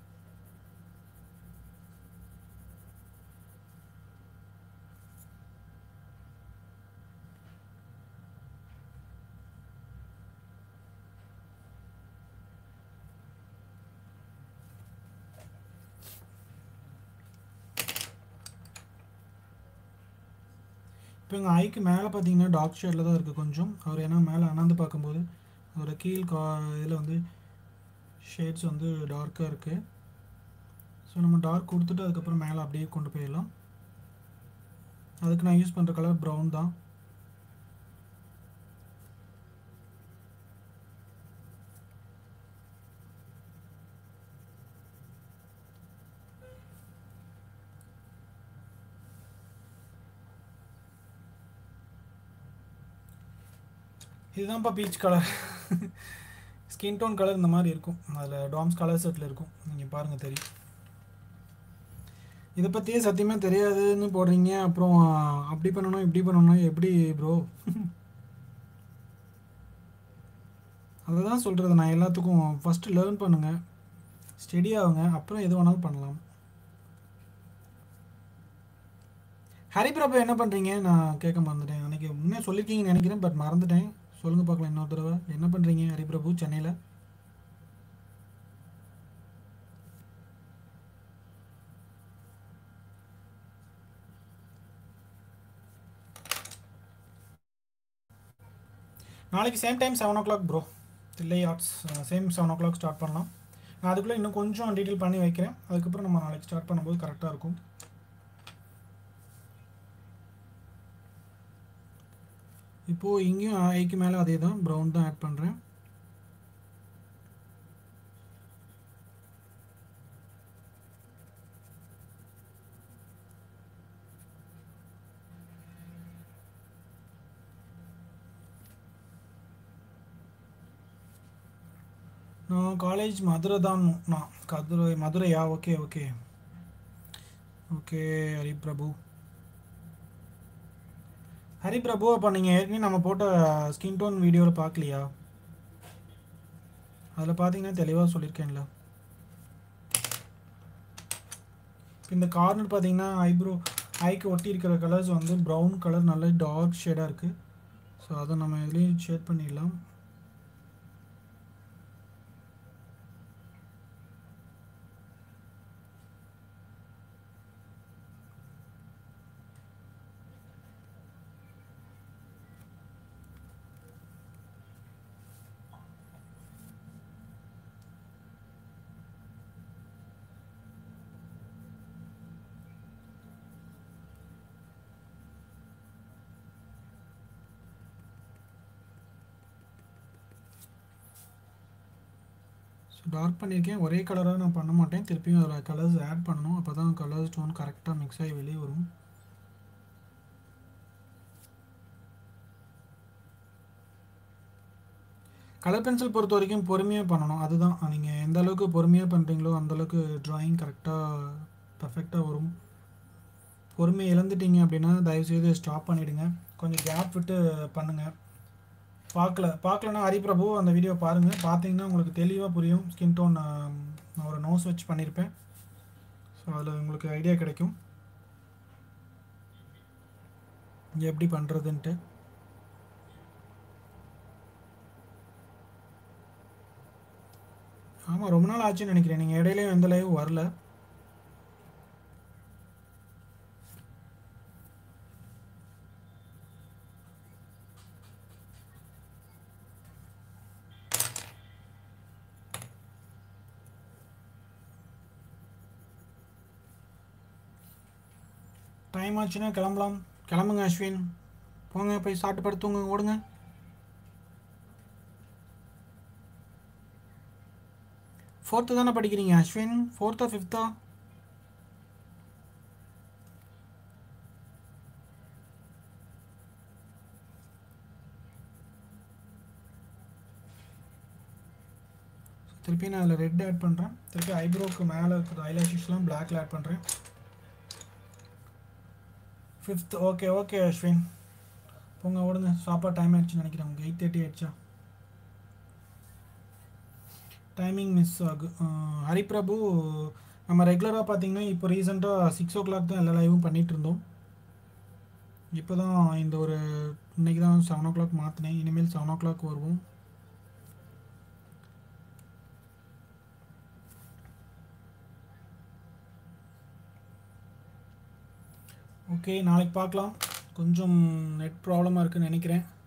இப்போ எங்கள் ஐக்கு மேலே பார்த்தீங்கன்னா டார்க் ஷேடில் தான் இருக்குது கொஞ்சம் அவர் ஏன்னா மேலே அண்ணாந்து பார்க்கும்போது அதோட கீழ் கா இதில் வந்து ஷேட்ஸ் வந்து டார்க்காக இருக்குது ஸோ நம்ம டார்க் கொடுத்துட்டு அதுக்கப்புறம் மேலே அப்படியே கொண்டு போயிடலாம் அதுக்கு நான் யூஸ் பண்ணுற கலர் ப்ரௌன் தான் இதுதான்ப்பா peach colour skin tone colour இந்த மாதிரி இருக்கும் அதில் டாம்ஸ் கலர் செட்டில் இருக்கும் நீங்கள் பாருங்கள் தெரியும் இதை பற்றியே சத்தியமாக தெரியாதுன்னு போடுறீங்க அப்புறம் அப்படி பண்ணணும் இப்படி பண்ணணும் எப்படி ப்ரோ அதை தான் சொல்கிறது நான் எல்லாத்துக்கும் ஃபஸ்ட்டு லேர்ன் பண்ணுங்கள் ஸ்டெடி ஆகுங்க அப்புறம் எது வேணாலும் பண்ணலாம் ஹரிபிரபு என்ன பண்ணுறீங்க நான் கேட்க மறந்துட்டேன் அன்றைக்கி முன்னே சொல்லியிருக்கீங்கன்னு நினைக்கிறேன் பட் மறந்துட்டேன் சொல்லுங்கள் பார்க்கலாம் இன்னொரு தடவை என்ன பண்ணுறீங்க ஹரிபிரபு சென்னையில் நாளைக்கு same time seven o'clock bro Thillai arts same seven o'clock start பண்ணலாம் நான் அதுக்குள்ளே இன்னும் கொஞ்சம் டீட்டெயில் பண்ணி வைக்கிறேன் அதுக்கப்புறம் நம்ம நாளைக்கு ஸ்டார்ட் பண்ணும்போது கரெக்டாக இருக்கும் இப்போது இங்கேயும் ஐக்கு மேலே அதே தான் ப்ரௌன் தான் ஆட் பண்ணுறேன் நான் காலேஜ் மதுரை தான் நான் கதுரை மதுரையா okay okay okay Hariprabhu Hariprabhu அப்போ நீங்கள் ஏற்கனவே நம்ம போட்ட ஸ்கின் டோன் வீடியோவில் பார்க்கலையா அதில் பார்த்தீங்கன்னா தெளிவாக சொல்லியிருக்கேன்ல இந்த கார்னர் பார்த்தீங்கன்னா ஐப்ரோ ஐக்கு ஒட்டி இருக்கிற கலர்ஸ் வந்து ப்ரௌன் கலர் நல்ல டார்க் ஷேடாக இருக்குது ஸோ அதை நம்ம இதுலேயும் ஷேட் பண்ணிடலாம் ஸோ டார்க் பண்ணியிருக்கேன் ஒரே கலராக நான் பண்ண மாட்டேன் திருப்பியும் அதில் கலர்ஸ் ஆட் பண்ணணும் அப்போ தான் கலர்ஸ் டோன் கரெக்டாக மிக்ஸ் ஆகி வெளியே வரும் கலர் பென்சில் பொறுத்த வரைக்கும் பொறுமையாக பண்ணணும் அதுதான் நீங்கள் எந்த அளவுக்கு பொறுமையாக பண்ணுறீங்களோ அந்தளவுக்கு ட்ராயிங் கரெக்டாக பர்ஃபெக்டாக வரும் பொறுமையை இழந்துட்டீங்க அப்படின்னா தயவுசெய்து ஸ்டாப் பண்ணிவிடுங்க கொஞ்சம் கேப் விட்டு பண்ணுங்கள் பார்க்கல பார்க்கலன்னா ஹரிபிரபு அந்த வீடியோ பாருங்கள் பார்த்தீங்கன்னா உங்களுக்கு தெளிவாக புரியும் ஸ்கின் டோன் நான் ஒரு நோஸ் வச்சு பண்ணியிருப்பேன் ஸோ அதில் உங்களுக்கு ஐடியா கிடைக்கும் எப்படி பண்ணுறதுன்ட்டு ஆமாம் ரொம்ப நாள் ஆச்சுன்னு நினைக்கிறேன் நீங்கள் இடையிலையும் எந்த லைவும் வரல டைம் ஆச்சுன்னா கிளம்பலாம் கிளம்புங்க அஸ்வின் போங்க போய் சாப்பிட்டு படுத்துங்க ஓடுங்க ஃபோர்த்து தானே படிக்கிறீங்க அஸ்வின் ஃபோர்த்தா ஃபிஃப்த்தா திருப்பி நான் அதில் ரெட் ஆட் பண்ணுறேன் திருப்பி ஐப்ரோக்கு மேலே இருக்கிற ஐலாஷஸ்லாம் பிளாக்ல ஆட் பண்ணுறேன் ஃபிஃப்த் ஓகே ஓகே அஸ்வின் போங்க ஓடுங்க சாப்பாடு டைம் ஆயிடுச்சுன்னு நினைக்கிறேன் உங்கள் எயிட் தேர்ட்டி ஆயிடுச்சா டைமிங் மிஸ் ஆகும் ஹரிபிரபு நம்ம ரெகுலராக பார்த்தீங்கன்னா இப்போ ரீசெண்டாக சிக்ஸ் ஓ கிளாக் தான் எல்லா லைவும் பண்ணிகிட்டு இருந்தோம் இப்போ தான் இந்த ஒரு இன்னைக்கு தான் செவன் ஓ கிளாக் மாற்றினேன் இனிமேல் செவன் ஓ கிளாக் வருவோம் ஓகே நாளைக்கு பார்க்கலாம் கொஞ்சம் நெட் ப்ராப்ளமாக இருக்குன்னு நினைக்கிறேன்